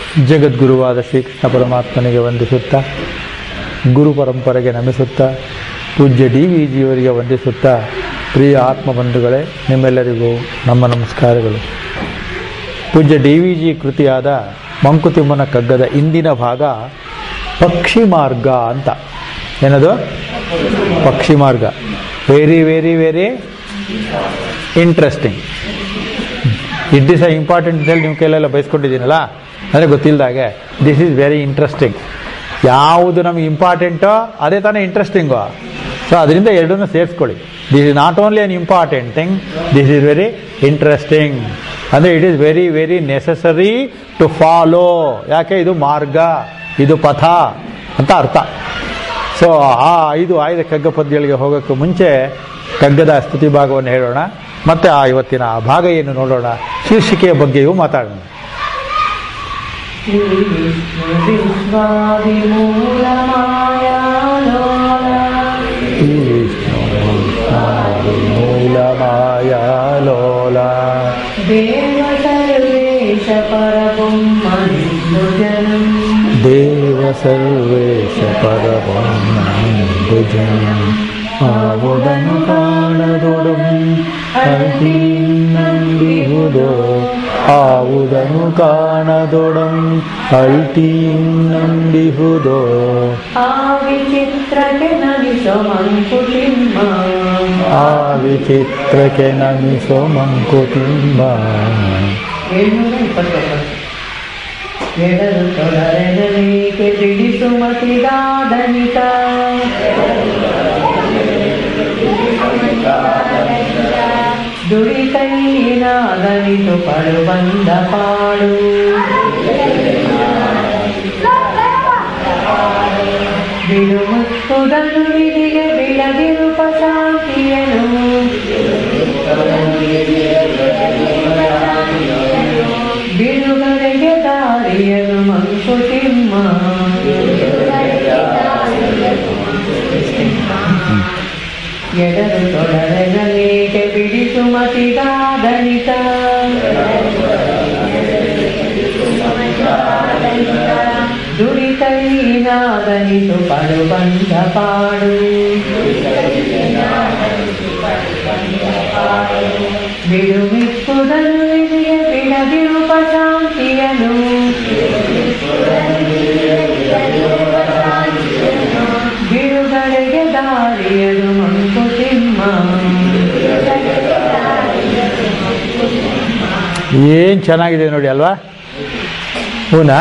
ಜಗದ್ಗುರುವಾದ ಶ್ರೀಕೃಷ್ಣ ಪರಮಾತ್ಮನಿಗೆ ವಂದಿಸುತ್ತಾ ಗುರು ಪರಂಪರೆಗೆ ನಮಿಸುತ್ತಾ ಪೂಜ್ಯ ಡಿ ವಿ ಜಿಯವರಿಗೆ ವಂದಿಸುತ್ತಾ ಪ್ರಿಯ ಆತ್ಮಬಂಧುಗಳೇ ನಿಮ್ಮೆಲ್ಲರಿಗೂ ನಮ್ಮ ನಮಸ್ಕಾರಗಳು ಪೂಜ್ಯ ಡಿ ವಿ ಜಿ ಕೃತಿಯಾದ ಮಂಕುತಿಮ್ಮನ ಕಗ್ಗದ ಇಂದಿನ ಭಾಗ ಪಕ್ಷಿ ಮಾರ್ಗ ಅಂತ ಏನದು ಪಕ್ಷಿ ಮಾರ್ಗ very very very interesting it is a important ಅಂತೇಳಿ ನಿಮ್ಮ ಕೈಲೆಲ್ಲ ಬಯಸ್ಕೊಂಡಿದ್ದೀನಲ್ಲ ಅಂದರೆ ಗೊತ್ತಿಲ್ಲದಾಗೆ ದಿಸ್ ಈಸ್ ವೆರಿ ಇಂಟ್ರೆಸ್ಟಿಂಗ್ ಯಾವುದು ನಮಗೆ ಇಂಪಾರ್ಟೆಂಟೋ ಅದೇ ತಾನೇ ಇಂಟ್ರೆಸ್ಟಿಂಗು ಸೊ ಅದರಿಂದ ಎರಡನ್ನೂ ಸೇರಿಸ್ಕೊಳ್ಳಿ this is not only an important thing this is very interesting ಅಂದರೆ it is very very necessary to follow ಯಾಕೆ ಇದು ಮಾರ್ಗ ಇದು ಪಥ ಅಂತ ಅರ್ಥ ಸೊ ಆ ಐದು ಆಯ್ದ ಕಗ್ಗ ಪದ್ಯಗಳಿಗೆ ಹೋಗೋಕ್ಕೆ ಮುಂಚೆ ಕಗ್ಗದ ಸ್ತುತಿ ಭಾಗವನ್ನು ಹೇಳೋಣ ಮತ್ತೆ ಆ ಇವತ್ತಿನ ಆ ಭಾಗ ಏನು ನೋಡೋಣ ಶೀರ್ಷಿಕೆಯ ಬಗ್ಗೆಯೂ ಮಾತಾಡೋಣ ಮೂಲಮಾಯಾಲೋಲ ದೇವ ಸರ್ವೇಶ ಪರಬೊಮ್ಮನಿಂದುಜನಂ ದೇವ ಸರ್ವೇಶ ಪರಬೊಮ್ಮಜನ ಆವುದನು ಕಾಣದೊಡಂ ಅಲ್ಟಿನ್ನಂಬಿಹುದೋ ಆವುದನು ಕಾಣದೊಡಂ ಅಲ್ಟಿನ್ನಂಬಿಹುದೋ ಆ ವಿಚಿತ್ರಕ್ಕೆ ನನಿಸೋ ಮಂಕುತಿಮ್ಮ ಆ ವಿಚಿತ್ರಕ್ಕೆ ನಮಿಸೋ ಮಂಕುತಿಮ್ಮ ಏಳ್ನೂರ ಇಪ್ಪತ್ತೊಂಬತ್ತು ಎಡರು ತೊಡರೆದನೇಕೆ ಬಿಡಿಸು ಮತಿದಾದನಿತ ದುಡಿತೈನಾದನಿತು ಪಡು ಬಂದ ಪಾಡು ಬಿಡು ಮುತ್ತುದನ್ನು ವಿಧಿಗೆ ಬಿಡದಿರುಪ ಶಾಂತಿಯನು ಬಿಡುಗಡೆಗೆ ದಾರಿಯನು ಮಂಕುತಿಮ್ಮ ಎಡರು ತೊಡರನೇಕೆ ಬಿಡಿಸು ಮತಿಗಾದನಿತ ದುಡಿತೈನಾದನಿತು ಪಡು ಬಂಧ ಪಾಡು ಬಿಡು ಮಿಕ್ಕುದನು ವಿಧಿಯ ಬಿಡದಿರುಪ ಶಾಂತಿಯನು ಬಿಡುಗಡೆಗೆ ದಾರಿಯನು ಮಂಕುತಿಮ್ಮ ಏನು ಚೆನ್ನಾಗಿದೆ ನೋಡಿ ಅಲ್ವಾ ಹೂನಾ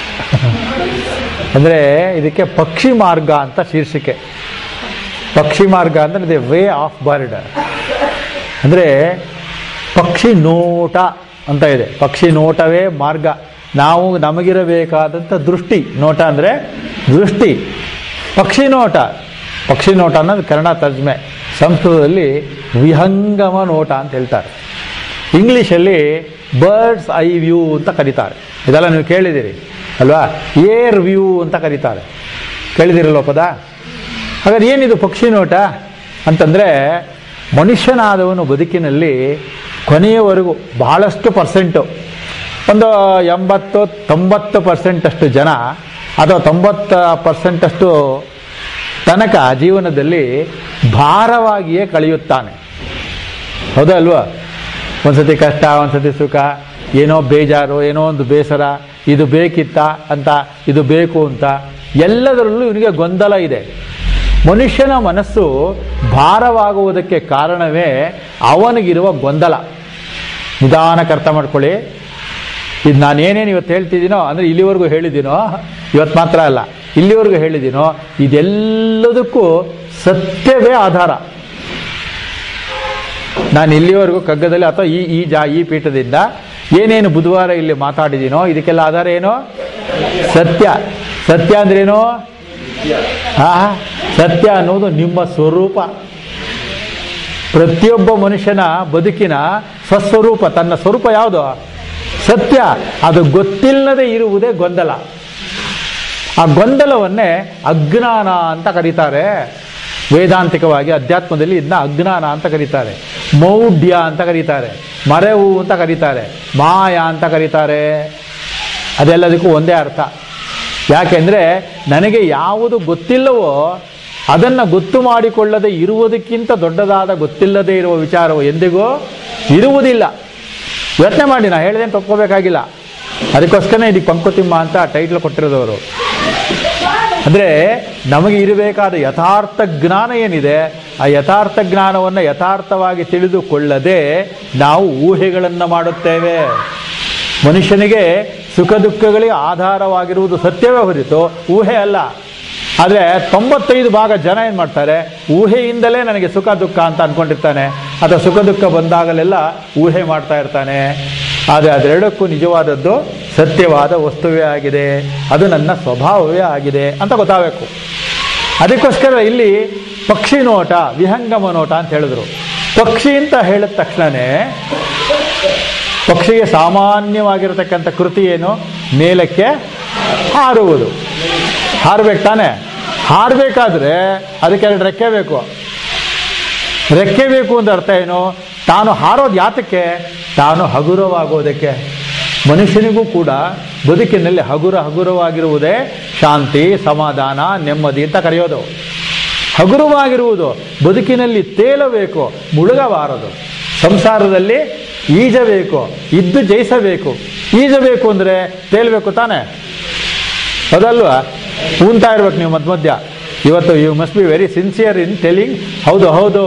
ಅಂದರೆ ಇದಕ್ಕೆ ಪಕ್ಷಿ ಮಾರ್ಗ ಅಂತ ಶೀರ್ಷಿಕೆ ಪಕ್ಷಿ ಮಾರ್ಗ ಅಂದರೆ ದಿ ವೇ ಆಫ್ ಬರ್ಡ್ ಅಂದರೆ ಪಕ್ಷಿ ನೋಟ ಅಂತ ಇದೆ ಪಕ್ಷಿ ನೋಟವೇ ಮಾರ್ಗ ನಾವು ನಮಗಿರಬೇಕಾದಂಥ ದೃಷ್ಟಿ ನೋಟ ಅಂದರೆ ದೃಷ್ಟಿ ಪಕ್ಷಿ ನೋಟ ಪಕ್ಷಿ ನೋಟ ಅನ್ನೋದು ಕನ್ನಡ ತರ್ಜಮೆ ಸಂಸ್ಕೃತದಲ್ಲಿ ವಿಹಂಗಮ ನೋಟ ಅಂತ ಹೇಳ್ತಾರೆ ಇಂಗ್ಲೀಷಲ್ಲಿ ಬರ್ಡ್ಸ್ ಐ ವ್ಯೂ ಅಂತ ಕರೀತಾರೆ ಇದೆಲ್ಲ ನೀವು ಕೇಳಿದ್ದೀರಿ ಅಲ್ವಾ ಏರ್ ವ್ಯೂ ಅಂತ ಕರೀತಾರೆ ಕೇಳಿದಿರಲ್ವ ಪದ ಹಾಗಾದ್ರೆ ಏನಿದು ಪಕ್ಷಿ ನೋಟ ಅಂತಂದರೆ ಮನುಷ್ಯನಾದವನು ಬದುಕಿನಲ್ಲಿ ಕೊನೆಯವರೆಗೂ ಬಹಳಷ್ಟು ಪರ್ಸೆಂಟು ಒಂದು ಎಂಬತ್ತು ತೊಂಬತ್ತು ಪರ್ಸೆಂಟಷ್ಟು ಜನ ಅಥವಾ ತೊಂಬತ್ತು ಪರ್ಸೆಂಟಷ್ಟು ತನಕ ಜೀವನದಲ್ಲಿ ಭಾರವಾಗಿಯೇ ಕಳೆಯುತ್ತಾನೆ ಹೌದಾ ಅಲ್ವಾ ಒಂದ್ಸತಿ ಕಷ್ಟ ಒಂದ್ಸತಿ ಸುಖ ಏನೋ ಬೇಜಾರು ಏನೋ ಒಂದು ಬೇಸರ ಇದು ಬೇಕಿತ್ತ ಅಂತ ಇದು ಬೇಕು ಅಂತ ಎಲ್ಲದರಲ್ಲೂ ಇವನಿಗೆ ಗೊಂದಲ ಇದೆ ಮನುಷ್ಯನ ಮನಸ್ಸು ಭಾರವಾಗುವುದಕ್ಕೆ ಕಾರಣವೇ ಅವನಿಗಿರುವ ಗೊಂದಲ ನಿಧಾನಕ್ಕೆ ಅರ್ಥ ಮಾಡ್ಕೊಳ್ಳಿ ಇದು ನಾನೇನೇನು ಇವತ್ತು ಹೇಳ್ತಿದ್ದೀನೋ ಅಂದರೆ ಇಲ್ಲಿವರೆಗೂ ಹೇಳಿದ್ದೀನೋ ಇವತ್ತು ಮಾತ್ರ ಅಲ್ಲ ಇಲ್ಲಿವರೆಗೂ ಹೇಳಿದ್ದೀನೋ ಇದೆಲ್ಲದಕ್ಕೂ ಸತ್ಯವೇ ಆಧಾರ ನಾನು ಇಲ್ಲಿವರೆಗೂ ಕಗ್ಗದಲ್ಲಿ ಅಥವಾ ಈ ಈ ಜಾ ಈ ಪೀಠದಿಂದ ಏನೇನು ಬುಧವಾರ ಇಲ್ಲಿ ಮಾತಾಡಿದ್ದೀನೋ ಇದಕ್ಕೆಲ್ಲ ಆಧಾರ ಏನು ಸತ್ಯ ಸತ್ಯ ಅಂದ್ರೇನು ಆ ಸತ್ಯ ಅನ್ನೋದು ನಿಮ್ಮ ಸ್ವರೂಪ ಪ್ರತಿಯೊಬ್ಬ ಮನುಷ್ಯನ ಬದುಕಿನ ಸ್ವಸ್ವರೂಪ ತನ್ನ ಸ್ವರೂಪ ಯಾವುದು ಸತ್ಯ ಅದು ಗೊತ್ತಿಲ್ಲದೆ ಇರುವುದೇ ಗೊಂದಲ ಆ ಗೊಂದಲವನ್ನೇ ಅಜ್ಞಾನ ಅಂತ ಕರೀತಾರೆ ವೇದಾಂತಿಕವಾಗಿ ಅಧ್ಯಾತ್ಮದಲ್ಲಿ ಇದನ್ನ ಅಜ್ಞಾನ ಅಂತ ಕರೀತಾರೆ ಮೌಢ್ಯ ಅಂತ ಕರೀತಾರೆ ಮರೆವು ಅಂತ ಕರೀತಾರೆ ಮಾಯ ಅಂತ ಕರೀತಾರೆ ಅದೆಲ್ಲದಕ್ಕೂ ಒಂದೇ ಅರ್ಥ ಯಾಕೆಂದರೆ ನನಗೆ ಯಾವುದು ಗೊತ್ತಿಲ್ಲವೋ ಅದನ್ನು ಗೊತ್ತು ಮಾಡಿಕೊಳ್ಳದೆ ಇರುವುದಕ್ಕಿಂತ ದೊಡ್ಡದಾದ ಗೊತ್ತಿಲ್ಲದೆ ಇರುವ ವಿಚಾರವು ಎಂದಿಗೂ ಇರುವುದಿಲ್ಲ ಯೋಚನೆ ಮಾಡಿ ನಾ ಹೇಳಿದೆ ಅಂತ ಒಪ್ಕೋಬೇಕಾಗಿಲ್ಲ ಅದಕ್ಕೋಸ್ಕರನೇ ಇದಕ್ಕೆ ಪಂಕುತಿಮ್ಮ ಅಂತ ಟೈಟ್ಲ್ ಕೊಟ್ಟಿರೋದವರು ಅಂದರೆ ನಮಗೆ ಇರಬೇಕಾದ ಯಥಾರ್ಥ ಜ್ಞಾನ ಏನಿದೆ ಆ ಯಥಾರ್ಥ ಜ್ಞಾನವನ್ನು ಯಥಾರ್ಥವಾಗಿ ತಿಳಿದುಕೊಳ್ಳದೆ ನಾವು ಊಹೆಗಳನ್ನು ಮಾಡುತ್ತೇವೆ ಮನುಷ್ಯನಿಗೆ ಸುಖ ದುಃಖಗಳಿಗೆ ಆಧಾರವಾಗಿರುವುದು ಸತ್ಯವೇ ಹೊರತು ಊಹೆ ಅಲ್ಲ ಆದರೆ ತೊಂಬತ್ತೈದು ಭಾಗ ಜನ ಏನು ಮಾಡ್ತಾರೆ ಊಹೆಯಿಂದಲೇ ನನಗೆ ಸುಖ ದುಃಖ ಅಂತ ಅಂದ್ಕೊಂಡಿರ್ತಾನೆ ಅಥವಾ ಸುಖ ದುಃಖ ಬಂದಾಗಲೆಲ್ಲ ಊಹೆ ಮಾಡ್ತಾ ಇರ್ತಾನೆ ಆದರೆ ಅದೆರಡಕ್ಕೂ ನಿಜವಾದದ್ದು ಸತ್ಯವಾದ ವಸ್ತುವೇ ಆಗಿದೆ ಅದು ನನ್ನ ಸ್ವಭಾವವೇ ಆಗಿದೆ ಅಂತ ಗೊತ್ತಾಗಬೇಕು ಅದಕ್ಕೋಸ್ಕರ ಇಲ್ಲಿ ಪಕ್ಷಿ ನೋಟ ವಿಹಂಗಮ ನೋಟ ಅಂತ ಹೇಳಿದ್ರು ಪಕ್ಷಿ ಅಂತ ಹೇಳಿದ ತಕ್ಷಣವೇ ಪಕ್ಷಿಗೆ ಸಾಮಾನ್ಯವಾಗಿರತಕ್ಕಂಥ ಕೃತಿ ಏನು ಮೇಲಕ್ಕೆ ಹಾರುವುದು ಹಾರಬೇಕು ತಾನೆ ಹಾರಬೇಕಾದ್ರೆ ಅದಕ್ಕೆ ಎರಡು ರೆಕ್ಕೆ ಬೇಕು ರೆಕ್ಕೆ ಬೇಕು ಅಂತ ಅರ್ಥ ಏನು ತಾನು ಹಾರೋದು ಯಾತಕ್ಕೆ ತಾನು ಹಗುರವಾಗೋದಕ್ಕೆ ಮನುಷ್ಯನಿಗೂ ಕೂಡ ಬದುಕಿನಲ್ಲಿ ಹಗುರ ಹಗುರವಾಗಿರುವುದೇ ಶಾಂತಿ ಸಮಾಧಾನ ನೆಮ್ಮದಿ ಅಂತ ಕರೆಯೋದು ಹಗುರವಾಗಿರುವುದು ಬದುಕಿನಲ್ಲಿ ತೇಲಬೇಕು ಮುಳುಗಬಾರದು ಸಂಸಾರದಲ್ಲಿ ಈಜಬೇಕು ಇದ್ದು ಜಯಿಸಬೇಕು ಈಜಬೇಕು ಅಂದರೆ ತೇಲ್ಬೇಕು ತಾನೆ ಹೌದಲ್ವಾ ಕೂಂತಾ ಇರ್ಬೇಕು ನೀವು ಮಧ್ಯ ಮಧ್ಯ ಇವತ್ತು you must be very sincere in telling ಹೌದು ಹೌದು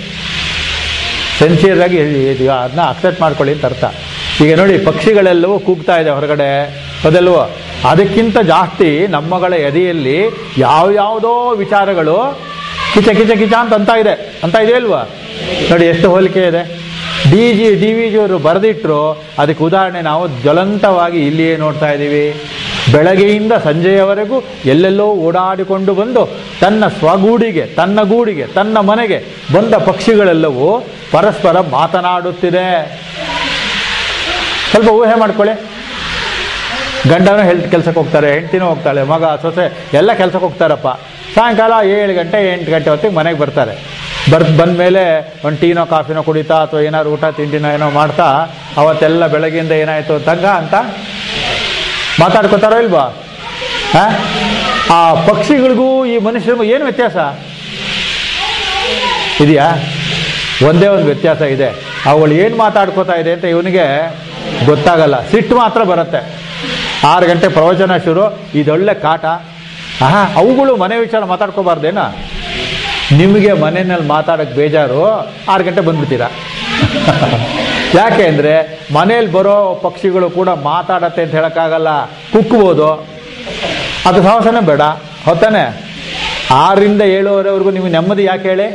ಸಿನ್ಸಿಯರ್ ಆಗಿ ಅದನ್ನ ಅಕ್ಸೆಪ್ಟ್ ಮಾಡ್ಕೊಳ್ಳಿ ಅಂತ ಅರ್ಥ ಈಗ ನೋಡಿ ಪಕ್ಷಿಗಳೆಲ್ಲವೂ ಕೂಗ್ತಾ ಇದೆ ಹೊರಗಡೆ ಅದಲ್ವೋ ಅದಕ್ಕಿಂತ ಜಾಸ್ತಿ ನಮ್ಮಗಳ ಎದೆಯಲ್ಲಿ ಯಾವ್ಯಾವುದೋ ವಿಚಾರಗಳು ಕಿಚ ಕಿಚ ಕಿಚ ಅಂತ ಅಂತ ಇದೆ ಅಂತ ಇದೆಯಲ್ವಾ ನೋಡಿ ಎಷ್ಟು ಹೋಲಿಕೆ ಇದೆ ಡಿ ಜಿ ಡಿ ವಿ ಜಿಯವರು ಬರೆದಿಟ್ರು ಅದಕ್ಕೆ ಉದಾಹರಣೆ ನಾವು ಜ್ವಲಂತವಾಗಿ ಇಲ್ಲಿಯೇ ನೋಡ್ತಾ ಇದ್ದೀವಿ ಬೆಳಗ್ಗೆಯಿಂದ ಸಂಜೆಯವರೆಗೂ ಎಲ್ಲೆಲ್ಲೋ ಓಡಾಡಿಕೊಂಡು ಬಂದು ತನ್ನ ಸ್ವಗೂಡಿಗೆ ತನ್ನ ಗೂಡಿಗೆ ತನ್ನ ಮನೆಗೆ ಬಂದ ಪಕ್ಷಿಗಳೆಲ್ಲವೂ ಪರಸ್ಪರ ಮಾತನಾಡುತ್ತಿದೆ ಸ್ವಲ್ಪ ಊಹೆ ಮಾಡ್ಕೊಳ್ಳಿ ಗಂಡನೂ ಹೆಲ್ತ್ ಕೆಲಸಕ್ಕೆ ಹೋಗ್ತಾರೆ ಹೆಂಡ್ತಿನೂ ಹೋಗ್ತಾಳೆ ಮಗ ಸೊಸೆ ಎಲ್ಲ ಕೆಲಸಕ್ಕೆ ಹೋಗ್ತಾರಪ್ಪ ಸಾಯಂಕಾಲ ಏಳು ಗಂಟೆ ಎಂಟು ಗಂಟೆ ಹೊತ್ತಿಗೆ ಮನೆಗೆ ಬರ್ತಾರೆ ಬರ್ ಬಂದಮೇಲೆ ಒಂದು ಟೀನೋ ಕಾಫಿನೋ ಕುಡಿತಾ ಅಥವಾ ಏನಾದ್ರು ಊಟ ತಿಂಡಿನೋ ಏನೋ ಮಾಡ್ತಾ ಅವತ್ತೆಲ್ಲ ಬೆಳಗ್ಗೆಯಿಂದ ಏನಾಯಿತು ತಂಗ ಅಂತ ಮಾತಾಡ್ಕೋತಾರೋ ಇಲ್ವಾ ಆ? ಆ ಪಕ್ಷಿಗಳಿಗೂ ಈ ಮನುಷ್ಯರಿಗೂ ಏನು ವ್ಯತ್ಯಾಸ ಇದೆಯಾ ಒಂದೇ ಒಂದು ವ್ಯತ್ಯಾಸ ಇದೆ ಅವಳು ಏನು ಮಾತಾಡ್ಕೋತಾ ಇದೆ ಅಂತ ಇವನಿಗೆ ಗೊತ್ತಾಗಲ್ಲ ಸಿಟ್ಟು ಮಾತ್ರ ಬರುತ್ತೆ ಆರು ಗಂಟೆ ಪ್ರವಚನ ಶುರು ಇದೊಳ್ಳೆ ಕಾಟ ಆಹಾ ಅವುಗಳು ಮನೆ ವಿಚಾರ ಮಾತಾಡ್ಕೋಬಾರ್ದೇನ ನಿಮಗೆ ಮನೆಯಲ್ಲಿ ಮಾತಾಡೋಕ್ಕೆ ಬೇಜಾರು ಆರು ಗಂಟೆ ಬಂದ್ಬಿಡ್ತೀರಾ ಯಾಕೆ ಅಂದರೆ ಮನೇಲಿ ಬರೋ ಪಕ್ಷಿಗಳು ಕೂಡ ಮಾತಾಡತ್ತೆ ಅಂತ ಹೇಳೋಕ್ಕಾಗಲ್ಲ ಕುಕ್ಬೋದು ಅದು ಸಾಹಸನೇ ಬೇಡ ಹೊತ್ತಾನೆ ಆರರಿಂದ ಏಳುವರೆವರೆಗೂ ನಿಮಗೆ ನೆಮ್ಮದಿ ಯಾಕೆ ಹೇಳಿ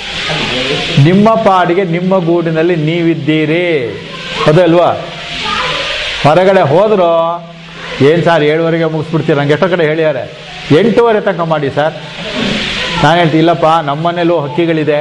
ನಿಮ್ಮ ಪಾಡಿಗೆ ನಿಮ್ಮ ಗೂಡಿನಲ್ಲಿ ನೀವಿದ್ದೀರಿ ಅದಲ್ವಾ ಹೊರಗಡೆ ಹೋದ್ರು ಏನು ಸರ್ ಏಳುವರೆಗೆ ಮುಗಿಸ್ಬಿಡ್ತೀರ ನಂಗೆ ಎಷ್ಟೋ ಕಡೆ ಹೇಳ್ಯಾರೆ ಎಂಟೂವರೆ ತನಕ ಮಾಡಿ ಸರ್ ನಾನು ಹೇಳ್ತೀನಿ ಇಲ್ಲಪ್ಪ ನಮ್ಮನೇಲೂ ಹಕ್ಕಿಗಳಿದೆ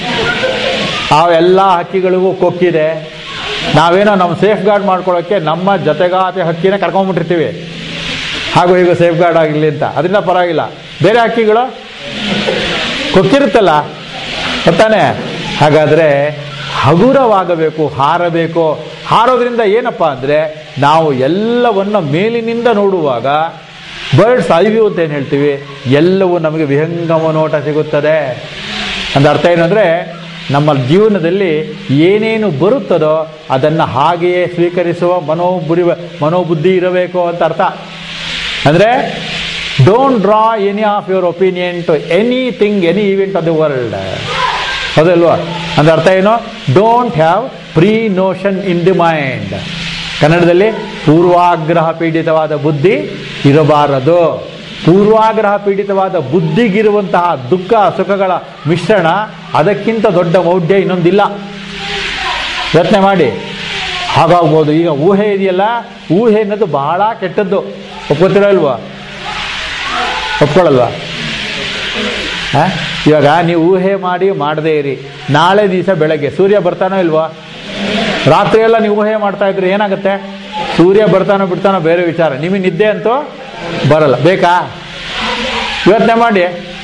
ಆ ಎಲ್ಲ ಹಕ್ಕಿಗಳಿಗೂ ಕೊಕ್ಕಿದೆ ನಾವೇನೋ ನಮ್ಮ ಸೇಫ್ ಗಾರ್ಡ್ ಮಾಡ್ಕೊಳ್ಳೋಕ್ಕೆ ನಮ್ಮ ಜೊತೆಗಾತಿ ಹಕ್ಕಿನ ಕರ್ಕೊಂಡ್ಬಿಟ್ಟಿರ್ತೀವಿ ಹಾಗೂ ಈಗ ಸೇಫ್ ಗಾರ್ಡ್ ಆಗಿರಲಿ ಅಂತ ಅದರಿಂದ ಪರವಾಗಿಲ್ಲ ಬೇರೆ ಹಕ್ಕಿಗಳು ಕೊಕ್ಕಿರುತ್ತಲ್ಲ ಗೊತ್ತಾನೆ ಹಾಗಾದರೆ ಹಗುರವಾಗಬೇಕು ಹಾರಬೇಕು ಹಾರೋದ್ರಿಂದ ಏನಪ್ಪ ಅಂದರೆ ನಾವು ಎಲ್ಲವನ್ನ ಮೇಲಿನಿಂದ ನೋಡುವಾಗ ಬರ್ಡ್ಸ್ ಐ ವ್ಯೂ ಅಂತ ಏನು ಹೇಳ್ತೀವಿ ಎಲ್ಲವೂ ನಮಗೆ ವಿಹಂಗಮ ನೋಟ ಸಿಗುತ್ತದೆ ಅಂದ್ರೆ ಅರ್ಥ ಏನಂದರೆ ನಮ್ಮ ಜೀವನದಲ್ಲಿ ಏನೇನು ಬರುತ್ತದೋ ಅದನ್ನು ಹಾಗೆಯೇ ಸ್ವೀಕರಿಸುವ ಮನೋಬುರಿ ಮನೋಬುದ್ಧಿ ಇರಬೇಕು ಅಂತ ಅರ್ಥ ಅಂದರೆ don't draw any of your opinion to anything any event of the world ಹೌದಲ್ವಾ ಅಂದ್ರೆ ಅರ್ಥ ಏನು don't have pre notion in the mind ಕನ್ನಡದಲ್ಲಿ ಪೂರ್ವಾಗ್ರಹ ಪೀಡಿತವಾದ ಬುದ್ಧಿ ಇರಬಾರದು ಪೂರ್ವಾಗ್ರಹ ಪೀಡಿತವಾದ ಬುದ್ಧಿಗಿರುವಂತಹ ದುಃಖ ಸುಖಗಳ ಮಿಶ್ರಣ ಅದಕ್ಕಿಂತ ದೊಡ್ಡ ಮೌಢ್ಯ ಇನ್ನೊಂದಿಲ್ಲ ಯೋಚನೆ ಮಾಡಿ ಹಾಗಾಗ್ಬೋದು ಈಗ ಊಹೆ ಇದೆಯಲ್ಲ ಊಹೆ ಅನ್ನೋದು ಬಹಳ ಕೆಟ್ಟದ್ದು ಒಪ್ಕೋತೀರಾ ಇಲ್ವಾ ಒಪ್ಕೊಳ್ಳಲ್ವಾ ಆ? ಇವಾಗ ನೀವು ಊಹೆ ಮಾಡಿ ಮಾಡದೇ ಇರಿ ನಾಳೆ ದಿವಸ ಬೆಳಗ್ಗೆ ಸೂರ್ಯ ಬರ್ತಾನೋ ಇಲ್ವಾ ರಾತ್ರಿ ಎಲ್ಲ ನೀವು ಊಹೆ ಮಾಡ್ತಾ ಇದ್ರೆ ಏನಾಗುತ್ತೆ ಸೂರ್ಯ ಬರ್ತಾನೋ ಬಿಡ್ತಾನೋ ಬೇರೆ ವಿಚಾರ ನಿಮಗೆ ನಿದ್ದೆ ಅಂತೂ ಬರಲ್ಲ ಬೇಕಾ ಯೋಚನೆ ಮಾಡಿ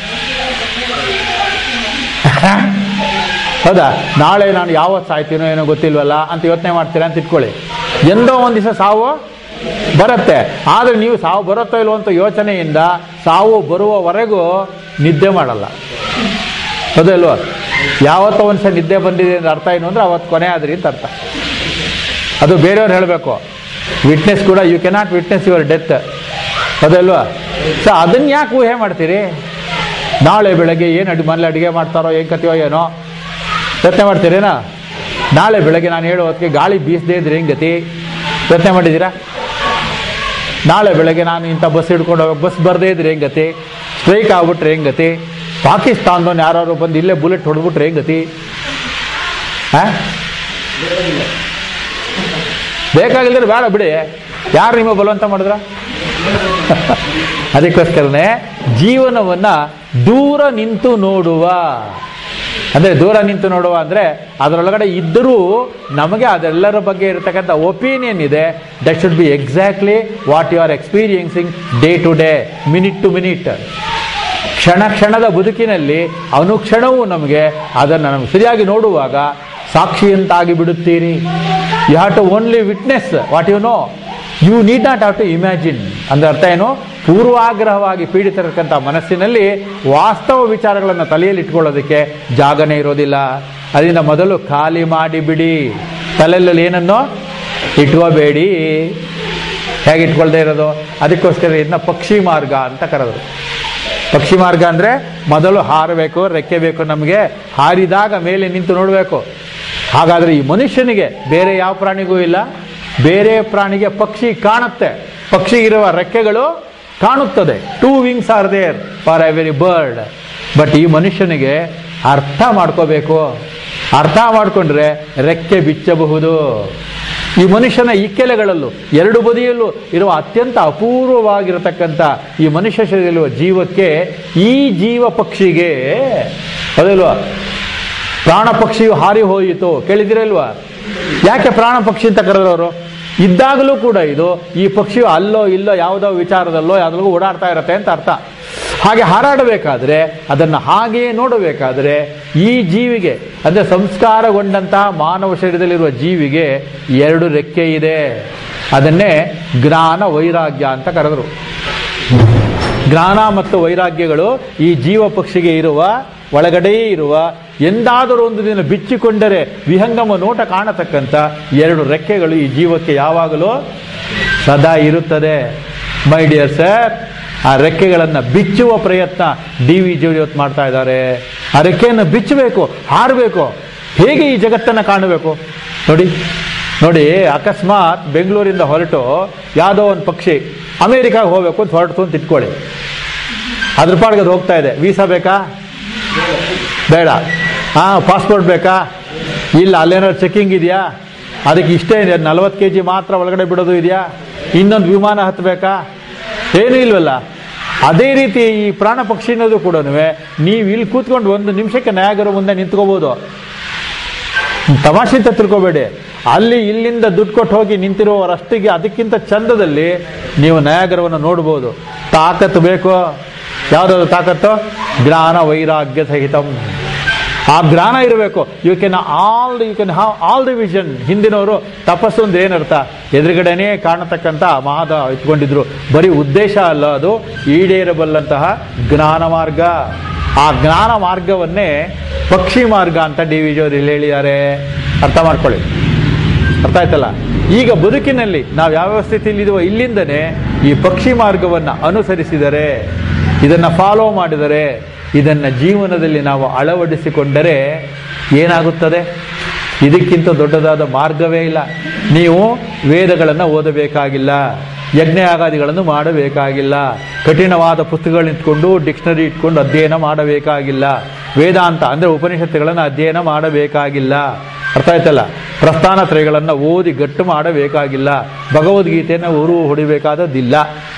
ಹೌದಾ ನಾಳೆ ನಾನು ಯಾವತ್ತು ಸಾಯ್ತೀನೋ ಏನೋ ಗೊತ್ತಿಲ್ವಲ್ಲ ಅಂತ ಯೋಚನೆ ಮಾಡ್ತೀರಾ ಅಂತ ಇಟ್ಕೊಳ್ಳಿ ಎಂದೋ ಒಂದು ದಿವಸ ಸಾವು ಬರುತ್ತೆ ಆದರೆ ನೀವು ಸಾವು ಬರುತ್ತೋ ಇಲ್ವೋ ಅಂತ ಯೋಚನೆಯಿಂದ ಸಾವು ಬರುವವರೆಗೂ ನಿದ್ದೆ ಮಾಡಲ್ಲ ಹೌದಲ್ವ ಯಾವತ್ತೋ ಒಂದ್ಸಲ ನಿದ್ದೆ ಬಂದಿದೆ ಅಂತ ಅರ್ಥ ಏನು ಅಂದ್ರೆ ಅವತ್ತು ಕೊನೆ ಆದ್ರಿ ಅಂತ ಅರ್ಥ ಅದು ಬೇರೆಯವ್ರು ಹೇಳಬೇಕು ವಿಟ್ನೆಸ್ ಕೂಡ you cannot witness your death ಅದಲ್ವಾ ಸೊ ಅದನ್ನ ಯಾಕೆ ಊಹೆ ಮಾಡ್ತೀರಿ ನಾಳೆ ಬೆಳಗ್ಗೆ ಏನು ಅಡಿ ಮನೇಲಿ ಅಡುಗೆ ಮಾಡ್ತಾರೋ ಏನು ಕತಿಯೋ ಏನೋ ಯೋಚನೆ ಮಾಡ್ತೀರೇನಾ ನಾಳೆ ಬೆಳಗ್ಗೆ ನಾನು ಹೇಳೋ ಹೊತ್ತಿಗೆ ಗಾಳಿ ಬೀಸದೇ ಇದ್ರೆ ಹೆಂಗ್ ಗತಿ ಯೋಚನೆ ಮಾಡಿದ್ದೀರಾ ನಾಳೆ ಬೆಳಗ್ಗೆ ನಾನು ಇಂಥ ಬಸ್ ಹಿಡ್ಕೊಂಡು ಹೋಗಿ ಬಸ್ ಬರದೇ ಇದ್ರೆ ಹೆಂಗ್ ಗತಿ ಸ್ಟ್ರೈಕ್ ಆಗ್ಬಿಟ್ರೆ ಹೆಂಗ್ ಗತಿ ಪಾಕಿಸ್ತಾನದವ್ನು ಯಾರು ಬಂದು ಇಲ್ಲೇ ಬುಲೆಟ್ ಹೊಡೆದ್ಬಿಟ್ರೆ ಹೆಂಗ್ ಗತಿ ಹಾಂ ಬೇಕಾಗಿಲ್ಲದ್ರೆ ಬೇಡ ಬಿಡಿ ಯಾರು ನಿಮ್ಮ ಬಲವಂತ ಮಾಡಿದ್ರ ಅದಕ್ಕೋಸ್ಕರನೇ ಜೀವನವನ್ನ ದೂರ ನಿಂತು ನೋಡುವ ಅಂದ್ರೆ ದೂರ ನಿಂತು ನೋಡುವ ಅಂದ್ರೆ ಅದರೊಳಗಡೆ ಇದ್ದರೂ ನಮಗೆ ಅದೆಲ್ಲರ ಬಗ್ಗೆ ಇರತಕ್ಕಂಥ ಒಪಿನಿಯನ್ ಇದೆ that should be exactly what you are experiencing day to day minute to minute ಕ್ಷಣ ಕ್ಷಣದ ಬದುಕಿನಲ್ಲಿ ಅನುಕ್ಷಣವೂ ನಮಗೆ ಅದನ್ನು ನಮಗೆ ಸರಿಯಾಗಿ ನೋಡುವಾಗ ಸಾಕ್ಷಿಯಂತಾಗಿ ಬಿಡುತ್ತೀರಿ you have to only witness what you know you need not have to imagine ಅಂದ್ರೆ ಅರ್ಥ ಏನು ಪೂರ್ವಾಗ್ರಹವಾಗಿ ಪೀಡಿತರಕ್ಕಂಥ ಮನಸ್ಸಿನಲ್ಲಿ ವಾಸ್ತವ ವಿಚಾರಗಳನ್ನು ತಲೆಯಲ್ಲಿ ಇಟ್ಕೊಳ್ಳೋದಕ್ಕೆ ಜಾಗನೇ ಇರೋದಿಲ್ಲ ಅದರಿಂದ ಮೊದಲು ಖಾಲಿ ಮಾಡಿಬಿಡಿ ತಲೆಯಲ್ಲಿ ಏನನ್ನೋ ಇಟ್ಕೋಬೇಡಿ ಹೇಗೆ ಇಟ್ಕೊಳ್ದೇ ಇರೋದು ಅದಕ್ಕೋಸ್ಕರ ಇದನ್ನ ಪಕ್ಷಿ ಮಾರ್ಗ ಅಂತ ಕರೆದರು ಪಕ್ಷಿ ಮಾರ್ಗ ಅಂದರೆ ಮೊದಲು ಹಾರಬೇಕು ರೆಕ್ಕೆ ಬೇಕು ನಮಗೆ ಹಾರಿದಾಗ ಮೇಲೆ ನಿಂತು ನೋಡಬೇಕು ಹಾಗಾದರೆ ಈ ಮನುಷ್ಯನಿಗೆ ಬೇರೆ ಯಾವ ಪ್ರಾಣಿಗೂ ಇಲ್ಲ ಬೇರೆ ಪ್ರಾಣಿಗೆ ಪಕ್ಷಿ ಕಾಣುತ್ತೆ ಪಕ್ಷಿ ಇರುವ ರೆಕ್ಕೆಗಳು ಕಾಣುತ್ತದೆ two wings are there for every bird but ಈ ಮನುಷ್ಯನಿಗೆ ಅರ್ಥ ಮಾಡ್ಕೋಬೇಕು ಅರ್ಥ ಮಾಡಿಕೊಂಡ್ರೆ ರೆಕ್ಕೆ ಬಿಚ್ಚಬಹುದು ಈ ಮನುಷ್ಯನ ಇಕ್ಕೆಲೆಗಳಲ್ಲೂ ಎರಡು ಬದಿಯಲ್ಲೂ ಇರುವ ಅತ್ಯಂತ ಅಪೂರ್ವವಾಗಿರತಕ್ಕಂಥ ಈ ಮನುಷ್ಯ ಶರೀರದಲ್ಲಿರುವ ಜೀವಕ್ಕೆ ಈ ಜೀವ ಪಕ್ಷಿಗೆ ಅದಲ್ವಾ ಪ್ರಾಣ ಪಕ್ಷಿಯು ಹಾರಿ ಹೋಯಿತು ಕೇಳಿದಿರಲ್ವಾ ಯಾಕೆ ಪ್ರಾಣ ಪಕ್ಷಿ ಅಂತ ಕರೆದವರು ಇದ್ದಾಗಲೂ ಕೂಡ ಇದು ಈ ಪಕ್ಷಿಯು ಅಲ್ಲೋ ಇಲ್ಲೋ ಯಾವುದೋ ವಿಚಾರದಲ್ಲೋ ಯಾವುದೋ ಓಡಾಡ್ತಾ ಇರತ್ತೆ ಅಂತ ಅರ್ಥ ಹಾಗೆ ಹಾರಾಡಬೇಕಾದ್ರೆ ಅದನ್ನು ಹಾಗೆಯೇ ನೋಡಬೇಕಾದ್ರೆ ಈ ಜೀವಿಗೆ ಅಂದರೆ ಸಂಸ್ಕಾರಗೊಂಡಂತಹ ಮಾನವ ಶರೀರದಲ್ಲಿರುವ ಜೀವಿಗೆ ಎರಡು ರೆಕ್ಕೆ ಇದೆ ಅದನ್ನೇ ಜ್ಞಾನ ವೈರಾಗ್ಯ ಅಂತ ಕರೆದರು ಜ್ಞಾನ ಮತ್ತು ವೈರಾಗ್ಯಗಳು ಈ ಜೀವ ಪಕ್ಷಿಗೆ ಇರುವ ಒಳಗಡೆಯೇ ಇರುವ ಎಂದಾದರೂ ಒಂದು ದಿನ ಬಿಚ್ಚಿಕೊಂಡರೆ ವಿಹಂಗಮ ನೋಟ ಕಾಣತಕ್ಕಂಥ ಎರಡು ರೆಕ್ಕೆಗಳು ಈ ಜೀವಕ್ಕೆ ಯಾವಾಗಲೂ ಸದಾ ಇರುತ್ತದೆ ಮೈ ಡಿಯರ್ ಸರ್ ಆ ರೆಕ್ಕೆಗಳನ್ನು ಬಿಚ್ಚುವ ಪ್ರಯತ್ನ ಡಿ ವಿ ಜಿ ಇವತ್ತು ಮಾಡ್ತಾ ಇದ್ದಾರೆ ಆ ರೆಕ್ಕೆಯನ್ನು ಬಿಚ್ಚಬೇಕು ಹಾರಬೇಕು ಹೇಗೆ ಈ ಜಗತ್ತನ್ನು ಕಾಣಬೇಕು ನೋಡಿ ನೋಡಿ ಅಕಸ್ಮಾತ್ ಬೆಂಗಳೂರಿಂದ ಹೊರಟು ಯಾವುದೋ ಒಂದು ಪಕ್ಷಿ ಅಮೇರಿಕಾಗೆ ಹೋಗ್ಬೇಕು ಅಂತ ಹೊರಟು ಅಂತ ಇಟ್ಕೊಳ್ಳಿ ಅದ್ರ ಪಾಡಿಗೆ ಅದು ಹೋಗ್ತಾ ಇದೆ ವೀಸಾ ಬೇಕಾ ಬೇಡ ಹಾಂ ಪಾಸ್ಪೋರ್ಟ್ ಬೇಕಾ ಇಲ್ಲ ಅಲ್ಲೇನಾದ್ರು ಚೆಕಿಂಗ್ ಇದೆಯಾ ಅದಕ್ಕೆ ಇಷ್ಟೇ ಇದೆ ನಲ್ವತ್ತು ಕೆ ಜಿ ಮಾತ್ರ ಒಳಗಡೆ ಬಿಡೋದು ಇದೆಯಾ ಇನ್ನೊಂದು ವಿಮಾನ ಹತ್ತಬೇಕಾ ಏನೂ ಇಲ್ವಲ್ಲ ಅದೇ ರೀತಿ ಈ ಪ್ರಾಣ ಪಕ್ಷಿ ಅನ್ನೋದು ಕೂಡ ನೀವು ಇಲ್ಲಿ ಕೂತ್ಕೊಂಡು ಒಂದು ನಿಮಿಷಕ್ಕೆ ನ್ಯಾಯಗರ ಮುಂದೆ ನಿಂತ್ಕೋಬೋದು ತಮಾಷೆ ಅಂತ ತಿಳ್ಕೊಬೇಡಿ ಅಲ್ಲಿ ಇಲ್ಲಿಂದ ದುಡ್ಡು ಕೊಟ್ಟು ಹೋಗಿ ನಿಂತಿರುವವರಷ್ಟಿಗೆ ಅದಕ್ಕಿಂತ ಚಂದದಲ್ಲಿ ನೀವು ನಯಾಗರವನ್ನು ನೋಡ್ಬೋದು ತಾಕತ್ತು ಬೇಕು ಯಾವುದಾದ್ರು ತಾಕತ್ತು ಜ್ಞಾನ ವೈರಾಗ್ಯ ಸಹಿತಂ ಆ ಜ್ಞಾನ ಇರಬೇಕು you can all you can have all the vision ಹಿಂದಿನವರು ತಪಸ್ಸು ಅಂದ್ರೆ ಏನರ್ಥ ಎದುರುಗಡೆನೇ ಕಾಣತಕ್ಕಂಥ ಮಹಾದ ಇಟ್ಕೊಂಡಿದ್ರು ಬರೀ ಉದ್ದೇಶ ಅಲ್ಲ ಅದು ಈಡೇರಬಲ್ಲಂತಹ ಜ್ಞಾನ ಮಾರ್ಗ ಆ ಜ್ಞಾನ ಮಾರ್ಗವನ್ನೇ ಪಕ್ಷಿ ಮಾರ್ಗ ಅಂತ ಡಿ ವಿ ಜಿ ಇಲ್ಲಿ ಹೇಳಿದ್ದಾರೆ ಅರ್ಥ ಮಾಡ್ಕೊಳ್ಳಿ ಅರ್ಥ ಆಯ್ತಲ್ಲ ಈಗ ಬದುಕಿನಲ್ಲಿ ನಾವು ಯಾವ ಸ್ಥಿತಿಯಲ್ಲಿ ಇದೀವೋ ಇಲ್ಲಿಂದನೇ ಈ ಪಕ್ಷಿ ಮಾರ್ಗವನ್ನು ಅನುಸರಿಸಿದರೆ ಇದನ್ನು ಫಾಲೋ ಮಾಡಿದರೆ ಇದನ್ನು ಜೀವನದಲ್ಲಿ ನಾವು ಅಳವಡಿಸಿಕೊಂಡರೆ ಏನಾಗುತ್ತದೆ ಇದಕ್ಕಿಂತ ದೊಡ್ಡದಾದ ಮಾರ್ಗವೇ ಇಲ್ಲ ನೀವು ವೇದಗಳನ್ನು ಓದಬೇಕಾಗಿಲ್ಲ ಯಜ್ಞಯಾಗಾದಿಗಳನ್ನು ಮಾಡಬೇಕಾಗಿಲ್ಲ ಕಠಿಣವಾದ ಪುಸ್ತಕಗಳು ಇಟ್ಕೊಂಡು ಡಿಕ್ಷನರಿ ಇಟ್ಕೊಂಡು ಅಧ್ಯಯನ ಮಾಡಬೇಕಾಗಿಲ್ಲ ವೇದಾಂತ ಅಂದರೆ ಉಪನಿಷತ್ತುಗಳನ್ನು ಅಧ್ಯಯನ ಮಾಡಬೇಕಾಗಿಲ್ಲ ಅರ್ಥ ಆಯ್ತಲ್ಲ ಪ್ರಸ್ಥಾನ ತ್ರಯಗಳನ್ನು ಓದಿ ಗಟ್ಟು ಮಾಡಬೇಕಾಗಿಲ್ಲ ಭಗವದ್ಗೀತೆಯನ್ನು ಉರು ಹೊಡಿಬೇಕಾದದ್ದಿಲ್ಲ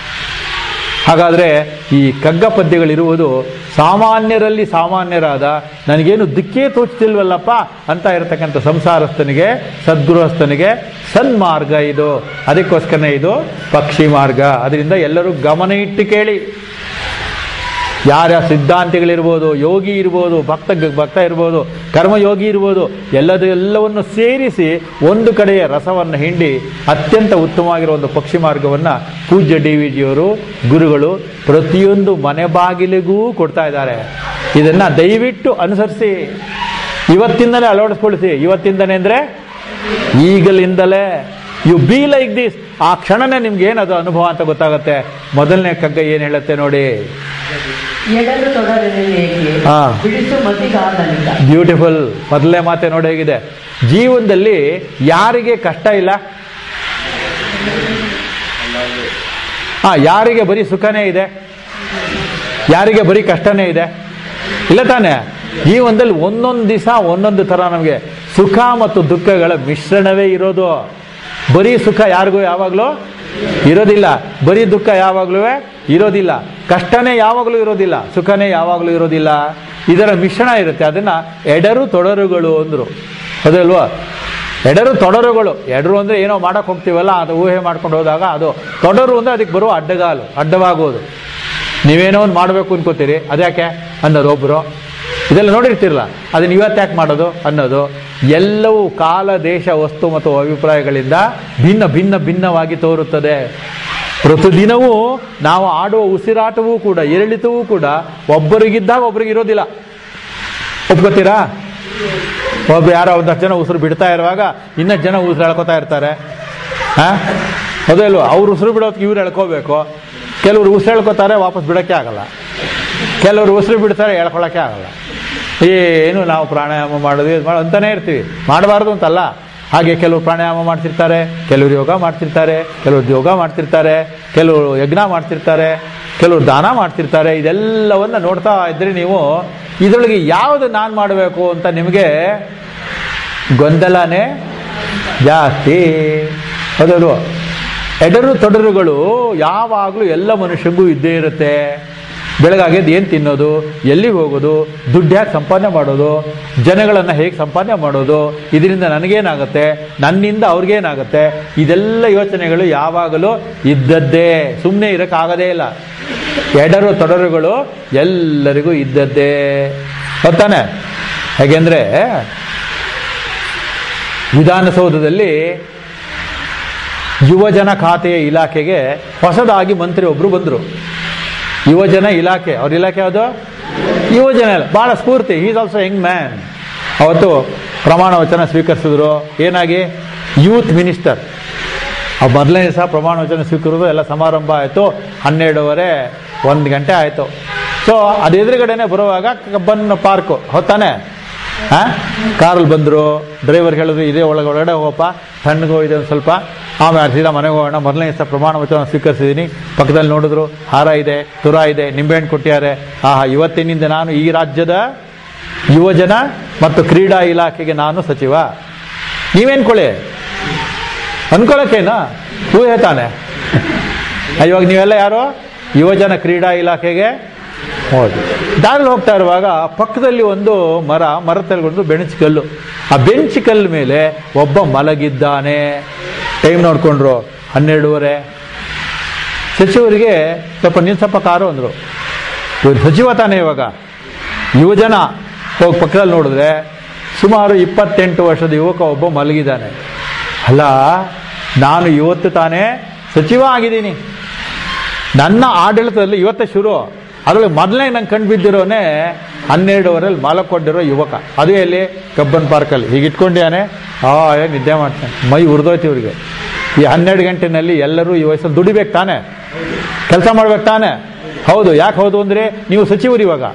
ಹಾಗಾದರೆ ಈ ಕಗ್ಗ ಪದ್ಯಗಳಿರುವುದು ಸಾಮಾನ್ಯರಲ್ಲಿ ಸಾಮಾನ್ಯರಾದ ನನಗೇನು ದಿಕ್ಕೇ ತೋಚ್ತಿಲ್ವಲ್ಲಪ್ಪ ಅಂತ ಇರತಕ್ಕಂಥ ಸಂಸಾರಸ್ಥನಿಗೆ ಸದ್ಗೃಹಸ್ಥನಿಗೆ ಸನ್ಮಾರ್ಗ ಇದು ಅದಕ್ಕೋಸ್ಕರನೇ ಇದು ಪಕ್ಷಿ ಮಾರ್ಗ ಅದರಿಂದ ಎಲ್ಲರೂ ಗಮನ ಇಟ್ಟು ಕೇಳಿ ಯಾರ್ಯಾರ ಸಿದ್ಧಾಂತಿಗಳಿರ್ಬೋದು ಯೋಗಿ ಇರ್ಬೋದು ಭಕ್ತ ಭಕ್ತ ಇರ್ಬೋದು ಕರ್ಮಯೋಗಿ ಇರ್ಬೋದು ಎಲ್ಲದ ಎಲ್ಲವನ್ನು ಸೇರಿಸಿ ಒಂದು ಕಡೆಯ ರಸವನ್ನು ಹಿಂಡಿ ಅತ್ಯಂತ ಉತ್ತಮವಾಗಿರೋ ಒಂದು ಪಕ್ಷಿ ಮಾರ್ಗವನ್ನು ಪೂಜ್ಯ ಡಿ ವಿ ಜಿಯವರು ಗುರುಗಳು ಪ್ರತಿಯೊಂದು ಮನೆ ಬಾಗಿಲಿಗೂ ಕೊಡ್ತಾ ಇದ್ದಾರೆ ಇದನ್ನ ದಯವಿಟ್ಟು ಅನುಸರಿಸಿ ಇವತ್ತಿಂದಲೇ ಅಳವಡಿಸ್ಕೊಳಿಸಿ ಇವತ್ತಿಂದನೇ ಅಂದರೆ ಈಗಲಿಂದಲೇ ಯು ಬಿ ಲೈಕ್ ದಿಸ್ ಆ ಕ್ಷಣನೇ ನಿಮ್ಗೆ ಏನದು ಅನುಭವ ಅಂತ ಗೊತ್ತಾಗುತ್ತೆ ಮೊದಲನೇ ಕಗ್ಗ ಏನು ಹೇಳುತ್ತೆ ನೋಡಿ ಎಡಲು ತೊಡರನೇಕೆ ಹಾ. ಬಿಡಿಸು ಮತಿಗಾದನಿಲ್ಲ ಬ್ಯೂಟಿಫುಲ್ ಮೊದಲನೇ ಮಾತೆ ನೋಡಿ ಹೇಗಿದೆ ಜೀವನದಲ್ಲಿ ಯಾರಿಗೆ ಕಷ್ಟ ಇಲ್ಲ ಹಾ ಯಾರಿಗೆ ಬರೀ ಸುಖನೇ ಇದೆ ಯಾರಿಗೆ ಬರೀ ಕಷ್ಟನೇ ಇದೆ ಇಲ್ಲ ತಾನೆ ಜೀವನದಲ್ಲಿ ಒಂದೊಂದು ದಿವಸ ಒಂದೊಂದು ಥರ ನಮಗೆ ಸುಖ ಮತ್ತು ದುಃಖಗಳ ಮಿಶ್ರಣವೇ ಇರೋದು ಬರೀ ಸುಖ ಯಾರಿಗೂ ಯಾವಾಗಲೂ ಇರೋದಿಲ್ಲ ಬರೀ ದುಃಖ ಯಾವಾಗಲೂ ಇರೋದಿಲ್ಲ ಕಷ್ಟನೇ ಯಾವಾಗಲೂ ಇರೋದಿಲ್ಲ ಸುಖನೇ ಯಾವಾಗಲೂ ಇರೋದಿಲ್ಲ ಇದರ ಮಿಶ್ರಣ ಇರುತ್ತೆ ಅದನ್ನ ಎಡರು ತೊಡರುಗಳು ಅಂದರು ಅದಲ್ವಾ ಎಡರು ತೊಡರುಗಳು ಎಡರು ಅಂದರೆ ಏನೋ ಮಾಡಕ್ಕೆ ಹೋಗ್ತೀವಲ್ಲ ಅದು ಊಹೆ ಮಾಡ್ಕೊಂಡು ಹೋದಾಗ ಅದು ತೊಡರು ಅಂದರೆ ಅದಕ್ಕೆ ಬರುವ ಅಡ್ಡಗಾಲು ಅಡ್ಡವಾಗೋದು ನೀವೇನೋ ಒಂದು ಮಾಡಬೇಕು ಅನ್ಕೋತೀರಿ ಅದ್ಯಾಕೆ ಅನ್ನೋದು ಒಬ್ಬರು ಇದೆಲ್ಲ ನೋಡಿರ್ತಿರಲ್ಲ ಅದನ್ನ ಇವತ್ತು ಯಾಕೆ ಮಾಡೋದು ಅನ್ನೋದು ಎಲ್ಲವೂ ಕಾಲ ದೇಶ ವಸ್ತು ಮತ್ತು ಅಭಿಪ್ರಾಯಗಳಿಂದ ಭಿನ್ನ ಭಿನ್ನ ಭಿನ್ನವಾಗಿ ತೋರುತ್ತದೆ ಪ್ರತಿದಿನವೂ ನಾವು ಆಡುವ ಉಸಿರಾಟವೂ ಕೂಡ ಏರಿಳಿತವೂ ಕೂಡ ಒಬ್ಬರಿಗಿದ್ದಾಗ ಒಬ್ಬರಿಗೆ ಇರೋದಿಲ್ಲ ಒಪ್ಕೋತೀರಾ ಒಬ್ಬ ಯಾರೋ ಒಂದಷ್ಟು ಜನ ಉಸಿರು ಬಿಡ್ತಾ ಇರುವಾಗ ಇನ್ನಷ್ಟು ಜನ ಉಸಿರು ಎಳ್ಕೊತಾ ಇರ್ತಾರೆ ಹಾ ಅದೇ ಅಲ್ವಾ ಅವ್ರು ಉಸಿರು ಬಿಡೋದಕ್ಕೆ ಇವ್ರು ಎಳ್ಕೋಬೇಕು ಕೆಲವರು ಉಸಿರು ಎಳ್ಕೊತಾರೆ ವಾಪಸ್ ಬಿಡೋಕ್ಕೆ ಆಗಲ್ಲ ಕೆಲವರು ಉಸಿರು ಬಿಡ್ತಾರೆ ಎಳ್ಕೊಳಕ್ಕೆ ಆಗಲ್ಲ ಏನು ನಾವು ಪ್ರಾಣಾಯಾಮ ಮಾಡೋದು ಇದು ಮಾಡೋ ಅಂತಾನೆ ಇರ್ತೀವಿ ಮಾಡಬಾರ್ದು ಅಂತಲ್ಲ ಹಾಗೆ ಕೆಲವರು ಪ್ರಾಣಾಯಾಮ ಮಾಡ್ತಿರ್ತಾರೆ ಕೆಲವರು ಯೋಗ ಮಾಡ್ತಿರ್ತಾರೆ ಕೆಲವರು ಯೋಗ ಮಾಡ್ತಿರ್ತಾರೆ ಕೆಲವರು ಯಜ್ಞ ಮಾಡ್ತಿರ್ತಾರೆ ಕೆಲವರು ದಾನ ಮಾಡ್ತಿರ್ತಾರೆ ಇದೆಲ್ಲವನ್ನ ನೋಡ್ತಾ ಇದ್ರೆ ನೀವು ಇದರೊಳಗೆ ಯಾವುದು ನಾನು ಮಾಡಬೇಕು ಅಂತ ನಿಮಗೆ ಗೊಂದಲನೇ ಜಾಸ್ತಿ ಹೌದಲ್ವ ಎಡರು ತೊಡರುಗಳು ಯಾವಾಗಲೂ ಎಲ್ಲ ಮನುಷ್ಯಂಗೂ ಇದ್ದೇ ಇರುತ್ತೆ ಬೆಳಗಾಗೆದ್ದು ಏನು ತಿನ್ನೋದು ಎಲ್ಲಿಗೆ ಹೋಗೋದು ದುಡ್ಡು ಯಾಕೆ ಸಂಪಾದನೆ ಮಾಡೋದು ಜನಗಳನ್ನು ಹೇಗೆ ಸಂಪಾದನೆ ಮಾಡೋದು ಇದರಿಂದ ನನಗೇನಾಗುತ್ತೆ ನನ್ನಿಂದ ಅವ್ರಿಗೇನಾಗುತ್ತೆ ಇದೆಲ್ಲ ಯೋಚನೆಗಳು ಯಾವಾಗಲೂ ಇದ್ದದ್ದೇ ಸುಮ್ಮನೆ ಇರೋಕ್ಕಾಗೋದೇ ಇಲ್ಲ ಎಡರು ತೊಡರುಗಳು ಎಲ್ಲರಿಗೂ ಇದ್ದದ್ದೇ ಗೊತ್ತಾನೆ ಹೇಗೆಂದರೆ ವಿಧಾನಸೌಧದಲ್ಲಿ ಯುವಜನ ಖಾತೆಯ ಇಲಾಖೆಗೆ ಹೊಸದಾಗಿ ಮಂತ್ರಿ ಒಬ್ಬರು ಬಂದರು ಯುವಜನ ಇಲಾಖೆ ಅವ್ರ ಇಲಾಖೆ ಯಾವುದು ಯುವಜನ ಇಲ್ಲ ಭಾಳ ಸ್ಫೂರ್ತಿ ಈಸ್ ಆಲ್ಸೋ ಯಂಗ್ ಮ್ಯಾನ್ ಅವತ್ತು ಪ್ರಮಾಣ ವಚನ ಸ್ವೀಕರಿಸಿದ್ರು ಏನಾಗಿ ಯೂತ್ ಮಿನಿಸ್ಟರ್ ಆ ಮೊದಲನೇ ದಿವಸ ಪ್ರಮಾಣ ವಚನ ಸ್ವೀಕರಿಸೋದು ಎಲ್ಲ ಸಮಾರಂಭ ಆಯಿತು ಹನ್ನೆರಡೂವರೆ ಒಂದು ಗಂಟೆ ಆಯಿತು ಸೊ ಅದು ಎದುರುಗಡೆನೆ ಬರುವಾಗ ಕಬ್ಬನ್ ಪಾರ್ಕು ಹೊತ್ತಾನೆ ಹಾಂ ಕಾರಲ್ಲಿ ಬಂದರು ಡ್ರೈವರ್ ಹೇಳಿದ್ರು ಇದೇ ಒಳಗೆ ಒಳಗಡೆ ಹೋಗಪ್ಪ ತಣ್ಣಗೆ ಇದೆ ಒಂದು ಸ್ವಲ್ಪ ಆಮೇಲೆ ಸೀದಾ ಮನೆಗೆ ಹೋಗೋಣ ಮೊದಲನೇ ದಿವಸ ಪ್ರಮಾಣ ವಚನ ಸ್ವೀಕರಿಸಿದ್ದೀನಿ ಪಕ್ಕದಲ್ಲಿ ನೋಡಿದ್ರು ಹಾರ ಇದೆ ತುರ ಇದೆ ನಿಂಬೆಹಣ್ಣು ಕೊಟ್ಟಿದ್ದಾರೆ ಆಹಾ ಇವತ್ತಿನಿಂದ ನಾನು ಈ ರಾಜ್ಯದ ಯುವಜನ ಮತ್ತು ಕ್ರೀಡಾ ಇಲಾಖೆಗೆ ನಾನು ಸಚಿವ ನೀವೇನ್ಕೊಳ್ಳಿ ಅನ್ಕೊಳಕ್ಕೇನಾ ಊಹೆ ತಾನೆ ಇವಾಗ ನೀವೆಲ್ಲ ಯಾರು ಯುವಜನ ಕ್ರೀಡಾ ಇಲಾಖೆಗೆ ಹೌದು ದಾರಿಲಿ ಹೋಗ್ತಾ ಇರುವಾಗ ಪಕ್ಕದಲ್ಲಿ ಒಂದು ಮರ ಮರ ಒಂದು ಬೆಂಚ್ ಕಲ್ಲು ಆ ಬೆಂಚ್ ಕಲ್ಲು ಮೇಲೆ ಒಬ್ಬ ಮಲಗಿದ್ದಾನೆ ಟೈಮ್ ನೋಡ್ಕೊಂಡ್ರು ಹನ್ನೆರಡೂವರೆ ಸಚಿವರಿಗೆ ಸ್ವಲ್ಪ ನಿಲ್ಸಪ್ಪ ಕಾರು ಅಂದರು ಇವ್ರು ಸಚಿವ ತಾನೇ ಇವಾಗ ಯುವಜನ ಹೋಗಿ ಪಕ್ಕದಲ್ಲಿ ನೋಡಿದ್ರೆ ಸುಮಾರು ಇಪ್ಪತ್ತೆಂಟು ವರ್ಷದ ಯುವಕ ಒಬ್ಬ ಮಲಗಿದ್ದಾನೆ ಅಲ್ಲ ನಾನು ಇವತ್ತು ತಾನೇ ಸಚಿವ ಆಗಿದ್ದೀನಿ ನನ್ನ ಆಡಳಿತದಲ್ಲಿ ಇವತ್ತೇ ಶುರು ಅದರೊಳಗೆ ಮೊದಲನೇ ನಂಗೆ ಕಂಡು ಬಿದ್ದಿರೋನೇ ಹನ್ನೆರಡುವರೆಲ್ಲಿ ಮಾಲಕ್ಕೊಂಡಿರೋ ಯುವಕ ಅದು ಎಲ್ಲಿ ಕಬ್ಬನ್ ಪಾರ್ಕಲ್ಲಿ ಹೀಗೆ ಇಟ್ಕೊಂಡಿಯಾನೆ ಆ ಏನ್ ನಿದ್ದೆ ಮಾಡ್ತಾನೆ ಮೈ ಉರಿದೋಯ್ತು ಇವ್ರಿಗೆ ಈ ಹನ್ನೆರಡು ಗಂಟೆನಲ್ಲಿ ಎಲ್ಲರೂ ಈ ವಯಸ್ಸಲ್ಲಿ ದುಡಿಬೇಕು ತಾನೆ ಕೆಲಸ ಮಾಡ್ಬೇಕು ತಾನೆ ಹೌದು ಯಾಕೆ ಹೌದು ಅಂದರೆ ನೀವು ಸಚಿವರು ಇವಾಗ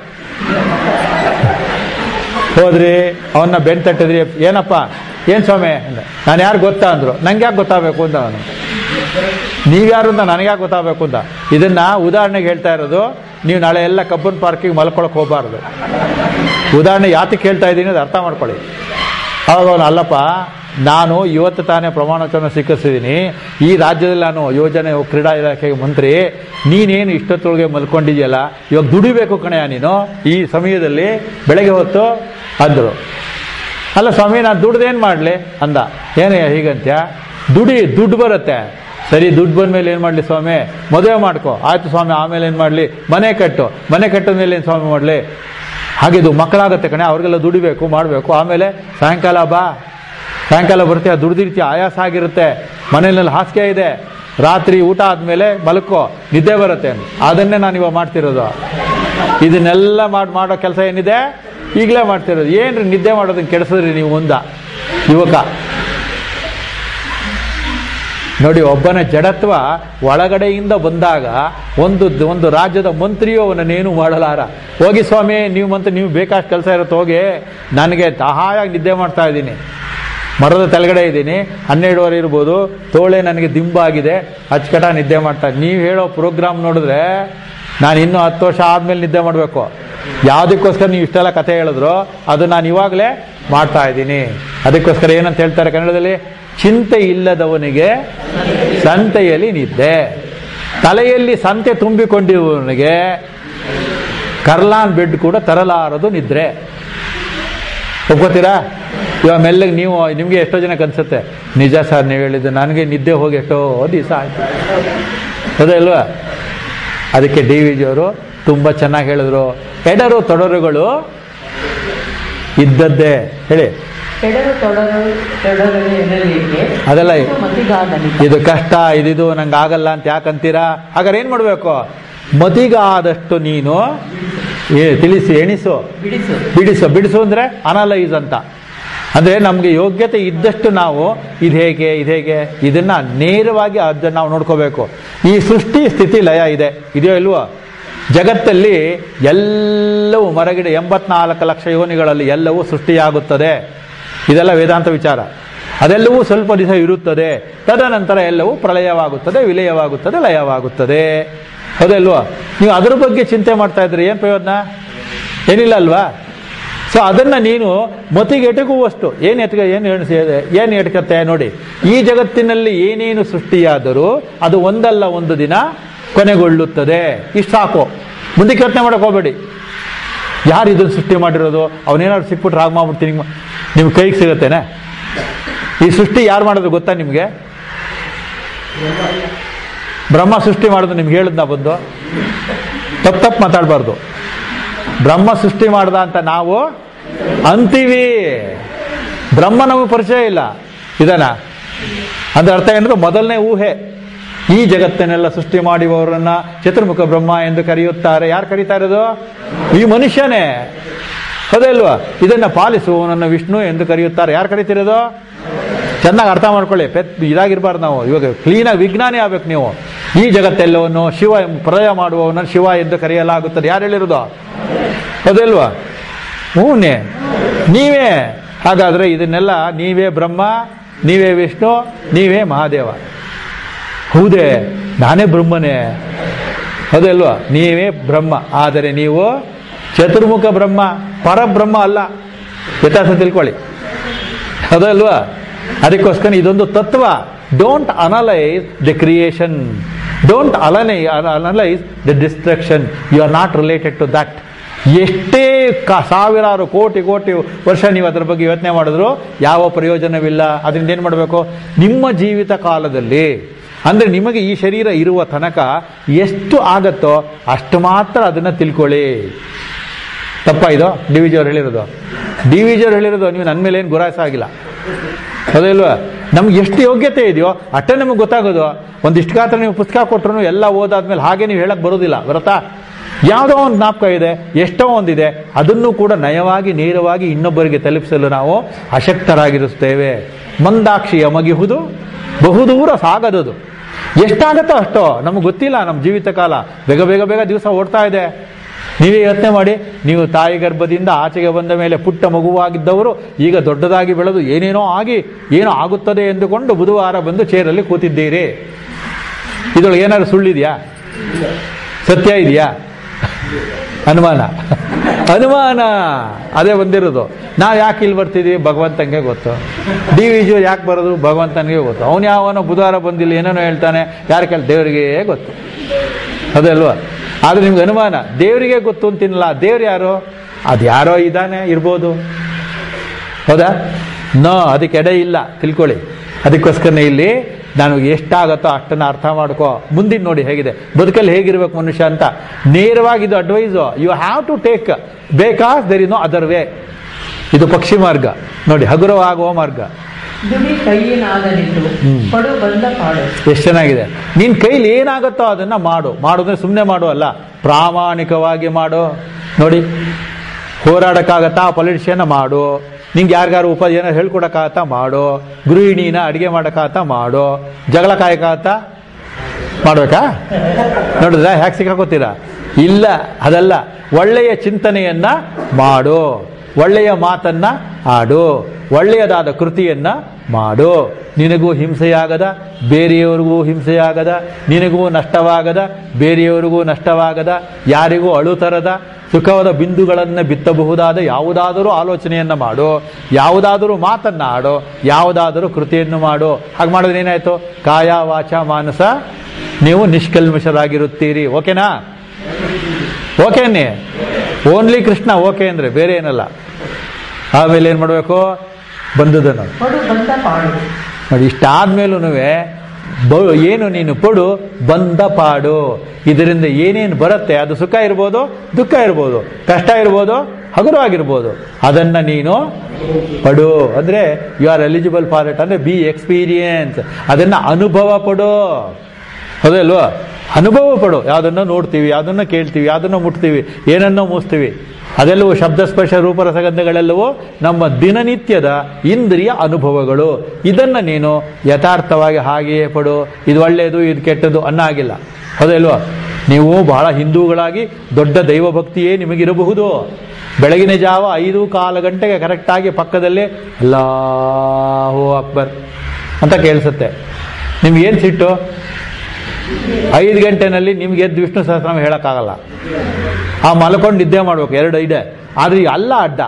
ಹೋದ್ರಿ ಅವನ್ನ ಬೆನ್ ತಟ್ಟಿದ್ರಿ ಏನಪ್ಪ ಏನು ಸ್ವಾಮಿ ಅಂದ ನಾನು ಯಾರು ಗೊತ್ತಾ ಅಂದರು ನಂಗೆ ಯಾಕೆ ಗೊತ್ತಾಗಬೇಕು ಅಂತ ಅವನು ನೀವ್ಯಾರು ಅಂತ ನನಗೆ ಯಾಕೆ ಗೊತ್ತಾಗಬೇಕು ಅಂತ ಇದನ್ನ ಉದಾಹರಣೆಗೆ ಹೇಳ್ತಾ ಇರೋದು ನೀವು ನಾಳೆ ಎಲ್ಲ ಕಬ್ಬನ್ ಪಾರ್ಕಿಗೆ ಮಲ್ಕೊಳಕ್ಕೆ ಹೋಗಬಾರ್ದು ಉದಾಹರಣೆ ಯಾತಕ್ಕೆ ಹೇಳ್ತಾ ಇದ್ದೀನಿ ಅದು ಅರ್ಥ ಮಾಡ್ಕೊಳ್ಳಿ ಅವಾಗ ಅವನು ಅಲ್ಲಪ್ಪ ನಾನು ಇವತ್ತು ತಾನೇ ಪ್ರಮಾಣ ವಚನ ಸ್ವೀಕರಿಸಿದ್ದೀನಿ ಈ ರಾಜ್ಯದಲ್ಲಿ ನಾನು ಯೋಜನೆ ಕ್ರೀಡಾ ಇಲಾಖೆಗೆ ಮಂತ್ರಿ ನೀನೇನು ಇಷ್ಟೊತ್ತೊಳಗೆ ಮಲ್ಕೊಂಡಿದ್ಯಲ್ಲ ಇವಾಗ ದುಡಿಬೇಕು ಕಣೆಯ ನೀನು ಈ ಸಮಯದಲ್ಲಿ ಬೆಳಗ್ಗೆ ಹೊತ್ತು ಅಂದರು ಅಲ್ಲ ಸ್ವಾಮಿ ನಾನು ದುಡ್ದೇನು ಮಾಡಲಿ ಅಂದ ಏನೇ ಹೀಗಂತ್ಯ ದುಡಿ ದುಡ್ಡು ಬರುತ್ತೆ ಸರಿ ದುಡ್ಡು ಬಂದ ಮೇಲೆ ಏನು ಮಾಡಲಿ ಸ್ವಾಮಿ ಮದುವೆ ಮಾಡ್ಕೊ ಆಯ್ತು ಸ್ವಾಮಿ ಆಮೇಲೆ ಏನು ಮಾಡಲಿ ಮನೆ ಕಟ್ಟು ಮನೆ ಕಟ್ಟಿದ ಮೇಲೆ ಏನು ಸ್ವಾಮಿ ಮಾಡಲಿ ಹಾಗಿದು ಮಕ್ಕಳಾಗತ್ತೆ ಕಣೆ ಅವ್ರಿಗೆಲ್ಲ ದುಡಿಬೇಕು ಮಾಡಬೇಕು ಆಮೇಲೆ ಸಾಯಂಕಾಲ ಬಾ ಸಾಯಂಕಾಲ ಬರ್ತೀಯ ದುಡ್ದಿರ್ತೀಯ ಆಯಾಸ ಆಗಿರುತ್ತೆ ಮನೆಯಲ್ಲಿ ಹಾಸಿಗೆ ಇದೆ ರಾತ್ರಿ ಊಟ ಆದಮೇಲೆ ಮಲಕ್ಕೋ ನಿದ್ದೆ ಬರುತ್ತೆ ಅದನ್ನೇ ನಾನು ಇವಾಗ ಮಾಡ್ತಿರೋದು ಇದನ್ನೆಲ್ಲ ಮಾಡಿ ಮಾಡೋ ಕೆಲಸ ಏನಿದೆ ಈಗಲೇ ಮಾಡ್ತಿರೋದು ಏನ್ರಿ ನಿದ್ದೆ ಮಾಡೋದನ್ನ ಕೆಡಿಸಿದ್ರಿ ನೀವು ಮುಂದ ಯುವಕ ನೋಡಿ ಒಬ್ಬನ ಜಡತ್ವ ಒಳಗಡೆಯಿಂದ ಬಂದಾಗ ಒಂದು ಒಂದು ರಾಜ್ಯದ ಮಂತ್ರಿಯು ಅವನನ್ನೇನು ಮಾಡಲಾರ ಹೋಗಿ ಸ್ವಾಮಿ ನೀವು ಮಂತ್ರಿ ನೀವು ಬೇಕಾಷ್ಟು ಕೆಲಸ ಇರುತ್ತೆ ಹೋಗಿ ನನಗೆ ಸಹಾಯಾಗಿ ನಿದ್ದೆ ಮಾಡ್ತಾ ಇದ್ದೀನಿ ಮರದ ತೆಳಗಡೆ ಇದ್ದೀನಿ ಹನ್ನೆರಡುವರೆ ಇರ್ಬೋದು ತೋಳೆ ನನಗೆ ದಿಂಬಾಗಿದೆ ಅಚ್ಚಕಟ ನಿದ್ದೆ ಮಾಡ್ತಾ ನೀವು ಹೇಳೋ ಪ್ರೋಗ್ರಾಮ್ ನೋಡಿದ್ರೆ ನಾನು ಇನ್ನೂ ಹತ್ತು ವರ್ಷ ಆದಮೇಲೆ ನಿದ್ದೆ ಮಾಡಬೇಕು ಯಾವುದಕ್ಕೋಸ್ಕರ ನೀವು ಇಷ್ಟೆಲ್ಲ ಕಥೆ ಹೇಳಿದ್ರು ಅದು ನಾನು ಇವಾಗಲೇ ಮಾಡ್ತಾ ಇದ್ದೀನಿ ಅದಕ್ಕೋಸ್ಕರ ಏನಂತ ಹೇಳ್ತಾರೆ ಕನ್ನಡದಲ್ಲಿ ಚಿಂತೆ ಇಲ್ಲದವನಿಗೆ ಸಂತೆಯಲ್ಲಿ ನಿದ್ದೆ ತಲೆಯಲ್ಲಿ ಸಂತೆ ತುಂಬಿಕೊಂಡಿರುವವನಿಗೆ ಕರ್ಲಾನ್ ಬೆಡ್ ಕೂಡ ತರಲಾರದು ನಿದ್ರೆ ಒಪ್ಕೋತೀರಾ ಇವಾಗ ಮೆಲ್ಲಗೆ ನೀವು ನಿಮಗೆ ಎಷ್ಟೋ ಜನಕ್ಕೆ ಅನ್ಸುತ್ತೆ ನಿಜ ಸರ್ ನೀವು ಹೇಳಿದ್ದು ನನಗೆ ನಿದ್ದೆ ಹೋಗಿ ಎಷ್ಟೋ ದಿವಸ ಆಯ್ತು ಅದೇ ಅಲ್ವಾ ಅದಕ್ಕೆ ಡಿ ವಿ ಜಿಯವರು ತುಂಬ ಚೆನ್ನಾಗಿ ಹೇಳಿದ್ರು ಎಡರು ತೊಡರುಗಳು ಇದ್ದದ್ದೇ ಹೇಳಿ ಎಡರು ತೊಡರು ತೊಡರು ಎನ್ನಲಿಕ್ಕೆ ಅದೆಲ್ಲ ಮತಿಗಾದನಿಗೆ ಇದು ಕಷ್ಟ ಇದಿದು ನಂಗೆ ಆಗಲ್ಲ ಅಂತ ಯಾಕಂತೀರಾ ಹಾಗಾದ್ರೆ ಏನು ಮಾಡಬೇಕು ಮತಿಗಾದಷ್ಟು ನೀನು ಏ ತಿಳಿಸಿ ಎಣಿಸು ಬಿಡಿಸು ಬಿಡಿಸು ಬಿಡಿಸು ಅಂದರೆ ಅನಲೈಸ್ ಅಂತ ಅಂದರೆ ನಮಗೆ ಯೋಗ್ಯತೆ ಇದ್ದಷ್ಟು ನಾವು ಇದು ಹೇಗೆ ಇದು ಹೇಗೆ ಇದನ್ನು ನೇರವಾಗಿ ಅದನ್ನು ನಾವು ನೋಡ್ಕೋಬೇಕು ಈ ಸೃಷ್ಟಿ ಸ್ಥಿತಿ ಲಯ ಇದೆ ಇದೆಯೋ ಇಲ್ವೋ ಜಗತ್ತಲ್ಲಿ ಎಲ್ಲವೂ ಮರಗಿಡ ಎಂಬತ್ನಾಲ್ಕು ಲಕ್ಷ ಯೋನಿಗಳಲ್ಲಿ ಎಲ್ಲವೂ ಸೃಷ್ಟಿಯಾಗುತ್ತದೆ ಇದೆಲ್ಲ ವೇದಾಂತ ವಿಚಾರ ಅದೆಲ್ಲವೂ ಸ್ವಲ್ಪ ದಿವಸ ಇರುತ್ತದೆ ತದನಂತರ ಎಲ್ಲವೂ ಪ್ರಳಯವಾಗುತ್ತದೆ ವಿಲಯವಾಗುತ್ತದೆ ಲಯವಾಗುತ್ತದೆ ಹೌದಲ್ವಾ ನೀವು ಅದ್ರ ಬಗ್ಗೆ ಚಿಂತೆ ಮಾಡ್ತಾ ಇದ್ರಿ ಏನು ಪ್ರಯೋಜನ ಏನಿಲ್ಲ ಅಲ್ವಾ ಸೊ ಅದನ್ನು ನೀನು ಮತಿಗೆ ಎಟಕುವಷ್ಟು ಏನು ಎಟ್ಕ ಏನು ಎಣಿಸಿ ಏನು ಎಟ್ಕತ್ತೆ ನೋಡಿ ಈ ಜಗತ್ತಿನಲ್ಲಿ ಏನೇನು ಸೃಷ್ಟಿಯಾದರೂ ಅದು ಒಂದಲ್ಲ ಒಂದು ದಿನ ಕೊನೆಗೊಳ್ಳುತ್ತದೆ ಇಷ್ಟು ಸಾಕು ಮುಂದಕ್ಕೆ ಯೋಚನೆ ಮಾಡಕ್ಕೆ ಹೋಗಬೇಡಿ ಯಾರು ಇದನ್ನು ಸೃಷ್ಟಿ ಮಾಡಿರೋದು ಅವನೇನಾದ್ರು ಸಿಕ್ಬಿಟ್ರೆ ರಾಗ ಮಾಡ್ಬಿಡ್ತೀನಿ ನಿಮ್ಮ ನಿಮ್ಮ ಕೈಗೆ ಸಿಗುತ್ತೇನೆ ಈ ಸೃಷ್ಟಿ ಯಾರು ಮಾಡಿದ್ರು ಗೊತ್ತಾ ನಿಮಗೆ ಬ್ರಹ್ಮ ಸೃಷ್ಟಿ ಮಾಡೋದು ನಿಮ್ಗೆ ಹೇಳಿದ್ನ ಬಂದು ತಪ್ಪು ತಪ್ಪು ಮಾತಾಡಬಾರ್ದು ಬ್ರಹ್ಮ ಸೃಷ್ಟಿ ಮಾಡ್ದ ಅಂತ ನಾವು ಅಂತೀವಿ ಬ್ರಹ್ಮ ನಮಗೆ ಪರಿಚಯ ಇಲ್ಲ ಇದನ್ನ ಅಂದ್ರೆ ಅರ್ಥ ಏನಂದ್ರೆ ಮೊದಲನೇ ಊಹೆ ಈ ಜಗತ್ತನ್ನೆಲ್ಲ ಸೃಷ್ಟಿ ಮಾಡಿದವರನ್ನ ಚತುರ್ಮುಖ ಬ್ರಹ್ಮ ಎಂದು ಕರೆಯುತ್ತಾರೆ ಯಾರು ಕರೀತಾ ಇರೋದು ಈ ಮನುಷ್ಯನೇ ಅಲ್ವಾ ಇದನ್ನ ಪಾಲಿಸುವವನನ್ನು ವಿಷ್ಣು ಎಂದು ಕರೆಯುತ್ತಾರೆ ಯಾರು ಕರೀತಿರೋದು ಚೆನ್ನಾಗಿ ಅರ್ಥ ಮಾಡ್ಕೊಳ್ಳಿ ಪೆತ್ ಇದಾಗಿರ್ಬಾರ್ದು ನಾವು ಇವಾಗ ಕ್ಲೀನಾಗಿ ವಿಜ್ಞಾನಿ ಆಗ್ಬೇಕು ನೀವು ಈ ಜಗತ್ತೆಲ್ಲವನ್ನು ಶಿವ ಪ್ರಳಯ ಮಾಡುವವನನ್ನು ಶಿವ ಎಂದು ಕರೆಯಲಾಗುತ್ತದೆ ಯಾರು ಹೇಳಿರೋದು ಅದಲ್ವಾ ಹೂನೇ ನೀವೇ ಹಾಗಾದ್ರೆ ಇದನ್ನೆಲ್ಲ ನೀವೇ ಬ್ರಹ್ಮ ನೀವೇ ವಿಷ್ಣು ನೀವೇ ಮಹಾದೇವ ಹೌದೇ ನಾನೇ ಬ್ರಹ್ಮನೇ ಹೌದಲ್ವಾ ನೀವೇ ಬ್ರಹ್ಮ ಆದರೆ ನೀವು ಚತುರ್ಮುಖ ಬ್ರಹ್ಮ ಪರಬ್ರಹ್ಮ ಅಲ್ಲ ವ್ಯತ್ಯಾಸ ತಿಳ್ಕೊಳ್ಳಿ ಹೌದಲ್ವಾ ಅದಕ್ಕೋಸ್ಕರ ಇದೊಂದು ತತ್ವ don't analyse the creation don't ಅಲನೈ analyse the destruction you are not related to that ಎಷ್ಟೇ ಕ ಸಾವಿರಾರು ಕೋಟಿ ಕೋಟಿ ವರ್ಷ ನೀವು ಅದರ ಬಗ್ಗೆ ಯೋಚನೆ ಮಾಡಿದ್ರು ಯಾವ ಪ್ರಯೋಜನವಿಲ್ಲ ಅದರಿಂದ ಏನು ಮಾಡಬೇಕು ನಿಮ್ಮ ಜೀವಿತ ಕಾಲದಲ್ಲಿ ಅಂದರೆ ನಿಮಗೆ ಈ ಶರೀರ ಇರುವ ತನಕ ಎಷ್ಟು ಆಗತ್ತೋ ಅಷ್ಟು ಮಾತ್ರ ಅದನ್ನು ತಿಳ್ಕೊಳ್ಳಿ ತಪ್ಪ ಇದು ಡಿ ವಿ ಜಿ ಅವ್ರು ಹೇಳಿರೋದು ಡಿ ವಿ ಜಿ ಅವ್ರು ಹೇಳಿರೋದು ನೀವು ನನ್ನ ಮೇಲೆ ಏನು ಗುರಾಯಿಸ ಆಗಿಲ್ಲ ಹೌದಿಲ್ವಾ ನಮ್ಗೆ ಎಷ್ಟು ಯೋಗ್ಯತೆ ಇದೆಯೋ ಅಷ್ಟೇ ನಮಗೆ ಗೊತ್ತಾಗೋದು ಒಂದಿಷ್ಟು ಗಾತ್ರ ನೀವು ಪುಸ್ತಕ ಕೊಟ್ಟರು ಎಲ್ಲ ಓದಾದ್ಮೇಲೆ ಹಾಗೆ ನೀವು ಹೇಳಕ್ ಬರೋದಿಲ್ಲ ಬರುತ್ತಾ ಯಾವುದೋ ಒಂದು ಜ್ಞಾಪಕ ಇದೆ ಎಷ್ಟೋ ಒಂದಿದೆ ಅದನ್ನು ಕೂಡ ನಯವಾಗಿ ನೇರವಾಗಿ ಇನ್ನೊಬ್ಬರಿಗೆ ತಲುಪಿಸಲು ನಾವು ಅಶಕ್ತರಾಗಿರುತ್ತೇವೆ ಮಂದಾಕ್ಷಿಯ ಮಗಿಹುದು ಬಹುದೂರ ಸಾಗದುದು ಎಷ್ಟಾಗತ್ತೋ ಅಷ್ಟೋ ನಮಗೆ ಗೊತ್ತಿಲ್ಲ ನಮ್ಮ ಜೀವಿತ ಕಾಲ ಬೇಗ ಬೇಗ ಬೇಗ ದಿವಸ ಓಡ್ತಾ ಇದೆ ನೀವೇ ಯೋಚನೆ ಮಾಡಿ ನೀವು ತಾಯಿ ಗರ್ಭದಿಂದ ಆಚೆಗೆ ಬಂದ ಮೇಲೆ ಪುಟ್ಟ ಮಗುವಾಗಿದ್ದವರು ಈಗ ದೊಡ್ಡದಾಗಿ ಬೆಳೆದು ಏನೇನೋ ಆಗಿ ಏನೋ ಆಗುತ್ತದೆ ಎಂದುಕೊಂಡು ಬುಧವಾರ ಬಂದು ಚೇರಲ್ಲಿ ಕೂತಿದ್ದೀರಿ ಇದರೊಳಗೆ ಏನಾದ್ರು ಸುಳ್ಳಿದೆಯಾ ಸತ್ಯ ಇದೆಯಾ ಅನುಮಾನ ಅನುಮಾನ ಅದೇ ಬಂದಿರೋದು ನಾವು ಯಾಕೆ ಇಲ್ಲಿ ಬರ್ತಿದ್ದೀವಿ ಭಗವಂತನಿಗೆ ಗೊತ್ತು ಡಿ ವಿ ಜಿ ಯಾಕೆ ಬರೋದು ಭಗವಂತನಿಗೆ ಗೊತ್ತು ಅವನು ಯಾವನೋ ಬುಧವಾರ ಬಂದಿಲ್ಲ ಏನೇನೋ ಹೇಳ್ತಾನೆ ಯಾರು ಕೇಳಿ ದೇವರಿಗೆ ಗೊತ್ತು ಅದೇ ಅಲ್ವಾ ಆದರೆ ನಿಮ್ಗೆ ಅನುಮಾನ ದೇವರಿಗೆ ಗೊತ್ತು ಅಂತಿನ್ನಲ್ಲ ದೇವ್ರು ಯಾರು ಅದು ಯಾರೋ ಇದ್ದಾನೆ ಇರ್ಬೋದು ಹೌದಾ ನೋ ಅದಕ್ಕೆ ಎಡೆ ಇಲ್ಲ ತಿಳ್ಕೊಳ್ಳಿ ಅದಕ್ಕೋಸ್ಕರ ಇಲ್ಲಿ ನನಗೆ ಎಷ್ಟಾಗತ್ತೋ ಅಷ್ಟನ್ನು ಅರ್ಥ ಮಾಡ್ಕೋ ಮುಂದಿನ ನೋಡಿ ಹೇಗಿದೆ ಬದುಕಲ್ಲಿ ಹೇಗಿರ್ಬೇಕು ಮನುಷ್ಯ ಅಂತ ನೇರವಾಗಿ ಇದು advice you have to take because there is no other way ಇದು ಪಕ್ಷಿ ಮಾರ್ಗ ನೋಡಿ ಹಗುರವಾಗುವ ಮಾರ್ಗ ದುಡಿ ಕೈಯಿನಾದನಿತು ಹ್ಮ್. ಪಡು ಬಂದ ಪಾಡು ಎಷ್ಟು ಚೆನ್ನಾಗಿದೆ ನಿನ್ನ ಕೈಲಿ ಏನಾಗುತ್ತೋ ಅದನ್ನ ಮಾಡು ಮಾಡೋದ್ರೆ ಸುಮ್ಮನೆ ಮಾಡು ಅಲ್ಲ ಪ್ರಾಮಾಣಿಕವಾಗಿ ಮಾಡು ನೋಡಿ ಹೋರಾಡಕ್ಕಾಗತ್ತಾ ಪೊಲಿಟಿಷಿಯನ್ನ ಮಾಡು ನಿಂಗೆ ಯಾರಿಗಾರು ಉಪ ಏನೋ ಹೇಳ್ಕೊಡಕ್ಕಾಗತ್ತಾ ಮಾಡು ಗೃಹಿಣಿನ ಅಡುಗೆ ಮಾಡೋಕ್ಕಾಗತ್ತಾ ಮಾಡು ಜಗಳ ಕಾಯಕ್ಕಾಗತ್ತಾ ಮಾಡ್ಬೇಕಾ ನೋಡಿದ್ರ ಹ್ಯಾಕ್ ಸಿಕ್ಕಾಕೋತೀರಾ ಇಲ್ಲ ಅದಲ್ಲ ಒಳ್ಳೆಯ ಚಿಂತನೆಯನ್ನ ಮಾಡು ಒಳ್ಳೆಯ ಮಾತನ್ನ ಆಡು ಒಳ್ಳೆಯದಾದ ಕೃತಿಯನ್ನ ಮಾಡು ನಿನಗೂ ಹಿಂಸೆಯಾಗದ ಬೇರೆಯವರಿಗೂ ಹಿಂಸೆಯಾಗದ ನಿನಗೂ ನಷ್ಟವಾಗದ ಬೇರೆಯವರಿಗೂ ನಷ್ಟವಾಗದ ಯಾರಿಗೂ ಅಳು ತರದ ಸುಖವಾದ ಬಿಂದುಗಳನ್ನು ಬಿತ್ತಬಹುದಾದ ಯಾವುದಾದರೂ ಆಲೋಚನೆಯನ್ನು ಮಾಡು ಯಾವುದಾದರೂ ಮಾತನ್ನ ಆಡು ಯಾವುದಾದರೂ ಕೃತಿಯನ್ನು ಮಾಡು ಹಾಗೆ ಮಾಡಿದ್ರೆ ಏನಾಯ್ತು ಕಾಯ ವಾಚ ಮಾನಸ ನೀವು ನಿಷ್ಕಲ್ಮಶರಾಗಿರುತ್ತೀರಿ ಓಕೆನಾ ಓಕೆನೇ ಓನ್ಲಿ ಕೃಷ್ಣ ಓಕೆ ಅಂದರೆ ಬೇರೆ ಏನಲ್ಲ ಆಮೇಲೆ ಏನು ಮಾಡಬೇಕು ಬಂದುದನ್ನು ಪಡು ಬಂದ ಪಾಡು ನೋಡಿ ಇಷ್ಟಾದ್ಮೇಲೂ ಬ ಏನು ನೀನು ಪಡು ಬಂದ ಪಾಡು ಇದರಿಂದ ಏನೇನು ಬರುತ್ತೆ ಅದು ಸುಖ ಇರ್ಬೋದು ದುಃಖ ಇರ್ಬೋದು ಕಷ್ಟ ಇರ್ಬೋದು ಹಗುರವಾಗಿರ್ಬೋದು ಅದನ್ನ ನೀನು ಪಡು ಅಂದ್ರೆ you are eligible for it ಅಂದ್ರೆ ಬಿ ಎಕ್ಸ್ಪೀರಿಯನ್ಸ್ ಅದನ್ನ ಅನುಭವ ಪಡು ಹೌದಲ್ವಾ ಅನುಭವ ಪಡು ಯಾವುದನ್ನು ನೋಡ್ತೀವಿ ಯಾವುದನ್ನು ಕೇಳ್ತೀವಿ ಯಾವುದನ್ನು ಮುಟ್ತೀವಿ ಏನನ್ನೋ ಮೂಸ್ತೀವಿ ಅದೆಲ್ಲವೂ ಶಬ್ದ ಸ್ಪರ್ಶ ರೂಪರಸಗಂಧಗಳೆಲ್ಲವೂ ನಮ್ಮ ದಿನನಿತ್ಯದ ಇಂದ್ರಿಯ ಅನುಭವಗಳು ಇದನ್ನ ನೀನು ಯಥಾರ್ಥವಾಗಿ ಹಾಗೆಯೇ ಪಡು ಇದು ಒಳ್ಳೆಯದು ಇದು ಕೆಟ್ಟದ್ದು ಅನ್ನಾಗಿಲ್ಲ ಹೌದಲ್ವಾ ನೀವು ಬಹಳ ಹಿಂದೂಗಳಾಗಿ ದೊಡ್ಡ ದೈವ ಭಕ್ತಿಯೇ ನಿಮಗಿರಬಹುದು ಬೆಳಗಿನ ಜಾವ ಐದು ಕಾಲು ಗಂಟೆಗೆ ಕರೆಕ್ಟಾಗಿ ಪಕ್ಕದಲ್ಲೇ ಅಲ್ಲಾಹು ಅಕ್ಬರ್ ಅಂತ ಕೇಳಿಸುತ್ತೆ ನಿಮ್ಗೇನು ಸಿಟ್ಟು ಐದು ಗಂಟೆನಲ್ಲಿ ನಿಮ್ಗೆ ಎದ್ದು ವಿಷ್ಣು ಸಹಸ್ರನಾಮ ಹೇಳೋಕ್ಕಾಗಲ್ಲ ಆ ಮಲ್ಕೊಂಡು ನಿದ್ದೆ ಮಾಡ್ಬೇಕು ಎರಡು ಇದೆ ಆದರೆ ಈಗ ಅಲ್ಲ ಅಡ್ಡ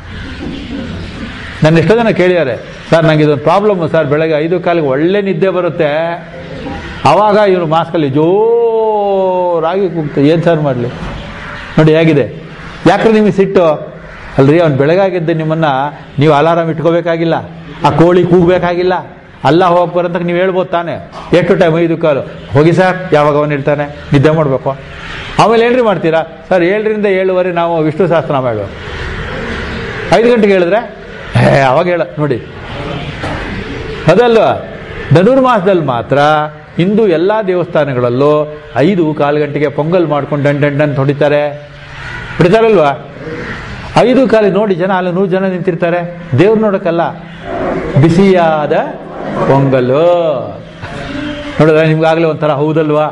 ನನ್ನ ಎಷ್ಟೋ ಜನ ಕೇಳಿದ್ದಾರೆ ಸರ್ ನಂಗೆ ಇದೊಂದು ಪ್ರಾಬ್ಲಮ್ಮು ಸರ್ ಬೆಳಗ್ಗೆ ಐದು ಕಾಲಿಗೆ ಒಳ್ಳೆ ನಿದ್ದೆ ಬರುತ್ತೆ ಆವಾಗ ಇವರು ಮಾಸ್ಕಲ್ಲಿ ಜೋರಾಗಿ ಕೂಗ್ತಾರೆ ಏನು ಸರ್ ಮಾಡಲಿ ನೋಡಿ ಹೇಗಿದೆ ಯಾಕ್ರೆ ನಿಮಗೆ ಸಿಟ್ಟು ಅಲ್ರಿ ಅವ್ನು ಬೆಳಗಾಗಿದ್ದ ನಿಮ್ಮನ್ನ ನೀವು ಅಲಾರಾಮ್ ಇಟ್ಕೋಬೇಕಾಗಿಲ್ಲ ಆ ಕೋಳಿ ಕೂಗಬೇಕಾಗಿಲ್ಲ ಅಲ್ಲ ಹೋಗಿ ಬರಂತ ನೀವು ಹೇಳ್ಬೋದು ತಾನೆ ಎಷ್ಟು ಟೈಮ್ ಐದು ಕಾಲು ಹೋಗಿ ಸರ್ ಯಾವಾಗ ಅವನು ಇರ್ತಾನೆ ನಿದ್ದೆ ಮಾಡಬೇಕು ಆಮೇಲೆ ಏನ್ರಿ ಮಾಡ್ತೀರಾ ಸರ್ ಏಳರಿಂದ ಏಳುವರೆ ನಾವು ವಿಷ್ಣು ಸಹಸ್ರನಾಮ ಹೇಳು ಐದು ಗಂಟೆಗೆ ಹೇಳಿದ್ರೆ ಹೇ ಅವಾಗ ಹೇಳ ನೋಡಿ ಅದಲ್ವಾ ಧನುರ್ಮಾಸದಲ್ಲಿ ಮಾತ್ರ ಇಂದು ಎಲ್ಲ ದೇವಸ್ಥಾನಗಳಲ್ಲೂ ಐದು ಕಾಲು ಗಂಟೆಗೆ ಪೊಂಗಲ್ ಮಾಡ್ಕೊಂಡು ಡನ್ ಡನ್ ಡನ್ ಹೊಡಿತಾರೆ ಹೊಡಿತಾರಲ್ವಾ ಐದು ಕಾಲಿ ನೋಡಿ ಜನ ಅಲ್ಲಿ ನೂರು ಜನ ನಿಂತಿರ್ತಾರೆ ದೇವ್ರು ನೋಡಕ್ಕಲ್ಲ ಬಿಸಿಯಾದ ಪೊಂಗಲು ನೋಡಿದ್ರೆ ನಿಮ್ಗಾಗಲೇ ಒಂಥರ ಹೌದಲ್ವಾ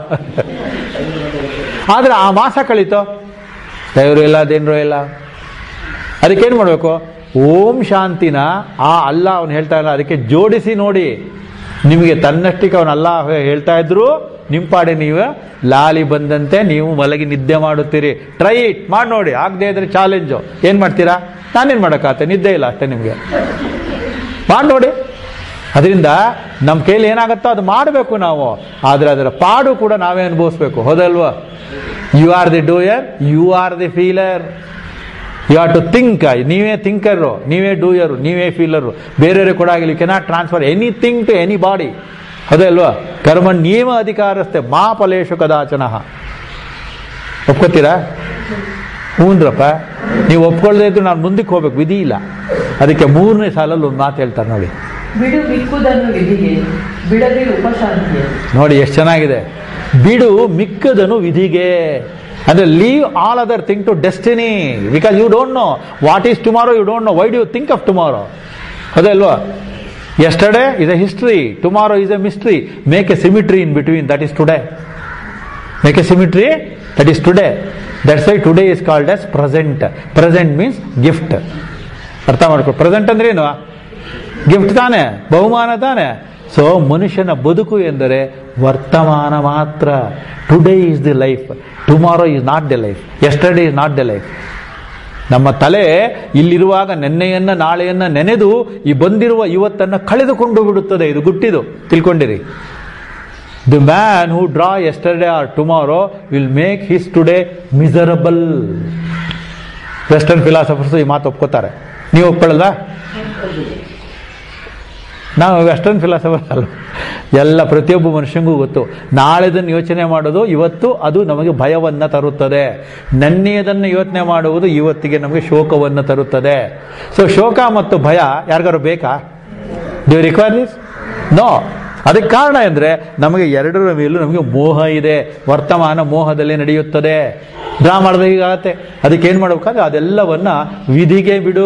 ಆದ್ರೆ ಆ ಮಾಸ ಕಳೀತು ದೇವರು ಇಲ್ಲ ದೇನರು ಇಲ್ಲ ಅದಕ್ಕೇನು ಮಾಡಬೇಕು ಓಂ ಶಾಂತಿನ ಆ ಅಲ್ಲ ಅವನು ಹೇಳ್ತಾ ಇಲ್ಲ ಅದಕ್ಕೆ ಜೋಡಿಸಿ ನೋಡಿ ನಿಮಗೆ ತನ್ನಷ್ಟಕ್ಕೆ ಅವನು ಅಲ್ಲ ಹೇಳ್ತಾ ಇದ್ರು ನಿಮ್ಮ ಪಾಡೆ ನೀವು ಲಾಲಿ ಬಂದಂತೆ ನೀವು ಮಲಗಿ ನಿದ್ದೆ ಮಾಡುತ್ತೀರಿ ಟ್ರೈ ಇಟ್ ಮಾಡಿ ನೋಡಿ ಆಗದೆ ಇದ್ರೆ ಚಾಲೆಂಜು ಏನು ಮಾಡ್ತೀರಾ ನಾನೇನು ಮಾಡೋಕ್ಕಾಗತ್ತೆ ನಿದ್ದೆ ಇಲ್ಲ ಅಷ್ಟೇ ನಿಮಗೆ ಮಾಡಿ ನೋಡಿ ಅದರಿಂದ ನಮ್ಮ ಕೈಲಿ ಏನಾಗುತ್ತೋ ಅದು ಮಾಡಬೇಕು ನಾವು ಆದರೆ ಅದರ ಪಾಡು ಕೂಡ ನಾವೇ ಅನುಭವಿಸ್ಬೇಕು ಹೌದಲ್ವಾ you are the doer you are the feeler you are to think ನೀವೇ ಥಿಂಕರು ನೀವೇ ಡೂಯರು ನೀವೇ ಫೀಲರು ಬೇರೆಯವ್ರಿಗೆ ಕೂಡ ಆಗಲಿ cannot transfer anything to anybody ಅದೇ ಅಲ್ವಾ ಕರ್ಮ ನಿಯಮ ಅಧಿಕಾರಸ್ಥೆ ಮಾ ಫಲೇಶು ಕದಾಚನ ಒಪ್ಕೋತೀರಾ ಹ್ಞೂನ್ರಪ್ಪ ನೀವು ಒಪ್ಕೊಳ್ದೇ ಇದ್ರು ನಾನು ಮುಂದಕ್ಕೆ ಹೋಗ್ಬೇಕು ವಿಧಿ ಇಲ್ಲ ಅದಕ್ಕೆ ಮೂರನೇ ಸಾಲಲ್ಲಿ ಒಂದು ಮಾತು ಹೇಳ್ತಾರೆ ನೋಡಿ ಬಿಡು ಮಿಕ್ಕುದನ್ನು ವಿಧಿಗೆ ಬಿಡದೆ ಉಪಶಾಂತಿಗೆ ನೋಡಿ ಎಷ್ಟು ಚೆನ್ನಾಗಿದೆ ಬಿಡು ಮಿಕ್ಕದನು ವಿಧಿಗೆ ಅಂದ್ರೆ leave all other thing to destiny because you don't know what is tomorrow you don't know why do you think of tomorrow ಅದೇ ಅಲ್ವಾ yesterday is a history tomorrow is a mystery make a symmetry in between that is today make a symmetry that is today that's why today is called as present present means gift ಅರ್ಥ ಮಾಡ್ಕೊ present ಅಂದ್ರೆ ಏನು gift ತಾನೆ ಬಹುಮಾನ ತಾನೆ so ಮನುಷ್ಯನ ಬದುಕು ಎಂದರೆ ವರ್ತಮಾನ ಮಾತ್ರ today is the life tomorrow is not the life yesterday is not the life ನಮ್ಮ ತಲೆ ಇಲ್ಲಿರುವಾಗ ನೆನ್ನೆಯನ್ನ ನಾಳೆಯನ್ನ ನೆನೆದು ಈ ಬಂದಿರುವ ಇವತ್ತನ್ನ ಕಳೆದುಕೊಂಡು ಬಿಡುತ್ತದೆ ಇದು ಗುಟ್ಟಿದು ತಿಳ್ಕೊಂಡಿರಿ the man who draw yesterday or tomorrow will make his today miserable western philosophers ಈ ಮಾತು ಒಪ್ಕೋತಾರೆ ನೀವು ಒಪ್ಕೊಳ್ಳಲ್ವಾ ನಾವು ವೆಸ್ಟರ್ನ್ ಫಿಲಾಸಫರ್ ಅಲ್ಲ ಎಲ್ಲ ಪ್ರತಿಯೊಬ್ಬ ಮನುಷ್ಯನಿಗೂ ಗೊತ್ತು ನಾಳೆದನ್ನು ಯೋಚನೆ ಮಾಡೋದು ಇವತ್ತು ಅದು ನಮಗೆ ಭಯವನ್ನು ತರುತ್ತದೆ ನನ್ನೆಯದನ್ನು ಯೋಚನೆ ಮಾಡುವುದು ಇವತ್ತಿಗೆ ನಮಗೆ ಶೋಕವನ್ನು ತರುತ್ತದೆ ಸೊ ಶೋಕ ಮತ್ತು ಭಯ ಯಾರಿಗಾರು ಬೇಕಾ ಡ್ಯೂ ರಿಕ್ವೈರ್ ದಿಸ್ ನೋ ಅದಕ್ಕೆ ಕಾರಣ ಅಂದರೆ ನಮಗೆ ಎರಡರ ಮೇಲೂ ನಮಗೆ ಮೋಹ ಇದೆ ವರ್ತಮಾನ ಮೋಹದಲ್ಲಿ ನಡೆಯುತ್ತದೆ ಡ್ರಾ ಮಾಡಿದ್ರೆ ಹೀಗಾಗತ್ತೆ ಅದಕ್ಕೆ ಏನು ಮಾಡ್ಬೇಕಾದ್ರೆ ಅದೆಲ್ಲವನ್ನ ವಿಧಿಗೆ ಬಿಡು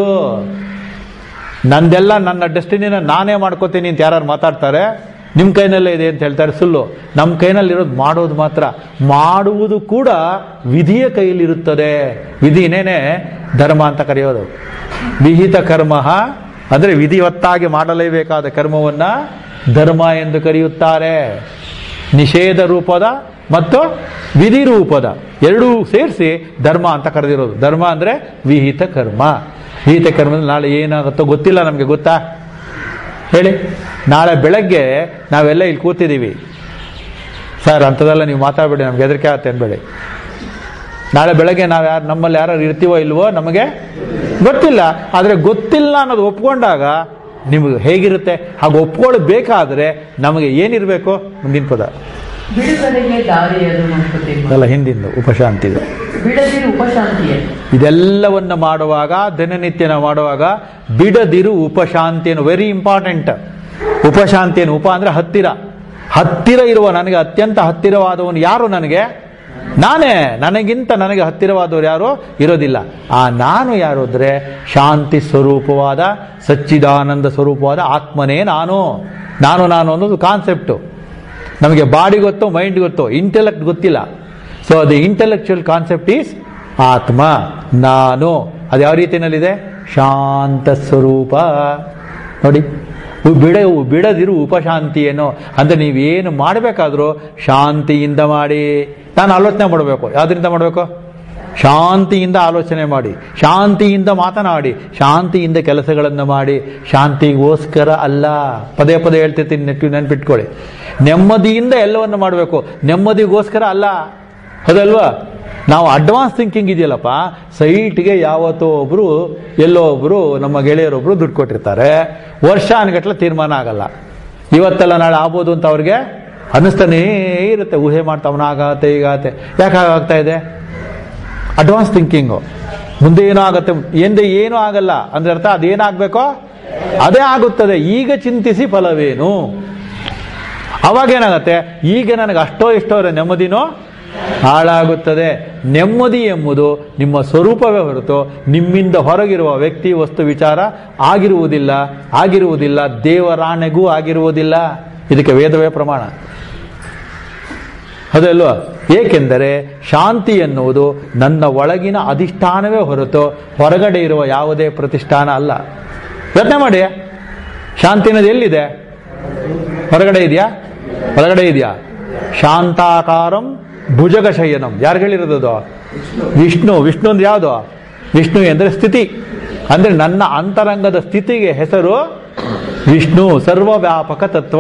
ನಂದೆಲ್ಲ ನನ್ನ ಡೆಸ್ಟಿನಿನ ನಾನೇ ಮಾಡ್ಕೋತೀನಿ ಅಂತ ಯಾರು ಮಾತಾಡ್ತಾರೆ ನಿಮ್ಮ ಕೈನಲ್ಲೇ ಇದೆ ಅಂತ ಹೇಳ್ತಾರೆ ಸುಳ್ಳು ನಮ್ಮ ಕೈನಲ್ಲಿರೋದು ಮಾಡೋದು ಮಾತ್ರ ಮಾಡುವುದು ಕೂಡ ವಿಧಿಯ ಕೈಯಲ್ಲಿರುತ್ತದೆ ವಿಧಿ ಇನ್ನೇನೆ ಧರ್ಮ ಅಂತ ಕರೆಯೋದು ವಿಹಿತ ಕರ್ಮ ಅಂದರೆ ವಿಧಿವತ್ತಾಗಿ ಮಾಡಲೇಬೇಕಾದ ಕರ್ಮವನ್ನ ಧರ್ಮ ಎಂದು ಕರೆಯುತ್ತಾರೆ ನಿಷೇಧ ರೂಪದ ಮತ್ತು ವಿಧಿ ರೂಪದ ಎರಡೂ ಸೇರಿಸಿ ಧರ್ಮ ಅಂತ ಕರೆದಿರೋದು ಧರ್ಮ ಅಂದರೆ ವಿಹಿತ ಕರ್ಮ ವಿಹಿತ ಕರ್ಮದಲ್ಲಿ ನಾಳೆ ಏನಾಗುತ್ತೋ ಗೊತ್ತಿಲ್ಲ ನಮಗೆ ಗೊತ್ತಾ ಹೇಳಿ ನಾಳೆ ಬೆಳಗ್ಗೆ ನಾವೆಲ್ಲ ಇಲ್ಲಿ ಕೂತಿದ್ದೀವಿ ಸರ್ ಅಂಥದ್ದೆಲ್ಲ ನೀವು ಮಾತಾಡಬೇಡಿ ನಮ್ಗೆ ಹೆದರಿಕೆ ಆಗುತ್ತೆ ಅನ್ಬೇಡಿ ನಾಳೆ ಬೆಳಗ್ಗೆ ನಾವು ಯಾರು ನಮ್ಮಲ್ಲಿ ಯಾರು ಇರ್ತೀವೋ ಇಲ್ವೋ ನಮಗೆ ಗೊತ್ತಿಲ್ಲ ಆದರೆ ಗೊತ್ತಿಲ್ಲ ಅನ್ನೋದು ಒಪ್ಕೊಂಡಾಗ ನಿಮಗೆ ಹೇಗಿರುತ್ತೆ ಹಾಗೆ ಒಪ್ಕೊಳ್ಬೇಕಾದ್ರೆ ನಮಗೆ ಏನಿರಬೇಕು ಮುಂದಿನ ಪದ ಬಿಡುಗಡೆಗೆ ದಾರಿಯದು ಮಂಕುತಿಮ್ಮ ಅದೆಲ್ಲ ಹಿಂದಿಂದು ಉಪಶಾಂತಿದು ಬಿಡದಿರು ಉಪಶಾಂತಿಯೇ ಇದೆಲ್ಲವನ್ನ ಮಾಡುವಾಗ ದಿನನಿತ್ಯನ ಮಾಡುವಾಗ ಬಿಡದಿರು ಉಪಶಾಂತಿಯನ್ನು ವೆರಿ ಇಂಪಾರ್ಟೆಂಟ್ ಉಪಶಾಂತಿಯನ್ನು ಉಪ ಅಂದ್ರೆ ಹತ್ತಿರ ಹತ್ತಿರ ಇರುವ ನನಗೆ ಅತ್ಯಂತ ಹತ್ತಿರವಾದವನು ಯಾರು ನನಗೆ ನಾನೇ ನನಗಿಂತ ನನಗೆ ಹತ್ತಿರವಾದವರು ಯಾರು ಇರೋದಿಲ್ಲ ಆ ನಾನು ಯಾರು ಅಂದ್ರೆ ಶಾಂತಿ ಸ್ವರೂಪವಾದ ಸಚ್ಚಿದಾನಂದ ಸ್ವರೂಪವಾದ ಆತ್ಮನೇ ನಾನು ನಾನು ನಾನು ಅನ್ನೋದು ಕಾನ್ಸೆಪ್ಟು ನಮಗೆ ಬಾಡಿ ಗೊತ್ತು ಮೈಂಡ್ ಗೊತ್ತು ಇಂಟೆಲೆಕ್ಟ್ ಗೊತ್ತಿಲ್ಲ so the intellectual concept is ಆತ್ಮ ನಾನು ಅದು ಯಾವ ರೀತಿಯಲ್ಲಿದೆ ಶಾಂತ ಸ್ವರೂಪ ನೋಡಿ ಉ- ಬಿಡ ಉ- ಬಿಡದಿರು ಉಪಶಾಂತಿಯೇನು ಅಂದರೆ ನೀವೇನು ಮಾಡಬೇಕಾದ್ರೂ ಶಾಂತಿಯಿಂದ ಮಾಡಿ ನಾನು ಆಲೋಚನೆ ಮಾಡಬೇಕು ಯಾವ್ದ್ರಿಂದ ಮಾಡಬೇಕು ಶಾಂತಿಯಿಂದ ಆಲೋಚನೆ ಮಾಡಿ ಶಾಂತಿಯಿಂದ ಮಾತನಾಡಿ ಶಾಂತಿಯಿಂದ ಕೆಲಸಗಳನ್ನು ಮಾಡಿ ಶಾಂತಿಗೋಸ್ಕರ ಅಲ್ಲ ಪದೇ ಪದೇ ಹೇಳ್ತಿರ್ತೀನಿ ನೆಟ್ಟು ನೆನ್ಪಿಟ್ಕೊಳ್ಳಿ ನೆಮ್ಮದಿಯಿಂದ ಎಲ್ಲವನ್ನು ಮಾಡಬೇಕು ನೆಮ್ಮದಿಗೋಸ್ಕರ ಅಲ್ಲ ಹೌದಲ್ವಾ ನಾವು ಅಡ್ವಾನ್ಸ್ ಥಿಂಕಿಂಗ್ ಇದೆಯಲ್ಲಪ್ಪ ಸೈಟ್ಗೆ ಯಾವತ್ತೋ ಒಬ್ರು ಎಲ್ಲೋ ಒಬ್ರು ನಮ್ಮ ಗೆಳೆಯರೊಬ್ರು ದುಡ್ಡು ಕೊಟ್ಟಿರ್ತಾರೆ ವರ್ಷ ಅನ್ಗಟ್ಲೆ ತೀರ್ಮಾನ ಆಗಲ್ಲ ಇವತ್ತೆಲ್ಲ ನಾಳೆ ಆಗ್ಬೋದು ಅಂತ ಅವ್ರಿಗೆ ಅನ್ನಿಸ್ತಾನೇ ಇರುತ್ತೆ ಊಹೆ ಮಾಡ್ತಾವನಾಗತ್ತೆ ಈಗಾಗತ್ತೆ ಯಾಕೆ ಹಾಗಾಗ್ತಾ ಇದೆ ಅಡ್ವಾನ್ಸ್ ಥಿಂಕಿಂಗು ಮುಂದೆ ಏನೋ ಆಗತ್ತೆ ಎಂದೆ ಏನೂ ಆಗಲ್ಲ ಅಂದ್ರೆ ಅರ್ಥ ಅದೇನಾಗಬೇಕೋ ಅದೇ ಆಗುತ್ತದೆ ಈಗ ಚಿಂತಿಸಿ ಫಲವೇನು ಅವಾಗ ಏನಾಗತ್ತೆ ಈಗ ನನಗೆ ಅಷ್ಟೋ ಇಷ್ಟೋ ಇರೋ ನೆಮ್ಮದಿನೋ ಹಾಳಾಗುತ್ತದೆ ನೆಮ್ಮದಿ ಎಂಬುದು ನಿಮ್ಮ ಸ್ವರೂಪವೇ ಹೊರತು ನಿಮ್ಮಿಂದ ಹೊರಗಿರುವ ವ್ಯಕ್ತಿ ವಸ್ತು ವಿಚಾರ ಆಗಿರುವುದಿಲ್ಲ ಆಗಿರುವುದಿಲ್ಲ ದೇವರಾಣೆಗೂ ಆಗಿರುವುದಿಲ್ಲ ಇದಕ್ಕೆ ವೇದವೇ ಪ್ರಮಾಣ ಅದಲ್ವಾ ಏಕೆಂದರೆ ಶಾಂತಿ ಎನ್ನುವುದು ನನ್ನ ಒಳಗಿನ ಅಧಿಷ್ಠಾನವೇ ಹೊರತು ಹೊರಗಡೆ ಇರುವ ಯಾವುದೇ ಪ್ರತಿಷ್ಠಾನ ಅಲ್ಲ ಯೋಚನೆ ಮಾಡಿ ಶಾಂತಿ ಅನ್ನೋದು ಎಲ್ಲಿದೆ ಹೊರಗಡೆ ಇದೆಯಾ ಹೊರಗಡೆ ಇದೆಯಾ ಶಾಂತಾಕಾರಂ ಭುಜಗ ಶಯನಂ ಯಾರು ಹೇಳಿರೋದು ಅದು? ವಿಷ್ಣು ವಿಷ್ಣು ಅಂದ್ರೆ ಯಾವುದು ವಿಷ್ಣು ಎಂದರೆ ಸ್ಥಿತಿ ಅಂದ್ರೆ ನನ್ನ ಅಂತರಂಗದ ಸ್ಥಿತಿಗೆ ಹೆಸರು ವಿಷ್ಣು ಸರ್ವವ್ಯಾಪಕ ತತ್ವ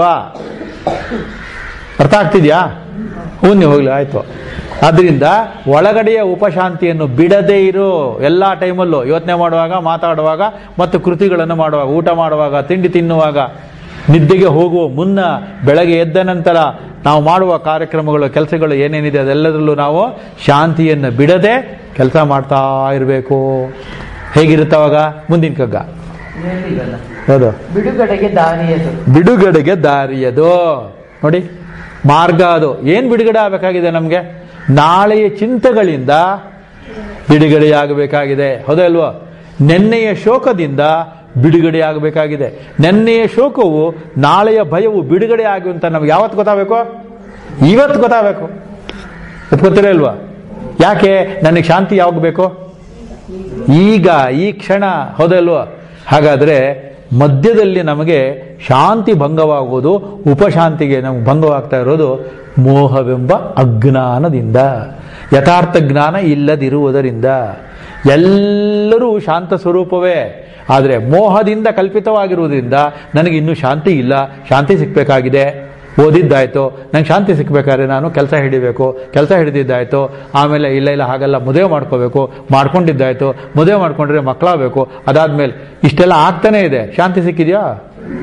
ಅರ್ಥ ಆಗ್ತಿದ್ಯಾ ಹೂನ್ಯ ಹೋಗ್ಲಿ ಆಯ್ತು ಆದ್ರಿಂದ ಒಳಗಡೆಯ ಉಪಶಾಂತಿಯನ್ನು ಬಿಡದೇ ಇರು ಎಲ್ಲ ಟೈಮಲ್ಲೂ ಯೋಚನೆ ಮಾಡುವಾಗ ಮಾತಾಡುವಾಗ ಮತ್ತು ಕೃತಿಗಳನ್ನು ಮಾಡುವಾಗ ಊಟ ಮಾಡುವಾಗ ತಿಂಡಿ ತಿನ್ನುವಾಗ ನಿದ್ದೆಗೆ ಹೋಗುವ ಮುನ್ನ ಬೆಳಗ್ಗೆ ಎದ್ದ ನಂತರ ನಾವು ಮಾಡುವ ಕಾರ್ಯಕ್ರಮಗಳು ಕೆಲಸಗಳು ಏನೇನಿದೆ ಅದೆಲ್ಲದರಲ್ಲೂ ನಾವು ಶಾಂತಿಯನ್ನು ಬಿಡದೆ ಕೆಲಸ ಮಾಡ್ತಾ ಇರಬೇಕು ಹೇಗಿರುತ್ತವಾಗ ಮುಂದಿನ ಕಗ್ಗ ಹೇಳಿದಲ್ಲ ಹೌದು ಬಿಡುಗಡೆಗೆ ದಾರಿಯದು ಬಿಡುಗಡೆಗೆ ದಾರಿಯದು ನೋಡಿ ಮಾರ್ಗ ಅದು ಏನ್ ಬಿಡುಗಡೆ ಆಗಬೇಕಾಗಿದೆ ನಮಗೆ ನಾಳೆಯ ಚಿಂತೆಗಳಿಂದ ಬಿಡುಗಡೆಯಾಗಬೇಕಾಗಿದೆ ಹೌದಾ ಅಲ್ವಾ ನೆನ್ನೆಯ ಶೋಕದಿಂದ ಬಿಡುಗಡೆ ಆಗಬೇಕಾಗಿದೆ ನೆನ್ನೆಯ ಶೋಕವು ನಾಳೆಯ ಭಯವು ಬಿಡುಗಡೆ ಆಗುವಂತ ನಮ್ಗೆ ಯಾವತ್ತು ಗೊತ್ತಾಗಬೇಕು ಇವತ್ತು ಗೊತ್ತಾಗಬೇಕು ಒಪ್ಕೋತೀರ ಇಲ್ವಾ ಯಾಕೆ ನನಗೆ ಶಾಂತಿ ಯಾವಾಗ ಬೇಕು ಈಗ ಈ ಕ್ಷಣ ಹೌದಲ್ವಾ ಹಾಗಾದ್ರೆ ಮಧ್ಯದಲ್ಲಿ ನಮಗೆ ಶಾಂತಿ ಭಂಗವಾಗುವುದು ಉಪಶಾಂತಿಗೆ ನಮ್ಗೆ ಭಂಗವಾಗ್ತಾ ಇರೋದು ಮೋಹವೆಂಬ ಅಜ್ಞಾನದಿಂದ ಯಥಾರ್ಥ ಜ್ಞಾನ ಇಲ್ಲದಿರುವುದರಿಂದ ಎಲ್ಲರೂ ಶಾಂತ ಸ್ವರೂಪವೇ ಆದರೆ ಮೋಹದಿಂದ ಕಲ್ಪಿತವಾಗಿರುವುದರಿಂದ ನನಗೆ ಇನ್ನೂ ಶಾಂತಿ ಇಲ್ಲ ಶಾಂತಿ ಸಿಕ್ಕಬೇಕಾಗಿದೆ ಓದಿದ್ದಾಯ್ತು ನಂಗೆ ಶಾಂತಿ ಸಿಕ್ಕಬೇಕಾದ್ರೆ ನಾನು ಕೆಲಸ ಹಿಡಿಬೇಕು ಕೆಲಸ ಹಿಡಿದಿದ್ದಾಯ್ತು ಆಮೇಲೆ ಇಲ್ಲ ಇಲ್ಲ ಹಾಗೆಲ್ಲ ಮದುವೆ ಮಾಡ್ಕೋಬೇಕು ಮಾಡ್ಕೊಂಡಿದ್ದಾಯ್ತು ಮದುವೆ ಮಾಡ್ಕೊಂಡ್ರೆ ಮಕ್ಕಳಾಗಬೇಕು ಅದಾದ್ಮೇಲೆ ಇಷ್ಟೆಲ್ಲ ಆಗ್ತಾನೆ ಇದೆ ಶಾಂತಿ ಸಿಕ್ಕಿದ್ಯಾ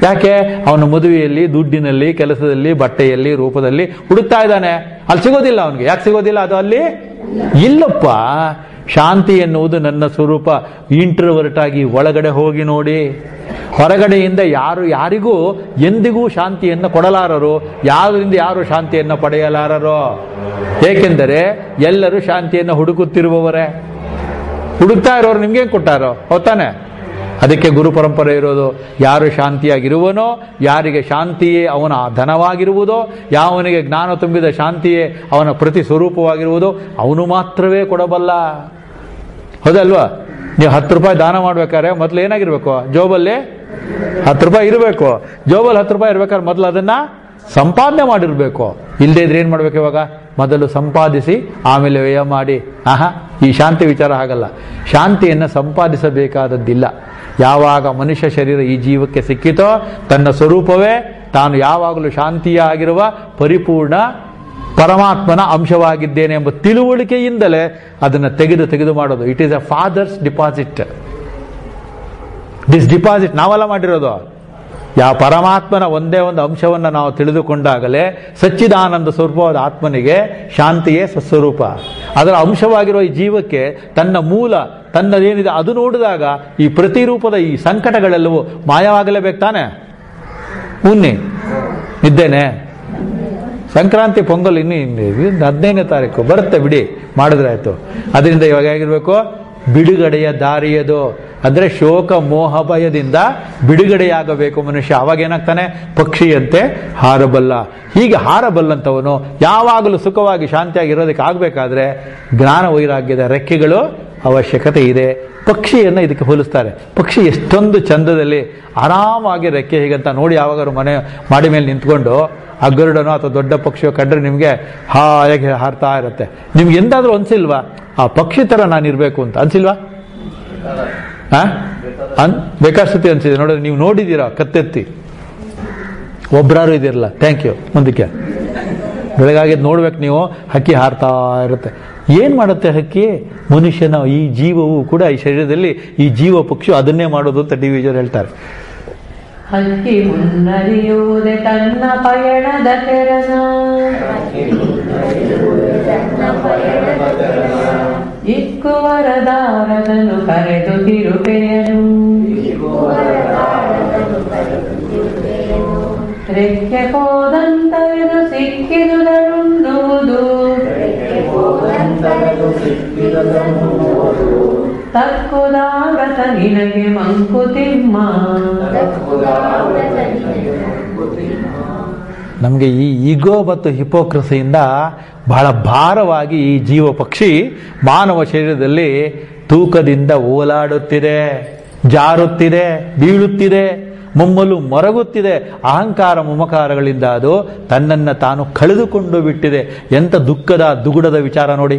ಯಾಕೆ ಅವನ ಮದುವೆಯಲ್ಲಿ ದುಡ್ಡಿನಲ್ಲಿ ಕೆಲಸದಲ್ಲಿ ಬಟ್ಟೆಯಲ್ಲಿ ರೂಪದಲ್ಲಿ ಹುಡುಕ್ತಾ ಇದ್ದಾನೆ ಅಲ್ಲಿ ಸಿಗೋದಿಲ್ಲ ಅವನಿಗೆ ಯಾಕೆ ಸಿಗೋದಿಲ್ಲ ಅದು ಅಲ್ಲಿ ಇಲ್ಲಪ್ಪ ಶಾಂತಿ ಎನ್ನುವುದು ನನ್ನ ಸ್ವರೂಪ ಇಂಟ್ರವರ್ಟ್ ಆಗಿ ಒಳಗಡೆ ಹೋಗಿ ನೋಡಿ ಹೊರಗಡೆಯಿಂದ ಯಾರು ಯಾರಿಗೂ ಎಂದಿಗೂ ಶಾಂತಿಯನ್ನು ಕೊಡಲಾರರು ಯಾರಿಂದ ಯಾರು ಶಾಂತಿಯನ್ನು ಪಡೆಯಲಾರರು ಏಕೆಂದರೆ ಎಲ್ಲರೂ ಶಾಂತಿಯನ್ನು ಹುಡುಕುತ್ತಿರುವವರೇ ಹುಡುಕ್ತಾ ಇರೋರು ನಿಮ್ಗೆ ಕೊಟ್ಟಾರೋ ಹೌದಾನೆ ಅದಕ್ಕೆ ಗುರು ಪರಂಪರೆ ಇರೋದು ಯಾರು ಶಾಂತಿಯಾಗಿರುವನೋ ಯಾರಿಗೆ ಶಾಂತಿಯೇ ಅವನ ಧನವಾಗಿರುವುದೋ ಯಾವನಿಗೆ ಜ್ಞಾನ ತುಂಬಿದ ಶಾಂತಿಯೇ ಅವನ ಪ್ರತಿ ಸ್ವರೂಪವಾಗಿರುವುದೋ ಅವನು ಮಾತ್ರವೇ ಕೊಡಬಲ್ಲ ಹೌದಲ್ವಾ ನೀವು ಹತ್ತು ರೂಪಾಯಿ ದಾನ ಮಾಡ್ಬೇಕಾದ್ರೆ ಮೊದಲು ಏನಾಗಿರ್ಬೇಕು ಜೋಬಲ್ಲಿ ಹತ್ತು ರೂಪಾಯಿ ಇರಬೇಕು ಜೋಬಲ್ಲಿ ಹತ್ತು ರೂಪಾಯಿ ಇರ್ಬೇಕಾದ್ರೆ ಮೊದಲು ಅದನ್ನ ಸಂಪಾದನೆ ಮಾಡಿರ್ಬೇಕು ಇಲ್ಲದೇ ಇದ್ರೆ ಏನ್ ಮಾಡ್ಬೇಕು ಇವಾಗ ಮೊದಲು ಸಂಪಾದಿಸಿ ಆಮೇಲೆ ವ್ಯಯ ಮಾಡಿ ಆಹಾ ಈ ಶಾಂತಿ ವಿಚಾರ ಹಾಗಲ್ಲ ಶಾಂತಿಯನ್ನು ಸಂಪಾದಿಸಬೇಕಾದದ್ದಿಲ್ಲ ಯಾವಾಗ ಮನುಷ್ಯ ಶರೀರ ಈ ಜೀವಕ್ಕೆ ಸಿಕ್ಕಿತೋ ತನ್ನ ಸ್ವರೂಪವೇ ತಾನು ಯಾವಾಗಲೂ ಶಾಂತಿಯಾಗಿರುವ ಪರಿಪೂರ್ಣ ಪರಮಾತ್ಮನ ಅಂಶವಾಗಿದ್ದೇನೆ ಎಂಬ ತಿಳುವಳಿಕೆಯಿಂದಲೇ ಅದನ್ನು ತೆಗೆದು ತೆಗೆದು ಮಾಡೋದು it is a father's deposit this deposit ನಾವೆಲ್ಲ ಮಾಡಿರೋದು ಯಾವ ಪರಮಾತ್ಮನ ಒಂದೇ ಒಂದು ಅಂಶವನ್ನು ನಾವು ತಿಳಿದುಕೊಂಡಾಗಲೇ ಸಚ್ಚಿದಾನಂದ ಸ್ವರೂಪವಾದ ಆತ್ಮನಿಗೆ ಶಾಂತಿಯೇ ಸ್ವಸ್ವರೂಪ ಅದರ ಅಂಶವಾಗಿರುವ ಈ ಜೀವಕ್ಕೆ ತನ್ನ ಮೂಲ ತನ್ನದೇನಿದೆ ಅದು ನೋಡಿದಾಗ ಈ ಪ್ರತಿರೂಪದ ಈ ಸಂಕಟಗಳೆಲ್ಲವೂ ಮಾಯವಾಗಲೇಬೇಕು ತಾನೆ ಉನ್ನಿ ಇದ್ದೇನೆ ಸಂಕ್ರಾಂತಿ ಪೊಂಗಲ್ ಇನ್ನು ಇನ್ನು ಇನ್ನು ಹದಿನೈದನೇ ತಾರೀಕು ಬರುತ್ತೆ ಬಿಡಿ ಮಾಡಿದ್ರಾಯ್ತು ಅದರಿಂದ ಇವಾಗ ಹೇಗಿರ್ಬೇಕು ಬಿಡುಗಡೆಯ ದಾರಿಯದು ಅಂದ್ರೆ ಶೋಕ ಮೋಹ ಭಯದಿಂದ ಬಿಡುಗಡೆಯಾಗಬೇಕು ಮನುಷ್ಯ ಅವಾಗ ಏನಾಗ್ತಾನೆ ಪಕ್ಷಿಯಂತೆ ಹಾರಬಲ್ಲ ಹೀಗೆ ಹಾರಬಲ್ಲಂಥವನು ಯಾವಾಗಲೂ ಸುಖವಾಗಿ ಶಾಂತಿಯಾಗಿ ಇರೋದಕ್ಕೆ ಆಗಬೇಕಾದ್ರೆ ಜ್ಞಾನ ವೈರಾಗ್ಯದ ರೆಕ್ಕೆಗಳು ಅವಶ್ಯಕತೆ ಇದೆ ಪಕ್ಷಿಯನ್ನು ಇದಕ್ಕೆ ಹೋಲಿಸ್ತಾರೆ ಪಕ್ಷಿ ಎಷ್ಟೊಂದು ಚಂದದಲ್ಲಿ ಆರಾಮಾಗಿ ರೆಕ್ಕೆ ಹೀಗಂತ ನೋಡಿ ಯಾವಾಗಾದ್ರು ಮನೆ ಮಾಡಿ ಮೇಲೆ ನಿಂತ್ಕೊಂಡು ಆ ಗರುಡನೋ ಅಥವಾ ದೊಡ್ಡ ಪಕ್ಷಿಯೋ ಕಂಡ್ರೆ ನಿಮಗೆ ಹಾಯಾಗಿ ಹಾರ್ತಾ ಇರುತ್ತೆ ನಿಮ್ಗೆ ಎಂದಾದ್ರೂ ಅನ್ಸಿಲ್ವಾ ಆ ಪಕ್ಷಿ ತರ ನಾನು ಇರಬೇಕು ಅಂತ ಅನ್ಸಿಲ್ವಾ ಆ? ಅನ್ ಬೇಕಾಷ್ಟತಿ ಅನ್ಸಿದೆ ನೋಡಿದ್ರೆ ನೀವು ನೋಡಿದ್ದೀರಾ ಕತ್ತೆತ್ತಿ ಒಬ್ರಾರು ಇದಿರಲ್ಲ ಥ್ಯಾಂಕ್ ಯು ಮುಂದಕ್ಕೆ ಬೆಳಗಾಗಿದ್ದು ನೋಡ್ಬೇಕು ನೀವು ಹಕ್ಕಿ ಹಾರ್ತಾ ಇರುತ್ತೆ ಏನ್ ಮಾಡುತ್ತೆ ಹಕ್ಕಿ ಮನುಷ್ಯನ ಈ ಜೀವವು ಕೂಡ ಈ ಶರೀರದಲ್ಲಿ ಈ ಜೀವ ಪಕ್ಷಿ ಅದನ್ನೇ ಮಾಡೋದು ಅಂತ ಡಿ ವಿಜಯರು ಹೇಳ್ತಾರೆ ಹಕ್ಕಿ ಮುನ್ನರಿಯುವುದೇ ತನ್ನ ಪಯಣದ ತೆರನ ಇಕ್ಕುವರದಾರದನು ಕರೆದು ತಿರುಪೆಯನು ರೆಕ್ಕೆ ಹೋದಂತವೆದು ಸಿಕ್ಕಿದುದರುಂದುವುದು ತಕ್ಕುದಾಗತ ನಿನಗೆ ಮಂಕುತಿಮ್ಮ ನಮಗೆ ಈ ಈಗೋ ಮತ್ತು ಹಿಪೋಕ್ರಸಿಯಿಂದ ಬಹಳ ಭಾರವಾಗಿ ಈ ಜೀವ ಪಕ್ಷಿ ಮಾನವ ಶರೀರದಲ್ಲಿ ತೂಕದಿಂದ ಓಲಾಡುತ್ತಿದೆ ಜಾರುತ್ತಿದೆ ಬೀಳುತ್ತಿದೆ ಮುಮ್ಮಲು ಮರಗುತ್ತಿದೆ ಅಹಂಕಾರ ಮಮಕಾರಗಳಿಂದ ಅದು ತನ್ನನ್ನು ತಾನು ಕಳೆದುಕೊಂಡು ಬಿಟ್ಟಿದೆ ಎಂಥ ದುಃಖದ ದುಗುಡದ ವಿಚಾರ ನೋಡಿ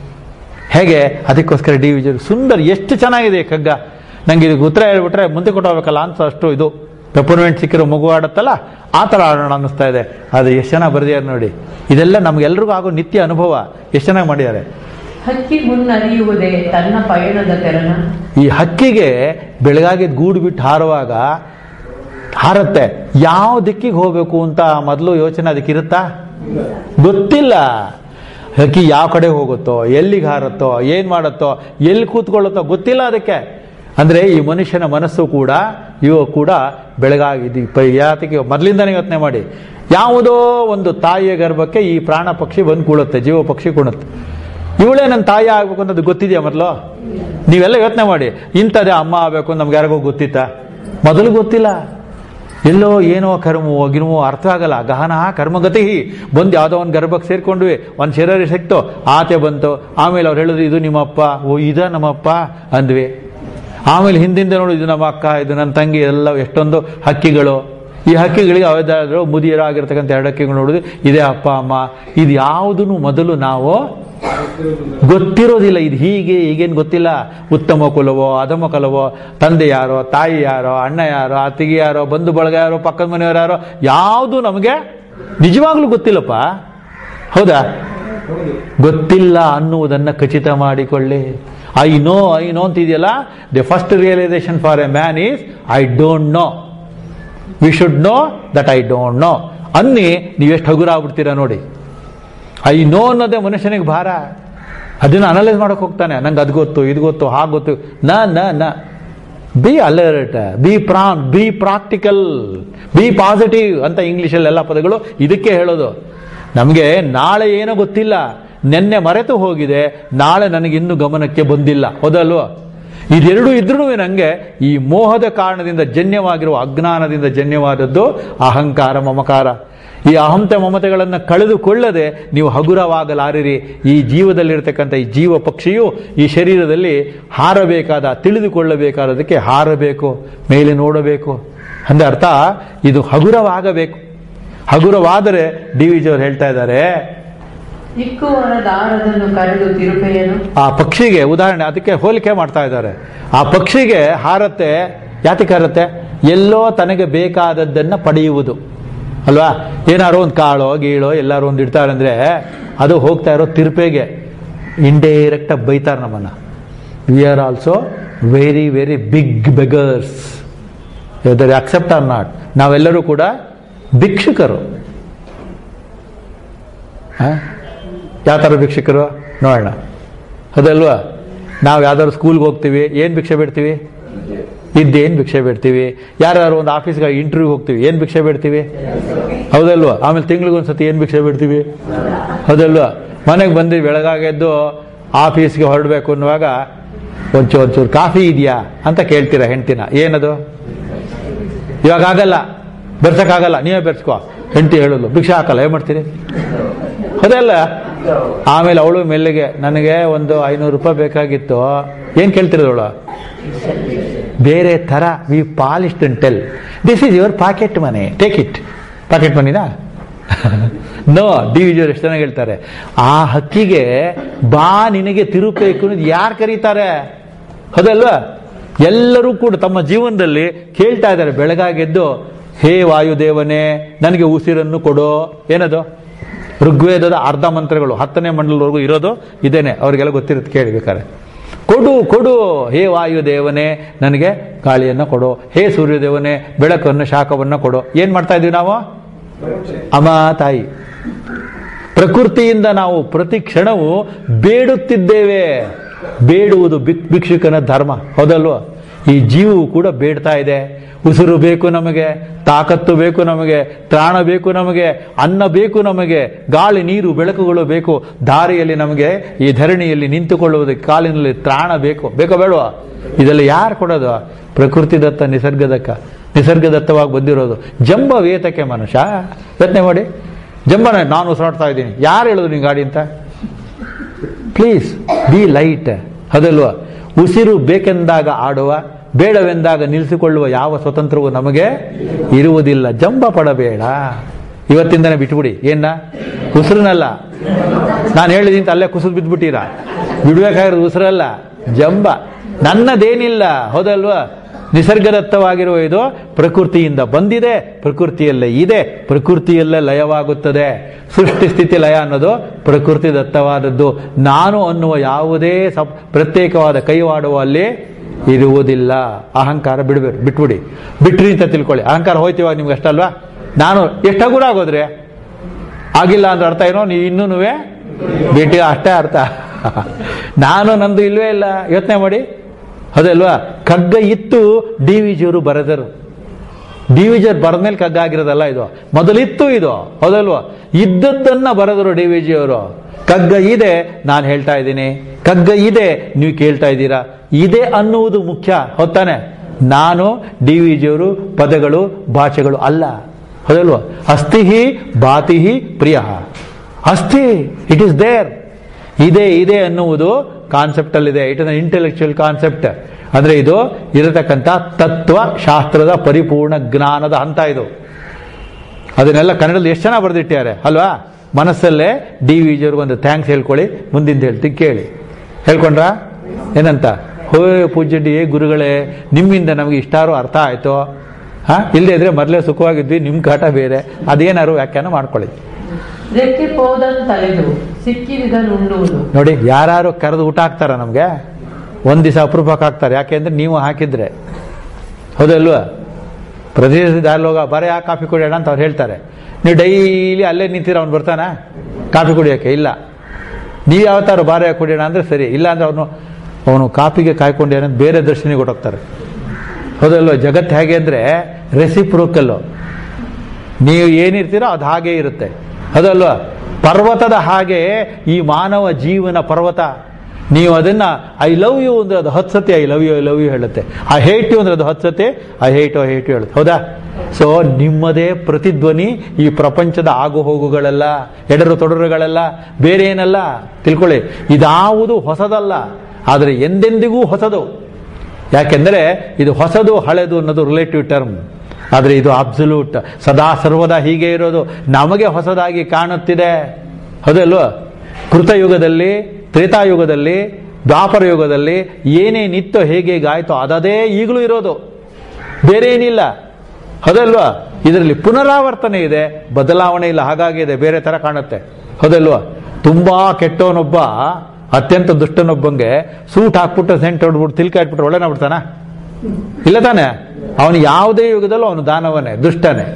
ಹೇಗೆ ಅದಕ್ಕೋಸ್ಕರ ಡಿ ವಿಜಯ್ ಸುಂದರ್ ಎಷ್ಟು ಚೆನ್ನಾಗಿದೆ ಈ ಕಗ್ಗ ನಂಗೆ ಇದಕ್ಕೆ ಉತ್ತರ ಹೇಳ್ಬಿಟ್ರೆ ಮುಂದೆ ಕೊಟ್ಟೋಗ್ಬೇಕಲ್ಲ ಅಂತ ಅಷ್ಟು ಇದು ಪೆಪರ್ಮೆಂಟ್ ಸಿಕ್ಕಿರೋ ಮಗು ಆಡುತ್ತಲ್ಲ ಆ ಥರ ಆಡೋಣ ಅನ್ನಿಸ್ತಾ ಇದೆ ಅದು ಎಷ್ಟು ಚೆನ್ನಾಗಿ ಬರೆದಿದ್ದಾರೆ ನೋಡಿ ಇದೆಲ್ಲ ನಮ್ಗೆಲ್ರಿಗೂ ಆಗೋ ನಿತ್ಯ ಅನುಭವ ಎಷ್ಟು ಚೆನ್ನಾಗಿ ಮಾಡಿದ್ದಾರೆ ಹಕ್ಕಿ ಮುನ್ನರಿಯುವುದೇ ತನ್ನ ಪಯಣದ ತೆರನ ಈ ಹಕ್ಕಿಗೆ ಬೆಳಗಾಗಿ ಗೂಡು ಬಿಟ್ಟು ಹಾರುವಾಗ ಹಾರತ್ತೆ ಯಾವ ದಿಕ್ಕಿಗೆ ಹೋಗ್ಬೇಕು ಅಂತ ಮೊದಲು ಯೋಚನೆ ಅದಕ್ಕೆ ಇರುತ್ತಾ ಗೊತ್ತಿಲ್ಲ ಹಕ್ಕಿ ಯಾವ ಕಡೆ ಹೋಗುತ್ತೋ ಎಲ್ಲಿಗೆ ಹಾರುತ್ತೋ ಏನ್ ಮಾಡುತ್ತೋ ಎಲ್ಲಿ ಕೂತ್ಕೊಳ್ಳುತ್ತೋ ಗೊತ್ತಿಲ್ಲ ಅದಕ್ಕೆ ಅಂದ್ರೆ ಈ ಮನುಷ್ಯನ ಮನಸ್ಸು ಕೂಡ ಇವ ಕೂಡ ಬೆಳಗಾಗಿ ಯಾತಕ್ಕೆ ಮೊದಲಿಂದನೇ ಯೋಚನೆ ಮಾಡಿ ಯಾವುದೋ ಒಂದು ತಾಯಿಯ ಗರ್ಭಕ್ಕೆ ಈ ಪ್ರಾಣ ಪಕ್ಷಿ ಬಂದು ಕೂಳುತ್ತೆ ಜೀವ ಪಕ್ಷಿ ಕುಣುತ್ತೆ ಇವಳೇ ನನ್ನ ತಾಯಿ ಆಗ್ಬೇಕು ಅನ್ನೋದು ಗೊತ್ತಿದೆಯಾ ಮೊದಲು ನೀವೆಲ್ಲ ಯೋಚನೆ ಮಾಡಿ ಇಂಥದೇ ಅಮ್ಮ ಆಗ್ಬೇಕು ಅಂತ ನಮ್ಗೆ ಯಾರಿಗೋ ಗೊತ್ತಿತ್ತಾ ಮೊದಲು ಗೊತ್ತಿಲ್ಲ ಎಲ್ಲೋ ಏನೋ ಕರ್ಮವೋ ಗಿರ್ಮೋ ಅರ್ಥ ಆಗಲ್ಲ ಗಹನ ಕರ್ಮಗತಿ ಬಂದು ಯಾವುದೋ ಒಂದು ಗರ್ಭಕ್ಕೆ ಸೇರ್ಕೊಂಡ್ವಿ ಒಂದು ಶರೀರ ಸಿಕ್ತು ಆತೆ ಬಂತು ಆಮೇಲೆ ಅವ್ರು ಹೇಳಿದ್ರು ಇದು ನಿಮ್ಮಪ್ಪ ಓ ಇದ ನಮ್ಮಪ್ಪ ಅಂದ್ವಿ ಆಮೇಲೆ ಹಿಂದಿಂದ ನೋಡು ಇದು ನಮ್ಮ ಅಕ್ಕ ಇದು ನನ್ನ ತಂಗಿ ಎಲ್ಲ ಎಷ್ಟೊಂದು ಹಕ್ಕಿಗಳು ಈ ಹಕ್ಕಿಗಳಿಗೆ ಯಾವುದಾದ್ರೂ ಮುದಿಯರಾಗಿರ್ತಕ್ಕಂಥ ಎರಡು ಹಕ್ಕಿಗಳು ನೋಡಿದ್ರು ಇದೇ ಅಪ್ಪ ಅಮ್ಮ ಇದು ಯಾವುದನ್ನು ಮೊದಲು ನಾವು ಗೊತ್ತಿರೋದಿಲ್ಲ ಇದು ಹೀಗೆ ಹೀಗೇನು ಗೊತ್ತಿಲ್ಲ ಉತ್ತಮ ಕುಲವೋ ಅಧಮ ಕುಲವೋ ತಂದೆ ಯಾರೋ ತಾಯಿ ಯಾರೋ ಅಣ್ಣ ಯಾರೋ ಅತ್ತಿಗೆ ಯಾರೋ ಬಂಧು ಬಳಗ ಯಾರೋ ಪಕ್ಕದ ಮನೆಯವರು ಯಾರೋ ಯಾವುದು ನಮಗೆ ನಿಜವಾಗ್ಲೂ ಗೊತ್ತಿಲ್ಲಪ್ಪ ಹೌದಾ ಗೊತ್ತಿಲ್ಲ ಅನ್ನುವುದನ್ನು ಖಚಿತ ಮಾಡಿಕೊಳ್ಳಿ ಐ ನೋ ಐ ನೋ ಅಂತಿದೆಯಲ್ಲ the first realisation for a man is I don't know we should know that I don't know ಅನ್ನಿ ನೀವೆಷ್ಟು ಹಗುರ ಆಗ್ಬಿಡ್ತೀರಾ ನೋಡಿ ಐ ನೋ ಅನ್ನೋದೇ ಮನುಷ್ಯನಿಗೆ ಭಾರ ಅದನ್ನ ಅನಲೈಸ್ ಮಾಡಕ್ ಹೋಗ್ತಾನೆ ನಂಗೆ ಅದು ಗೊತ್ತು ಇದು ಗೊತ್ತು ಹಾಗೆ ಗೊತ್ತು ನ ನ ನ be alert be prompt be practical be positive ಅಂತ ಇಂಗ್ಲೀಷಲ್ಲಿ ಎಲ್ಲ ಪದಗಳು ಇದಕ್ಕೆ ಹೇಳೋದು ನಮಗೆ ನಾಳೆ ಏನೋ ಗೊತ್ತಿಲ್ಲ ನಿನ್ನೆ ಮರೆತು ಹೋಗಿದೆ ನಾಳೆ ನನಗಿನ್ನೂ ಗಮನಕ್ಕೆ ಬಂದಿಲ್ಲ ಹೌದಲ್ವ ಇದೆರಡು ಇದ್ರೂ ನಂಗೆ ಈ ಮೋಹದ ಕಾರಣದಿಂದ ಜನ್ಯವಾಗಿರುವ ಅಜ್ಞಾನದಿಂದ ಜನ್ಯವಾದದ್ದು ಅಹಂಕಾರ ಮಮಕಾರ ಈ ಅಹಂತೆ ಮಮತೆಗಳನ್ನು ಕಳೆದುಕೊಳ್ಳದೆ ನೀವು ಹಗುರವಾಗಲಾರಿರಿ ಈ ಜೀವದಲ್ಲಿರ್ತಕ್ಕಂಥ ಈ ಜೀವ ಪಕ್ಷಿಯು ಈ ಶರೀರದಲ್ಲಿ ಹಾರಬೇಕಾದ ತಿಳಿದುಕೊಳ್ಳಬೇಕಾದದಕ್ಕೆ ಹಾರಬೇಕು ಮೇಲೆ ನೋಡಬೇಕು ಅಂದ್ರೆ ಅರ್ಥ ಇದು ಹಗುರವಾಗಬೇಕು ಹಗುರವಾದರೆ ಡಿ ವಿ ಜಿಯವರು ಹೇಳ್ತಾ ಇದ್ದಾರೆ ಇಕ್ಕುವರ ದಾರದನ್ನು ಕರೆದು ತಿರುಪೆಯನು ಆ ಪಕ್ಷಿಗೆ ಉದಾಹರಣೆ ಅದಕ್ಕೆ ಹೋಲಿಕೆ ಮಾಡ್ತಾ ಇದ್ದಾರೆ ಆ ಪಕ್ಷಿಗೆ ಹಾರತ್ತೆ ಯಾತಕ್ಕೆ ಹಾರತ್ತೆ ಎಲ್ಲೋ ತನಗೆ ಬೇಕಾದದ್ದನ್ನ ಪಡೆಯುವುದು ಅಲ್ವಾ ಏನಾರು ಒಂದು ಕಾಳೋ ಗೀಳೋ ಎಲ್ಲಾರು ಒಂದು ಇಡ್ತಾರೆ ಅಂದ್ರೆ ಅದು ಹೋಗ್ತಾ ಇರೋ ತಿರುಪೆಗೆ ಇಂಡೈರೆಕ್ಟ್ ಆಗಿ ಬೈತಾರೆ ನಮ್ಮನ್ನ we are also very very big beggars ದರ್ ಅಕ್ಸೆಪ್ಟ್ ಆರ್ ನಾಟ್ ನಾವೆಲ್ಲರೂ ಕೂಡ ಭಿಕ್ಷುಕರು ಯಾವ ಥರ ಭಿಕ್ಷುಕರು ನೋಡೋಣ ಅದಲ್ವಾ ನಾವು ಯಾವ್ದಾದ್ರು ಸ್ಕೂಲ್ಗೆ ಹೋಗ್ತೀವಿ ಏನು ಭಿಕ್ಷೆ ಬಿಡ್ತೀವಿ ಇದ್ದೇನು ಭಿಕ್ಷೆ ಬಿಡ್ತೀವಿ ಯಾರ್ಯಾರು ಒಂದು ಆಫೀಸ್ಗೆ ಇಂಟರ್ವ್ಯೂ ಹೋಗ್ತೀವಿ ಏನು ಭಿಕ್ಷೆ ಬಿಡ್ತೀವಿ ಹೌದಲ್ವಾ ಆಮೇಲೆ ತಿಂಗಳಿಗೊಂದ್ಸತಿ ಏನು ಭಿಕ್ಷೆ ಬಿಡ್ತೀವಿ ಹೌದಲ್ವಾ ಮನೆಗೆ ಬಂದು ಬೆಳಗಾಗೆದ್ದು ಆಫೀಸ್ಗೆ ಹೊರಡಬೇಕು ಅನ್ನುವಾಗ ಒಂಚೂರು ಒಂಚೂರು ಕಾಫಿ ಇದೆಯಾ ಅಂತ ಕೇಳ್ತೀರಾ ಹೆಂಡ್ತಿನ ಏನದು ಇವಾಗ ಆಗಲ್ಲ ಬೆರ್ಸಕ್ಕಾಗಲ್ಲ ನೀವೇ ಬೆರ್ಸ್ಕೋ ಹೆಂಡತಿ ಹೇಳೋದು ಭಿಕ್ಷೆ ಹಾಕಲ್ಲ ಏನ್ ಮಾಡ್ತೀರಿ ಅದಲ್ಲ ಆಮೇಲೆ ಅವಳು ಮೆಲ್ಲಿಗೆ ನನಗೆ ಒಂದು ಐನೂರು ರೂಪಾಯಿ ಬೇಕಾಗಿತ್ತು ಏನ್ ಕೇಳ್ತಿರೋದವಳು ಬೇರೆ ತರ we polished and tell this is your pocket money take it pocket ಮನಿನಾ ನೋ ಡಿ ವಿಜಯರು ಎಷ್ಟು ಚೆನ್ನಾಗಿ ಹೇಳ್ತಾರೆ ಆ ಹಕ್ಕಿಗೆ ಬಾ ನಿನಗೆ ತಿರುಪೇಕು ಅನ್ನೋದು ಯಾರು ಕರೀತಾರೆ ಹೌದಲ್ವಾ ಎಲ್ಲರೂ ಕೂಡ ತಮ್ಮ ಜೀವನದಲ್ಲಿ ಕೇಳ್ತಾ ಇದ್ದಾರೆ ಬೆಳಗಾಗೆದ್ದು ಹೇ ವಾಯುದೇವನೇ ನನಗೆ ಉಸಿರನ್ನು ಕೊಡೋ ಏನದು ಋಗ್ವೇದದ ಅರ್ಧ ಮಂತ್ರಗಳು ಹತ್ತನೇ ಮಂಡಲವರೆಗೂ ಇರೋದು ಇದೇನೆ ಅವ್ರಿಗೆಲ್ಲ ಗೊತ್ತಿರುತ್ತೆ ಕೇಳಬೇಕಾರೆ ಕೊಡು ಕೊಡು ಹೇ ವಾಯುದೇವನೇ ನನಗೆ ಗಾಳಿಯನ್ನು ಕೊಡು ಹೇ ಸೂರ್ಯದೇವನೇ ಬೆಳಕನ್ನು ಶಾಖವನ್ನು ಕೊಡು ಏನ್ ಮಾಡ್ತಾ ಇದೀವಿ ನಾವು ಅಮ ತಾಯಿ ಪ್ರಕೃತಿಯಿಂದ ನಾವು ಪ್ರತಿ ಕ್ಷಣವೂ ಬೇಡುತ್ತಿದ್ದೇವೆ ಬೇಡುವುದು ಭಿಕ್- ಭಿಕ್ಷುಕನ ಧರ್ಮ ಹೌದಲ್ವಾ ಈ ಜೀವವು ಕೂಡ ಬೇಡ್ತಾ ಇದೆ ಉಸಿರು ಬೇಕು ನಮಗೆ ತಾಕತ್ತು ಬೇಕು ನಮಗೆ ತ್ರಾಣ ಬೇಕು ನಮಗೆ ಅನ್ನ ಬೇಕು ನಮಗೆ ಗಾಳಿ ನೀರು ಬೆಳಕುಗಳು ಬೇಕು ದಾರಿಯಲ್ಲಿ ನಮಗೆ ಈ ಧರಣಿಯಲ್ಲಿ ನಿಂತುಕೊಳ್ಳುವುದಕ್ಕೆ ಕಾಲಿನಲ್ಲಿ ತ್ರಾಣ ಬೇಕು ಬೇಕೋ ಬೇಡವಾ ಇದೆಲ್ಲ ಯಾರು ಕೊಡೋದು ಪ್ರಕೃತಿ ದತ್ತ ನಿಸರ್ಗದಕ್ಕ ನಿಸರ್ಗದತ್ತವಾಗಿ ಬಂದಿರೋದು ಜಂಬ ವೇತಕ್ಕೆ ಮನುಷ್ಯ ಯೋಚನೆ ಮಾಡಿ ಜಂಬನ ನಾನು ಉಸಿರಾಡ್ತಾ ಇದ್ದೀನಿ ಯಾರು ಹೇಳಿದ್ರು ನೀವು ಗಾಡಿ ಅಂತ ಪ್ಲೀಸ್ ಬಿ ಲೈಟ್ ಅದಲ್ವಾ ಉಸಿರು ಬೇಕೆಂದಾಗ ಆಡುವ ಬೇಡವೆಂದಾಗ ನಿಲ್ಲಿಸಿಕೊಳ್ಳುವ ಯಾವ ಸ್ವತಂತ್ರವೂ ನಮಗೆ ಇರುವುದಿಲ್ಲ ಜಂಬ ಪಡಬೇಡ ಇವತ್ತಿಂದನೇ ಬಿಟ್ಬಿಡಿ ಏನ ಉಸಿರನಲ್ಲ ನಾನು ಹೇಳಿದಿಂತ ಅಲ್ಲೇ ಕುಸಿದು ಬಿದ್ದುಬಿಟ್ಟಿರಾ ಬಿಡ್ಬೇಕಾಗಿರೋದು ಉಸಿರಲ್ಲ ಜಂಬ ನನ್ನದೇನಿಲ್ಲ ಹೌದಲ್ವಾ ನಿಸರ್ಗದತ್ತವಾಗಿರುವ ಇದು ಪ್ರಕೃತಿಯಿಂದ ಬಂದಿದೆ ಪ್ರಕೃತಿಯಲ್ಲೇ ಇದೆ ಪ್ರಕೃತಿಯಲ್ಲೇ ಲಯವಾಗುತ್ತದೆ ಸೃಷ್ಟಿ ಸ್ಥಿತಿ ಲಯ ಅನ್ನೋದು ಪ್ರಕೃತಿ ದತ್ತವಾದದ್ದು ನಾನು ಅನ್ನುವ ಯಾವುದೇ ಸಪ್ ಪ್ರತ್ಯೇಕವಾದ ಕೈವಾಡುವ ಅಲ್ಲಿ ಇರುವುದಿಲ್ಲ ಅಹಂಕಾರ ಬಿಡ್ಬೇಕು ಬಿಟ್ಬಿಡಿ ಬಿಟ್ರಿ ಅಂತ ತಿಳ್ಕೊಳ್ಳಿ ಅಹಂಕಾರ ಹೋಯ್ತಿವಾಗ ನಿಮ್ಗೆ ಅಷ್ಟಲ್ವಾ ನಾನು ಎಷ್ಟು ಹಗುರ ಆಗೋದ್ರೆ ಆಗಿಲ್ಲ ಅಂದ್ರೆ ಅರ್ಥ ಏನೋ ನೀವು ಇನ್ನೂ ಭೇಟಿ ಅಷ್ಟೇ ಅರ್ಥ ನಾನು ನಂದು ಇಲ್ವೇ ಇಲ್ಲ ಯೋಚನೆ ಮಾಡಿ ಹೌದಲ್ವಾ ಕಗ್ಗ ಇತ್ತು ಡಿ ವಿಜಿಯವರು ಬರೆದರು ಡಿ ವಿಜಿಯರ್ ಬರೆದ್ಮೇಲೆ ಕಗ್ಗ ಆಗಿರೋದಲ್ಲ ಇದು ಮೊದಲಿತ್ತು ಇದು ಹೌದಲ್ವಾ ಇದ್ದದ್ದನ್ನ ಬರೆದರು ಡಿ ವಿಜಿಯವರು ಕಗ್ಗ ಇದೆ ನಾನು ಹೇಳ್ತಾ ಇದ್ದೀನಿ ಕಗ್ಗ ಇದೆ ನೀವು ಕೇಳ್ತಾ ಇದ್ದೀರಾ ಇದೆ ಅನ್ನುವುದು ಮುಖ್ಯ ಹೊತ್ತಾನೆ ನಾನು ಡಿ ವಿಜಿಯವರು ಪದಗಳು ಭಾಷೆಗಳು ಅಲ್ಲ ಹೌದಲ್ವಾ ಅಸ್ಥಿಹಿ ಬಾತಿಹಿ ಪ್ರಿಯ ಅಸ್ಥಿ ಇಟ್ ಇಸ್ ದೇರ್ ಇದೆ ಇದೆ ಅನ್ನುವುದು ಕಾನ್ಸೆಪ್ಟ್ ಅಲ್ಲಿದೆ ಇಟ್ ಇಸ್ ಇಂಟೆಲೆಕ್ಚುಯಲ್ ಕಾನ್ಸೆಪ್ಟ್ ಅಂದ್ರೆ ಇದು ಇರತಕ್ಕಂಥ ತತ್ವ ಶಾಸ್ತ್ರದ ಪರಿಪೂರ್ಣ ಜ್ಞಾನದ ಹಂತ ಇದು ಅದನ್ನೆಲ್ಲ ಕನ್ನಡದಲ್ಲಿ ಎಷ್ಟು ಚೆನ್ನಾಗಿ ಬರೆದಿಟ್ಟಿದ್ದಾರೆ ಅಲ್ವಾ ಮನಸ್ಸಲ್ಲೇ ಡಿ ವಿ ಜಿಯವ್ರಿಗೆ ಒಂದು ಥ್ಯಾಂಕ್ಸ್ ಹೇಳ್ಕೊಳ್ಳಿ ಮುಂದಿಂದ ಹೇಳ್ತೀನಿ ಕೇಳಿ ಹೇಳ್ಕೊಂಡ್ರಾ ಏನಂತ ಹೋ ಪೂಜ್ಯ ಡಿ ಗುರುಗಳೇ ನಿಮ್ಮಿಂದ ನಮಗೆ ಇಷ್ಟಾರು ಅರ್ಥ ಆಯ್ತು ಹಾ ಇಲ್ಲದೆ ಇದ್ರೆ ಮೊದಲೇ ಸುಖವಾಗಿದ್ವಿ ನಿಮ್ಮ ಕಾಟ ಬೇರೆ ಅದೇನಾರು ವ್ಯಾಖ್ಯಾನ ಮಾಡ್ಕೊಳ್ಳಿ ರೆಕ್ಕೆ ಪೋದನ್ ತಲೆದು ಸಿಕ್ಕಿರಿದನುಂಡುವುದು ನೋಡಿ ಯಾರು ಕರೆದು ಊಟ ಹಾಕ್ತಾರ ನಮಗೆ ಒಂದ್ ದಿವಸ ಅಪರೂಪಕ್ಕೆ ಹಾಕ್ತಾರೆ ಯಾಕೆಂದ್ರೆ ನೀವು ಹಾಕಿದ್ರೆ ಹೌದಲ್ವಾ ಪ್ರತಿ ದಾರಿಲಿ ಹೋಗ ಬರೀ ಆ ಕಾಫಿ ಕುಡಿಯೋಣ ಅಂತ ಅವ್ರು ಹೇಳ್ತಾರೆ ನೀವು ಡೈಲಿ ಅಲ್ಲೇ ನಿಂತಿರೋ ಅವ್ನು ಬರ್ತಾನ ಕಾಫಿ ಕುಡಿಯೋಕ್ಕೆ ಇಲ್ಲ ನೀವು ಯಾವತ್ತಾರು ಬಾರೆ ಕುಡಿಯೋಣ ಅಂದರೆ ಸರಿ ಇಲ್ಲ ಅಂದ್ರೆ ಅವನು ಅವನು ಕಾಫಿಗೆ ಕಾಯ್ಕೊಂಡು ಏನಂತ ಬೇರೆ ದರ್ಶನಿಗೆ ಹೊಟ್ಟೋಗ್ತಾರೆ ಹೌದಲ್ವ ಜಗತ್ತು ಹೇಗೆ ಅಂದರೆ ರೆಸಿಪ್ರೋಕಲ್ಲು ನೀವು ಏನಿರ್ತೀರೋ ಅದು ಹಾಗೇ ಇರುತ್ತೆ ಅದಲ್ವಾ ಪರ್ವತದ ಹಾಗೆ ಈ ಮಾನವ ಜೀವನ ಪರ್ವತ ನೀವು ಅದನ್ನ ಐ ಲವ್ ಯು ಅಂದ್ರೆ ಅದು ಹತ್ತು ಸತಿ I love you I love you ಹೇಳುತ್ತೆ ಐ ಹೇಟ್ ಯು ಅಂದ್ರೆ ಅದು ಹತ್ತು ಸತಿ I hate I hate you ಹೇಳುತ್ತೆ ಹೌದಾ ಸೊ ನಿಮ್ಮದೇ ಪ್ರತಿಧ್ವನಿ ಈ ಪ್ರಪಂಚದ ಆಗು ಹೋಗುಗಳೆಲ್ಲ ಎಡರು ತೊಡರುಗಳೆಲ್ಲ ಬೇರೆ ಏನಲ್ಲ ತಿಳ್ಕೊಳ್ಳಿ ಇದಾವುದು ಹೊಸದಲ್ಲ ಆದರೆ ಎಂದೆಂದಿಗೂ ಹೊಸದು ಯಾಕೆಂದರೆ ಇದು ಹೊಸದು ಹಳೆದು ಅನ್ನೋದು ರಿಲೇಟಿವ್ ಟರ್ಮ್ ಆದರೆ ಇದು ಅಬ್ಸಲ್ಯೂಟ್ ಸದಾ ಸರ್ವದಾ ಹೀಗೆ ಇರೋದು ನಮಗೆ ಹೊಸದಾಗಿ ಕಾಣುತ್ತಿದೆ ಹೌದಲ್ವ ಕೃತಯುಗದಲ್ಲಿ ತ್ರೇತಾಯುಗದಲ್ಲಿ ದ್ವಾಪರ ಯುಗದಲ್ಲಿ ಏನೇನಿತ್ತೋ ಹೇಗೆ ಹೇಗಾಯ್ತೋ ಅದದೇ ಈಗಲೂ ಇರೋದು ಬೇರೆ ಏನಿಲ್ಲ ಹೌದಲ್ವಾ ಇದರಲ್ಲಿ ಪುನರಾವರ್ತನೆ ಇದೆ ಬದಲಾವಣೆ ಇಲ್ಲ ಹಾಗಾಗಿದೆ ಬೇರೆ ತರ ಕಾಣುತ್ತೆ ಹೌದಲ್ವಾ ತುಂಬಾ ಕೆಟ್ಟವನೊಬ್ಬ ಅತ್ಯಂತ ದುಷ್ಟನೊಬ್ಬಂಗೆ ಸೂಟ್ ಹಾಕ್ಬಿಟ್ಟು ಸೆಂಟ್ ಹೊಡ್ಬಿಟ್ಟು ತಿಲ್ಕ ಇಟ್ಬಿಟ್ರೆ ಒಳ್ಳೆನ ಬಿಡ್ತಾನ ಇಲ್ಲ ತಾನೆ ಅವನು ಯಾವುದೇ ಯುಗದಲ್ಲೂ ಅವನು ದಾನವನೇ ದುಷ್ಟನೇ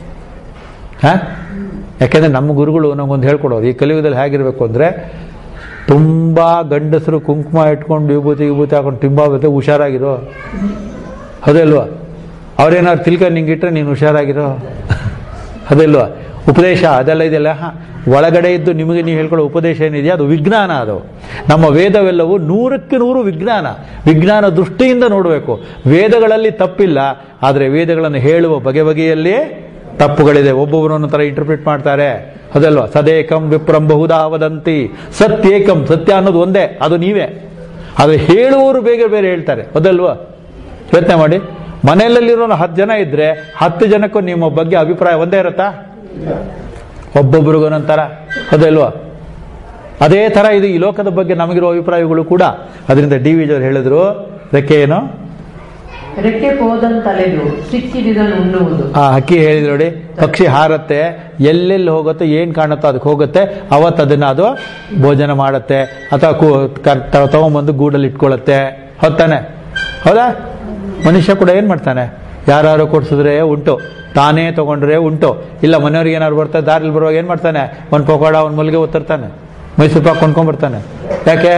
ಹ ಯಾಕೆಂದ್ರೆ ನಮ್ಮ ಗುರುಗಳು ನಮಗೊಂದು ಹೇಳ್ಕೊಡೋರು ಈ ಕಲಿಯುಗದಲ್ಲಿ ಹೇಗಿರ್ಬೇಕು ಅಂದ್ರೆ ತುಂಬಾ ಗಂಡಸರು ಕುಂಕುಮ ಇಟ್ಕೊಂಡು ವಿಭೂತಿ ವಿಭೂತಿ ಹಾಕೊಂಡು ತುಂಬಾ ಬತ್ತೆ ಹುಷಾರಾಗಿರೋ ಅಲ್ವಾ ಅವ್ರೇನಾದ್ರು ತಿಳ್ಕ ನಿಂಗಿಟ್ರೆ ನೀನು ಹುಷಾರಾಗಿರೋ ಅದಲ್ವಾ ಉಪದೇಶ ಅದೆಲ್ಲ ಇದೆಲ್ಲ ಹ, ಒಳಗಡೆ ಇದ್ದು ನಿಮಗೆ ನೀವು ಹೇಳ್ಕೊಳ್ಳೋ ಉಪದೇಶ ಏನಿದೆಯಾ ಅದು ವಿಜ್ಞಾನ ಅದು ನಮ್ಮ ವೇದವೆಲ್ಲವೂ ನೂರಕ್ಕೆ ನೂರು ವಿಜ್ಞಾನ ವಿಜ್ಞಾನ ದೃಷ್ಟಿಯಿಂದ ನೋಡಬೇಕು ವೇದಗಳಲ್ಲಿ ತಪ್ಪಿಲ್ಲ ಆದರೆ ವೇದಗಳನ್ನು ಹೇಳುವ ಬಗೆ ಬಗೆಯಲ್ಲಿಯೇ ತಪ್ಪುಗಳಿದೆ ಒಬ್ಬೊಬ್ಬರನ್ನು ತರ ಇಂಟರ್ಪ್ರಿಟ್ ಮಾಡ್ತಾರೆ ಅದಲ್ವಾ ಸದೇಕಂ ವಿಪ್ರಂ ಬಹುದಾ ವದಂತಿ ಸತ್ಯೇಕಂ ಸತ್ಯ ಅನ್ನೋದು ಒಂದೇ ಅದು ನೀವೇ ಆದರೆ ಹೇಳುವವರು ಬೇಗ ಬೇರೆ ಹೇಳ್ತಾರೆ ಅದಲ್ವಾ ಯೋಚನೆ ಮಾಡಿ ಮನೆಯಲ್ಲಿರೋ ಹತ್ತು ಜನ ಇದ್ರೆ ಹತ್ತು ಜನಕ್ಕೂ ನಿಮ್ಮ ಬಗ್ಗೆ ಅಭಿಪ್ರಾಯ ಒಂದೇ ಇರುತ್ತಾ ಒಬ್ಬೊಬ್ರಿಗೂ ಒಂದೊಂಥರ ಅದಲ್ವಾ ಅದೇ ತರ ಇದು ಈ ಲೋಕದ ಬಗ್ಗೆ ನಮಗಿರೋ ಅಭಿಪ್ರಾಯಗಳು ಕೂಡ ಅದರಿಂದ ಡಿ ವಿ ಅವರು ಹೇಳಿದ್ರು ರೆಕ್ಕೆ ಏನು ರೆಕ್ಕೆ ಪೋದಂತಲೆದು ಸಿಕ್ಕಿದಿದನು ಉಣ್ಣುವುದು ಆ ಹಕ್ಕಿ ಹೇಳಿದ್ರು ನೋಡಿ ಪಕ್ಷಿ ಹಾರತ್ತೆ ಎಲ್ಲೆಲ್ಲಿ ಹೋಗುತ್ತೆ ಏನ್ ಕಾಣುತ್ತೋ ಅದಕ್ಕೆ ಹೋಗುತ್ತೆ ಅವತ್ತು ಅದನ್ನ ಅದು ಭೋಜನ ಮಾಡುತ್ತೆ ಅಥವಾ ಕು- ಕರ್- ತ- ತಗೊಂಬಂದು ಗೂಡಲ್ಲಿ ಇಟ್ಕೊಳ್ಳುತ್ತೆ ಹೊತ್ತಾನೆ ಹೌದಾ ಮನುಷ್ಯ ಕೂಡ ಏನ್ ಮಾಡ್ತಾನೆ ಯಾರು ಕೊಡ್ಸಿದ್ರೆ ಉಂಟು ತಾನೇ ತಗೊಂಡ್ರೆ ಉಂಟು ಇಲ್ಲ ಮನೆಯವ್ರಿಗೆ ಏನಾದ್ರು ಬರ್ತಾರೆ ದಾರಿಲಿ ಬರುವಾಗ ಏನ್ ಮಾಡ್ತಾನೆ ಒಂದು ಪಕೋಡ ಒಂದು ಮಲ್ಲಿಗೆ ಒತ್ತಿರ್ತಾನೆ ಮೈಸೂರು ಪಾಕ್ ಕೊಂಡ್ಕೊಂಡ್ಬರ್ತಾನೆ ಯಾಕೆ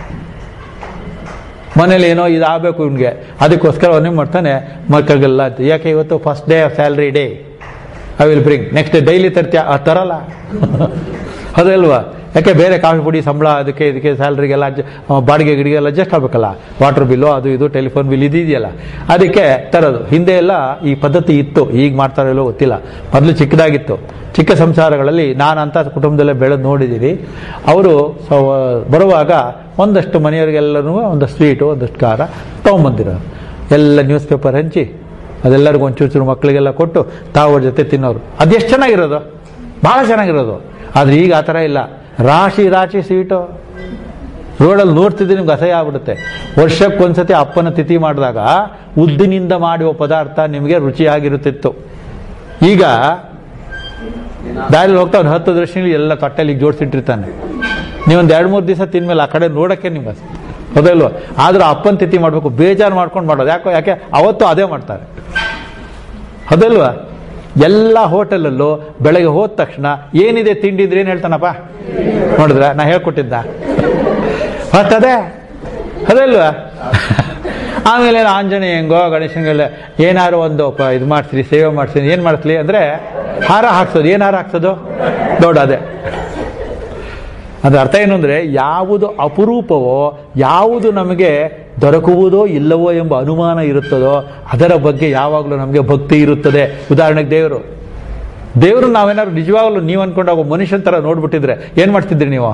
ಮನೇಲಿ ಏನೋ ಇದಾಗಬೇಕು ಇವ್ನಿಗೆ ಅದಕ್ಕೋಸ್ಕರ ಅವನೇ ಮಾಡ್ತಾನೆ ಮಕ್ಕಳಿಗೆಲ್ಲ ಅಂತ. ಯಾಕೆ ಇವತ್ತು first day of salary day I will bring next daily ತರ್ತೀಯ ಆ ತರಲ್ಲ ಅದಲ್ವಾ ಯಾಕೆ ಬೇರೆ ಕಾಫಿ ಪುಡಿ ಸಂಬಳ ಅದಕ್ಕೆ ಇದಕ್ಕೆ ಸ್ಯಾಲ್ರಿಗೆಲ್ಲ ಅಡ್ಜ ಆ, ಬಾಡಿಗೆ ಗಿಡಿಗೆಲ್ಲ ಅಡ್ಜಸ್ಟ್ ಆಗಬೇಕಲ್ಲ ವಾಟರ್ ಬಿಲ್ಲು ಅದು ಇದು ಟೆಲಿಫೋನ್ ಬಿಲ್ ಇದೆಯಲ್ಲ ಅದಕ್ಕೆ ತರೋದು ಹಿಂದೆ ಎಲ್ಲ ಈ ಪದ್ಧತಿ ಇತ್ತು ಈಗ ಮಾಡ್ತಾರೋ ಇಲ್ಲೋ ಗೊತ್ತಿಲ್ಲ ಮೊದಲು ಚಿಕ್ಕದಾಗಿತ್ತು ಚಿಕ್ಕ ಸಂಸಾರಗಳಲ್ಲಿ ನಾನಂತ ಕುಟುಂಬದಲ್ಲೇ ಬೆಳೆದು ನೋಡಿದ್ದೀನಿ ಅವರು ಬರುವಾಗ ಒಂದಷ್ಟು ಮನೆಯವರಿಗೆಲ್ಲರೂ ಒಂದಷ್ಟು ಸ್ವೀಟು ಒಂದಷ್ಟು ಖಾರ ತೊಗೊಂಬಂದಿರೋರು ಎಲ್ಲ ನ್ಯೂಸ್ ಪೇಪರ್ ಹಂಚಿ ಅದೆಲ್ಲರಿಗೂ ಒಂಚೂರು ಚೂರು ಮಕ್ಕಳಿಗೆಲ್ಲ ಕೊಟ್ಟು ತಾವು ಅವ್ರ ಜೊತೆ ತಿನ್ನೋರು ಅದೆಷ್ಟು ಚೆನ್ನಾಗಿರೋದು ಭಾಳ ಚೆನ್ನಾಗಿರೋದು ಆದರೆ ಈಗ ಆ ಥರ ಇಲ್ಲ ರಾಶಿ ರಾಶಿ ಸ್ವೀಟು ರೋಡಲ್ಲಿ ನೋಡ್ತಿದ್ರೆ ನಿಮ್ಗೆ ಅಸಹ್ಯ ಆಗ್ಬಿಡುತ್ತೆ ವರ್ಷಕ್ಕೊಂದ್ಸತಿ ಅಪ್ಪನ ತಿಥಿ ಮಾಡಿದಾಗ ಉದ್ದಿನಿಂದ ಮಾಡುವ ಪದಾರ್ಥ ನಿಮಗೆ ರುಚಿಯಾಗಿರುತ್ತಿತ್ತು ಈಗ ದಾರಿಲಿ ಹೋಗ್ತಾ ಒಂದು ಹತ್ತು ದೃಷ್ಟಿಲಿ ಎಲ್ಲ ತಟ್ಟೆಲಿ ಜೋಡಿಸಿಟ್ಟಿರ್ತಾನೆ ನೀವೊಂದು ಎರಡು ಮೂರು ದಿವಸ ತಿಂದ್ಮೇಲೆ ಆ ಕಡೆ ನೋಡಕ್ಕೆ ನಿಮ್ಗೆ ಹೌದಲ್ವ ಆದ್ರೂ ಅಪ್ಪನ ತಿಥಿ ಮಾಡಬೇಕು ಬೇಜಾರು ಮಾಡ್ಕೊಂಡು ಮಾಡೋದು ಯಾಕೋ ಯಾಕೆ ಅವತ್ತು ಅದೇ ಮಾಡ್ತಾರೆ ಹೌದಲ್ವಾ ಎಲ್ಲ ಹೋಟೆಲಲ್ಲೂ ಬೆಳಗ್ಗೆ ಹೋದ ತಕ್ಷಣ ಏನಿದೆ ತಿಂಡಿ ಇದ್ರೆ ಏನು ಹೇಳ್ತಾನಪ್ಪ ನೋಡಿದ್ರ ನಾ ಹೇಳ್ಕೊಟ್ಟಿದ್ದ ಫಸ್ಟ್ ಅದೇ ಅದಲ್ವಾ ಆಮೇಲೆ ಆಂಜನೇಯ ಹೆಂಗೋ ಗಣೇಶನಿಗೆಲ್ಲ ಏನಾರು ಒಂದು ಪ- ಇದು ಮಾಡಿಸ್ರಿ ಸೇವೆ ಮಾಡಿಸ್ರಿ ಏನು ಮಾಡಿಸ್ಲಿ ಅಂದರೆ ಹಾರ ಹಾಕ್ಸೋದು ಏನು ಹಾರ ಹಾಕ್ಸೋದು ದೊಡ್ಡ ಅದೇ ಅದ್ರ ಅರ್ಥ ಏನು ಅಂದರೆ ಯಾವುದು ಅಪರೂಪವೋ ಯಾವುದು ನಮಗೆ ದೊರಕುವುದೋ ಇಲ್ಲವೋ ಎಂಬ ಅನುಮಾನ ಇರುತ್ತದೋ ಅದರ ಬಗ್ಗೆ ಯಾವಾಗಲೂ ನಮಗೆ ಭಕ್ತಿ ಇರುತ್ತದೆ ಉದಾಹರಣೆಗೆ ದೇವರು ದೇವರು ನಾವೇನಾದ್ರು ನಿಜವಾಗ್ಲೂ ನೀವು ಅನ್ಕೊಂಡಾಗ ಒಬ್ಬ ಮನುಷ್ಯನ ಥರ ನೋಡ್ಬಿಟ್ಟಿದ್ರೆ ಏನು ಮಾಡ್ತಿದ್ರಿ ನೀವು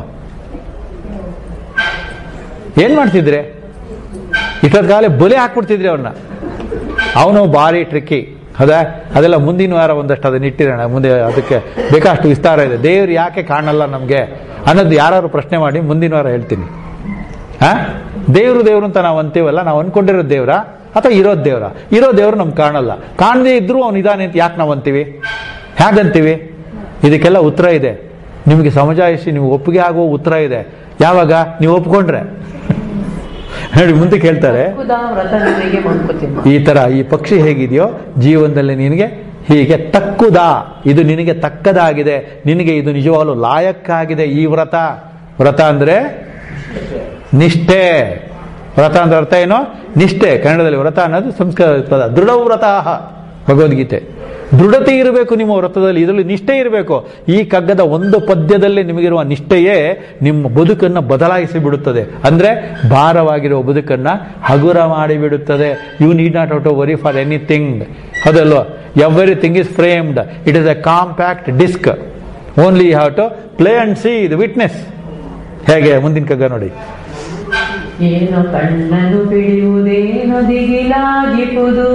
ಏನು ಮಾಡ್ತಿದ್ರಿ ಇಷ್ಟೊತ್ತು ಕಾಲ ಬಲೆ ಹಾಕ್ಬಿಡ್ತಿದ್ರಿ ಅವ್ರನ್ನ ಅವನು ಭಾರಿ ಟ್ರಿಕ್ಕಿ ಹೌದಾ ಅದೆಲ್ಲ ಮುಂದಿನ ವಾರ ಒಂದಷ್ಟು ಅದನ್ನ ಇಟ್ಟಿರೋಣ ಮುಂದೆ ಅದಕ್ಕೆ ಬೇಕಷ್ಟು ವಿಸ್ತಾರ ಇದೆ ದೇವ್ರು ಯಾಕೆ ಕಾಣಲ್ಲ ನಮಗೆ ಅನ್ನೋದು ಯಾರು ಪ್ರಶ್ನೆ ಮಾಡಿ ಮುಂದಿನ ವಾರ ಹೇಳ್ತೀನಿ ಹಾ ದೇವ್ರು ದೇವ್ರು ಅಂತ ನಾವು ಅಂತೀವಲ್ಲ ನಾವು ಅನ್ಕೊಂಡಿರೋ ದೇವ್ರ ಅಥವಾ ಇರೋದ್ ದೇವ್ರ ಇರೋ ದೇವ್ರು ನಮ್ಗೆ ಕಾಣಲ್ಲ ಕಾಣದೇ ಇದ್ರೂ ಅವ್ನು ಇದಾನೆ ಅಂತ ಯಾಕೆ ನಾವು ಅಂತೀವಿ ಹೇಗಂತೀವಿ ಇದಕ್ಕೆಲ್ಲ ಉತ್ತರ ಇದೆ ನಿಮಗೆ ಸಮಜಾಯಿಸಿ ನೀವು ಒಪ್ಪಿಗೆ ಆಗುವ ಉತ್ತರ ಇದೆ ಯಾವಾಗ ನೀವು ಒಪ್ಕೊಂಡ್ರೆ ನೋಡಿ ಮುಂದಕ್ಕೆ ಹೇಳ್ತಾರೆ ಖುದ ವ್ರತ ನಿನಗೆ ಮಂಕುತಿಮ್ಮ ಈ ತರ ಈ ಪಕ್ಷಿ ಹೇಗಿದೆಯೋ ಜೀವನದಲ್ಲಿ ನಿನಗೆ ಹೀಗೆ ತಕ್ಕುದ ಇದು ನಿನಗೆ ತಕ್ಕದಾಗಿದೆ ನಿನಗೆ ಇದು ನಿಜವಾಗ್ಲೂ ಲಾಯಕ್ಕಾಗಿದೆ ಈ ವ್ರತ ವ್ರತ ಅಂದ್ರೆ ನಿಷ್ಠೆ ವ್ರತ ಅಂದ್ರೆ ಅರ್ಥ ಏನು ನಿಷ್ಠೆ ಕನ್ನಡದಲ್ಲಿ ವ್ರತ ಅನ್ನೋದು ಸಂಸ್ಕೃತ ಪದ ದೃಢ ವ್ರತ ಭಗವದ್ಗೀತೆ ದೃಢತೆ ಇರಬೇಕು ನಿಮ್ಮ ವ್ರತದಲ್ಲಿ ಇದರಲ್ಲಿ ನಿಷ್ಠೆ ಇರಬೇಕು ಈ ಕಗ್ಗದ ಒಂದು ಪದ್ಯದಲ್ಲಿ ನಿಮಗಿರುವ ನಿಷ್ಠೆಯೇ ನಿಮ್ಮ ಬದುಕನ್ನು ಬದಲಾಯಿಸಿ ಬಿಡುತ್ತದೆ ಅಂದ್ರೆ ಭಾರವಾಗಿರುವ ಬದುಕನ್ನ ಹಗುರ ಮಾಡಿಬಿಡುತ್ತದೆ you need not out to worry for anything ಹೌದಲ್ವಾ everything is framed it is a compact disc only have to play and see the witness ಹೇಗೆ ಮುಂದಿನ ಕಗ್ಗ ನೋಡಿ ಏನು ಕಣ್ಣನು ಬಿಡುವುದೇನು ದಿಗಿಲಾಗಿಪುದು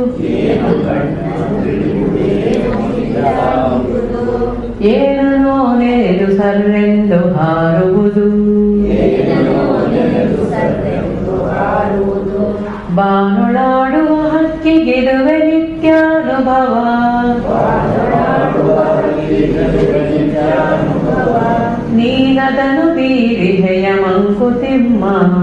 ಏನೋ ನೆರೆದು ಸರ್ರೆಂದು ಹಾರುವುದು ಬಾನುಳಾಡುವ ಹಕ್ಕಿಗಿರುವೆ ನಿತ್ಯಾನುಭವ ನೀನದನು ಬೀರಿಹೆಯ ಮಂಕುತಿಮ್ಮ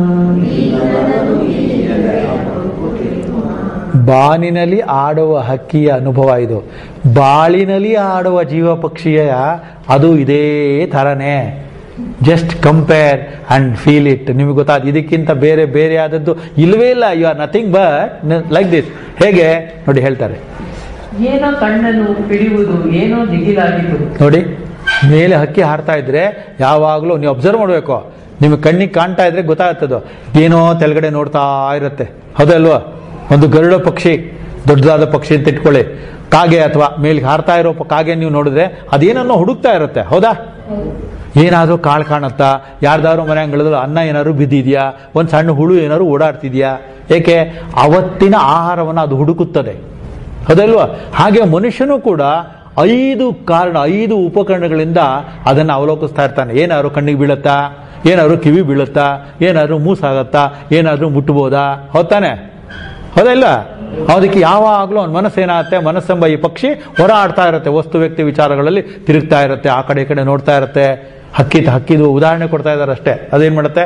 ಬಾನಿನಲ್ಲಿ ಆಡುವ ಹಕ್ಕಿಯ ಅನುಭವ ಇದು ಬಾಳಿನಲ್ಲಿ ಆಡುವ ಜೀವ ಪಕ್ಷಿಯ ಅದು ಇದೇ ಥರನೇ just compare and feel it ನಿಮಗೆ ಗೊತ್ತಾದ ಇದಕ್ಕಿಂತ ಬೇರೆ ಬೇರೆ ಆದದ್ದು ಇಲ್ವೇ ಇಲ್ಲ you are nothing but like this ಹೇಗೆ ನೋಡಿ ಹೇಳ್ತಾರೆ ಏನೋ ಕಣ್ಣನು ಬಿಡುವುದು ಏನೋ ದಿಗಿಲಾಗಿತು ನೋಡಿ ಮೇಲೆ ಹಕ್ಕಿ ಹಾರ್ತಾ ಇದ್ರೆ ಯಾವಾಗಲೂ ನೀವು ಅಬ್ಸರ್ವ್ ಮಾಡಬೇಕು ನಿಮಗೆ ಕಣ್ಣಿಗೆ ಕಾಣ್ತಾ ಇದ್ರೆ ಗೊತ್ತಾಗ್ತದೆ ಏನೋ ತೆಳಗಡೆ ನೋಡ್ತಾ ಇರುತ್ತೆ ಹೌದಲ್ವಾ ಒಂದು ಗರುಡ ಪಕ್ಷಿ ದೊಡ್ಡದಾದ ಪಕ್ಷಿ ಅಂತ ಇಟ್ಕೊಳ್ಳಿ ಕಾಗೆ ಅಥವಾ ಮೇಲ್ಗೆ ಹಾರ್ತಾ ಇರೋ ಪ- ಕಾಗೆ ನೀವು ನೋಡಿದ್ರೆ ಅದೇನನ್ನೋ ಹುಡುಕ್ತಾ ಇರುತ್ತೆ ಹೌದಾ ಏನಾದರೂ ಕಾಳು ಕಾಣುತ್ತಾ ಯಾರ್ದಾದ್ರು ಮನೆ ಅಂಗಳದಲ್ಲಿ ಅನ್ನ ಏನಾದ್ರು ಬಿದ್ದಿದ್ಯಾ ಒಂದು ಸಣ್ಣ ಹುಳು ಏನಾದ್ರು ಓಡಾಡ್ತಿದ್ಯಾ ಏಕೆ ಅವತ್ತಿನ ಆಹಾರವನ್ನು ಅದು ಹುಡುಕುತ್ತದೆ ಹೌದಲ್ವಾ ಹಾಗೆ ಮನುಷ್ಯನು ಕೂಡ ಐದು ಕಾರಣ ಐದು ಉಪಕರಣಗಳಿಂದ ಅದನ್ನು ಅವಲೋಕಿಸ್ತಾ ಇರ್ತಾನೆ ಏನಾದ್ರು ಕಣ್ಣಿಗೆ ಬೀಳುತ್ತಾ ಏನಾದ್ರು ಕಿವಿ ಬೀಳುತ್ತಾ ಏನಾದ್ರು ಮೂಸಾಗತ್ತಾ ಏನಾದ್ರು ಮುಟ್ಬೋದಾ ಹೌದಾನೆ ಹೌದಲ್ಲ ಅದಕ್ಕೆ ಯಾವಾಗಲೂ ಅವ್ನ ಮನಸ್ಸೇನಾಗುತ್ತೆ ಮನಸ್ಸೆಂಬ ಈ ಪಕ್ಷಿ ಹೊರಾಡ್ತಾ ಇರುತ್ತೆ ವಸ್ತು ವ್ಯಕ್ತಿ ವಿಚಾರಗಳಲ್ಲಿ ತಿರುಗ್ತಾ ಇರುತ್ತೆ ಆ ಕಡೆ ಈ ಕಡೆ ನೋಡ್ತಾ ಇರುತ್ತೆ ಹಕ್ಕಿ ಹಕ್ಕಿದು ಉದಾಹರಣೆ ಕೊಡ್ತಾ ಇದ್ದಾರೆ ಅಷ್ಟೇ ಅದೇನ್ ಮಾಡುತ್ತೆ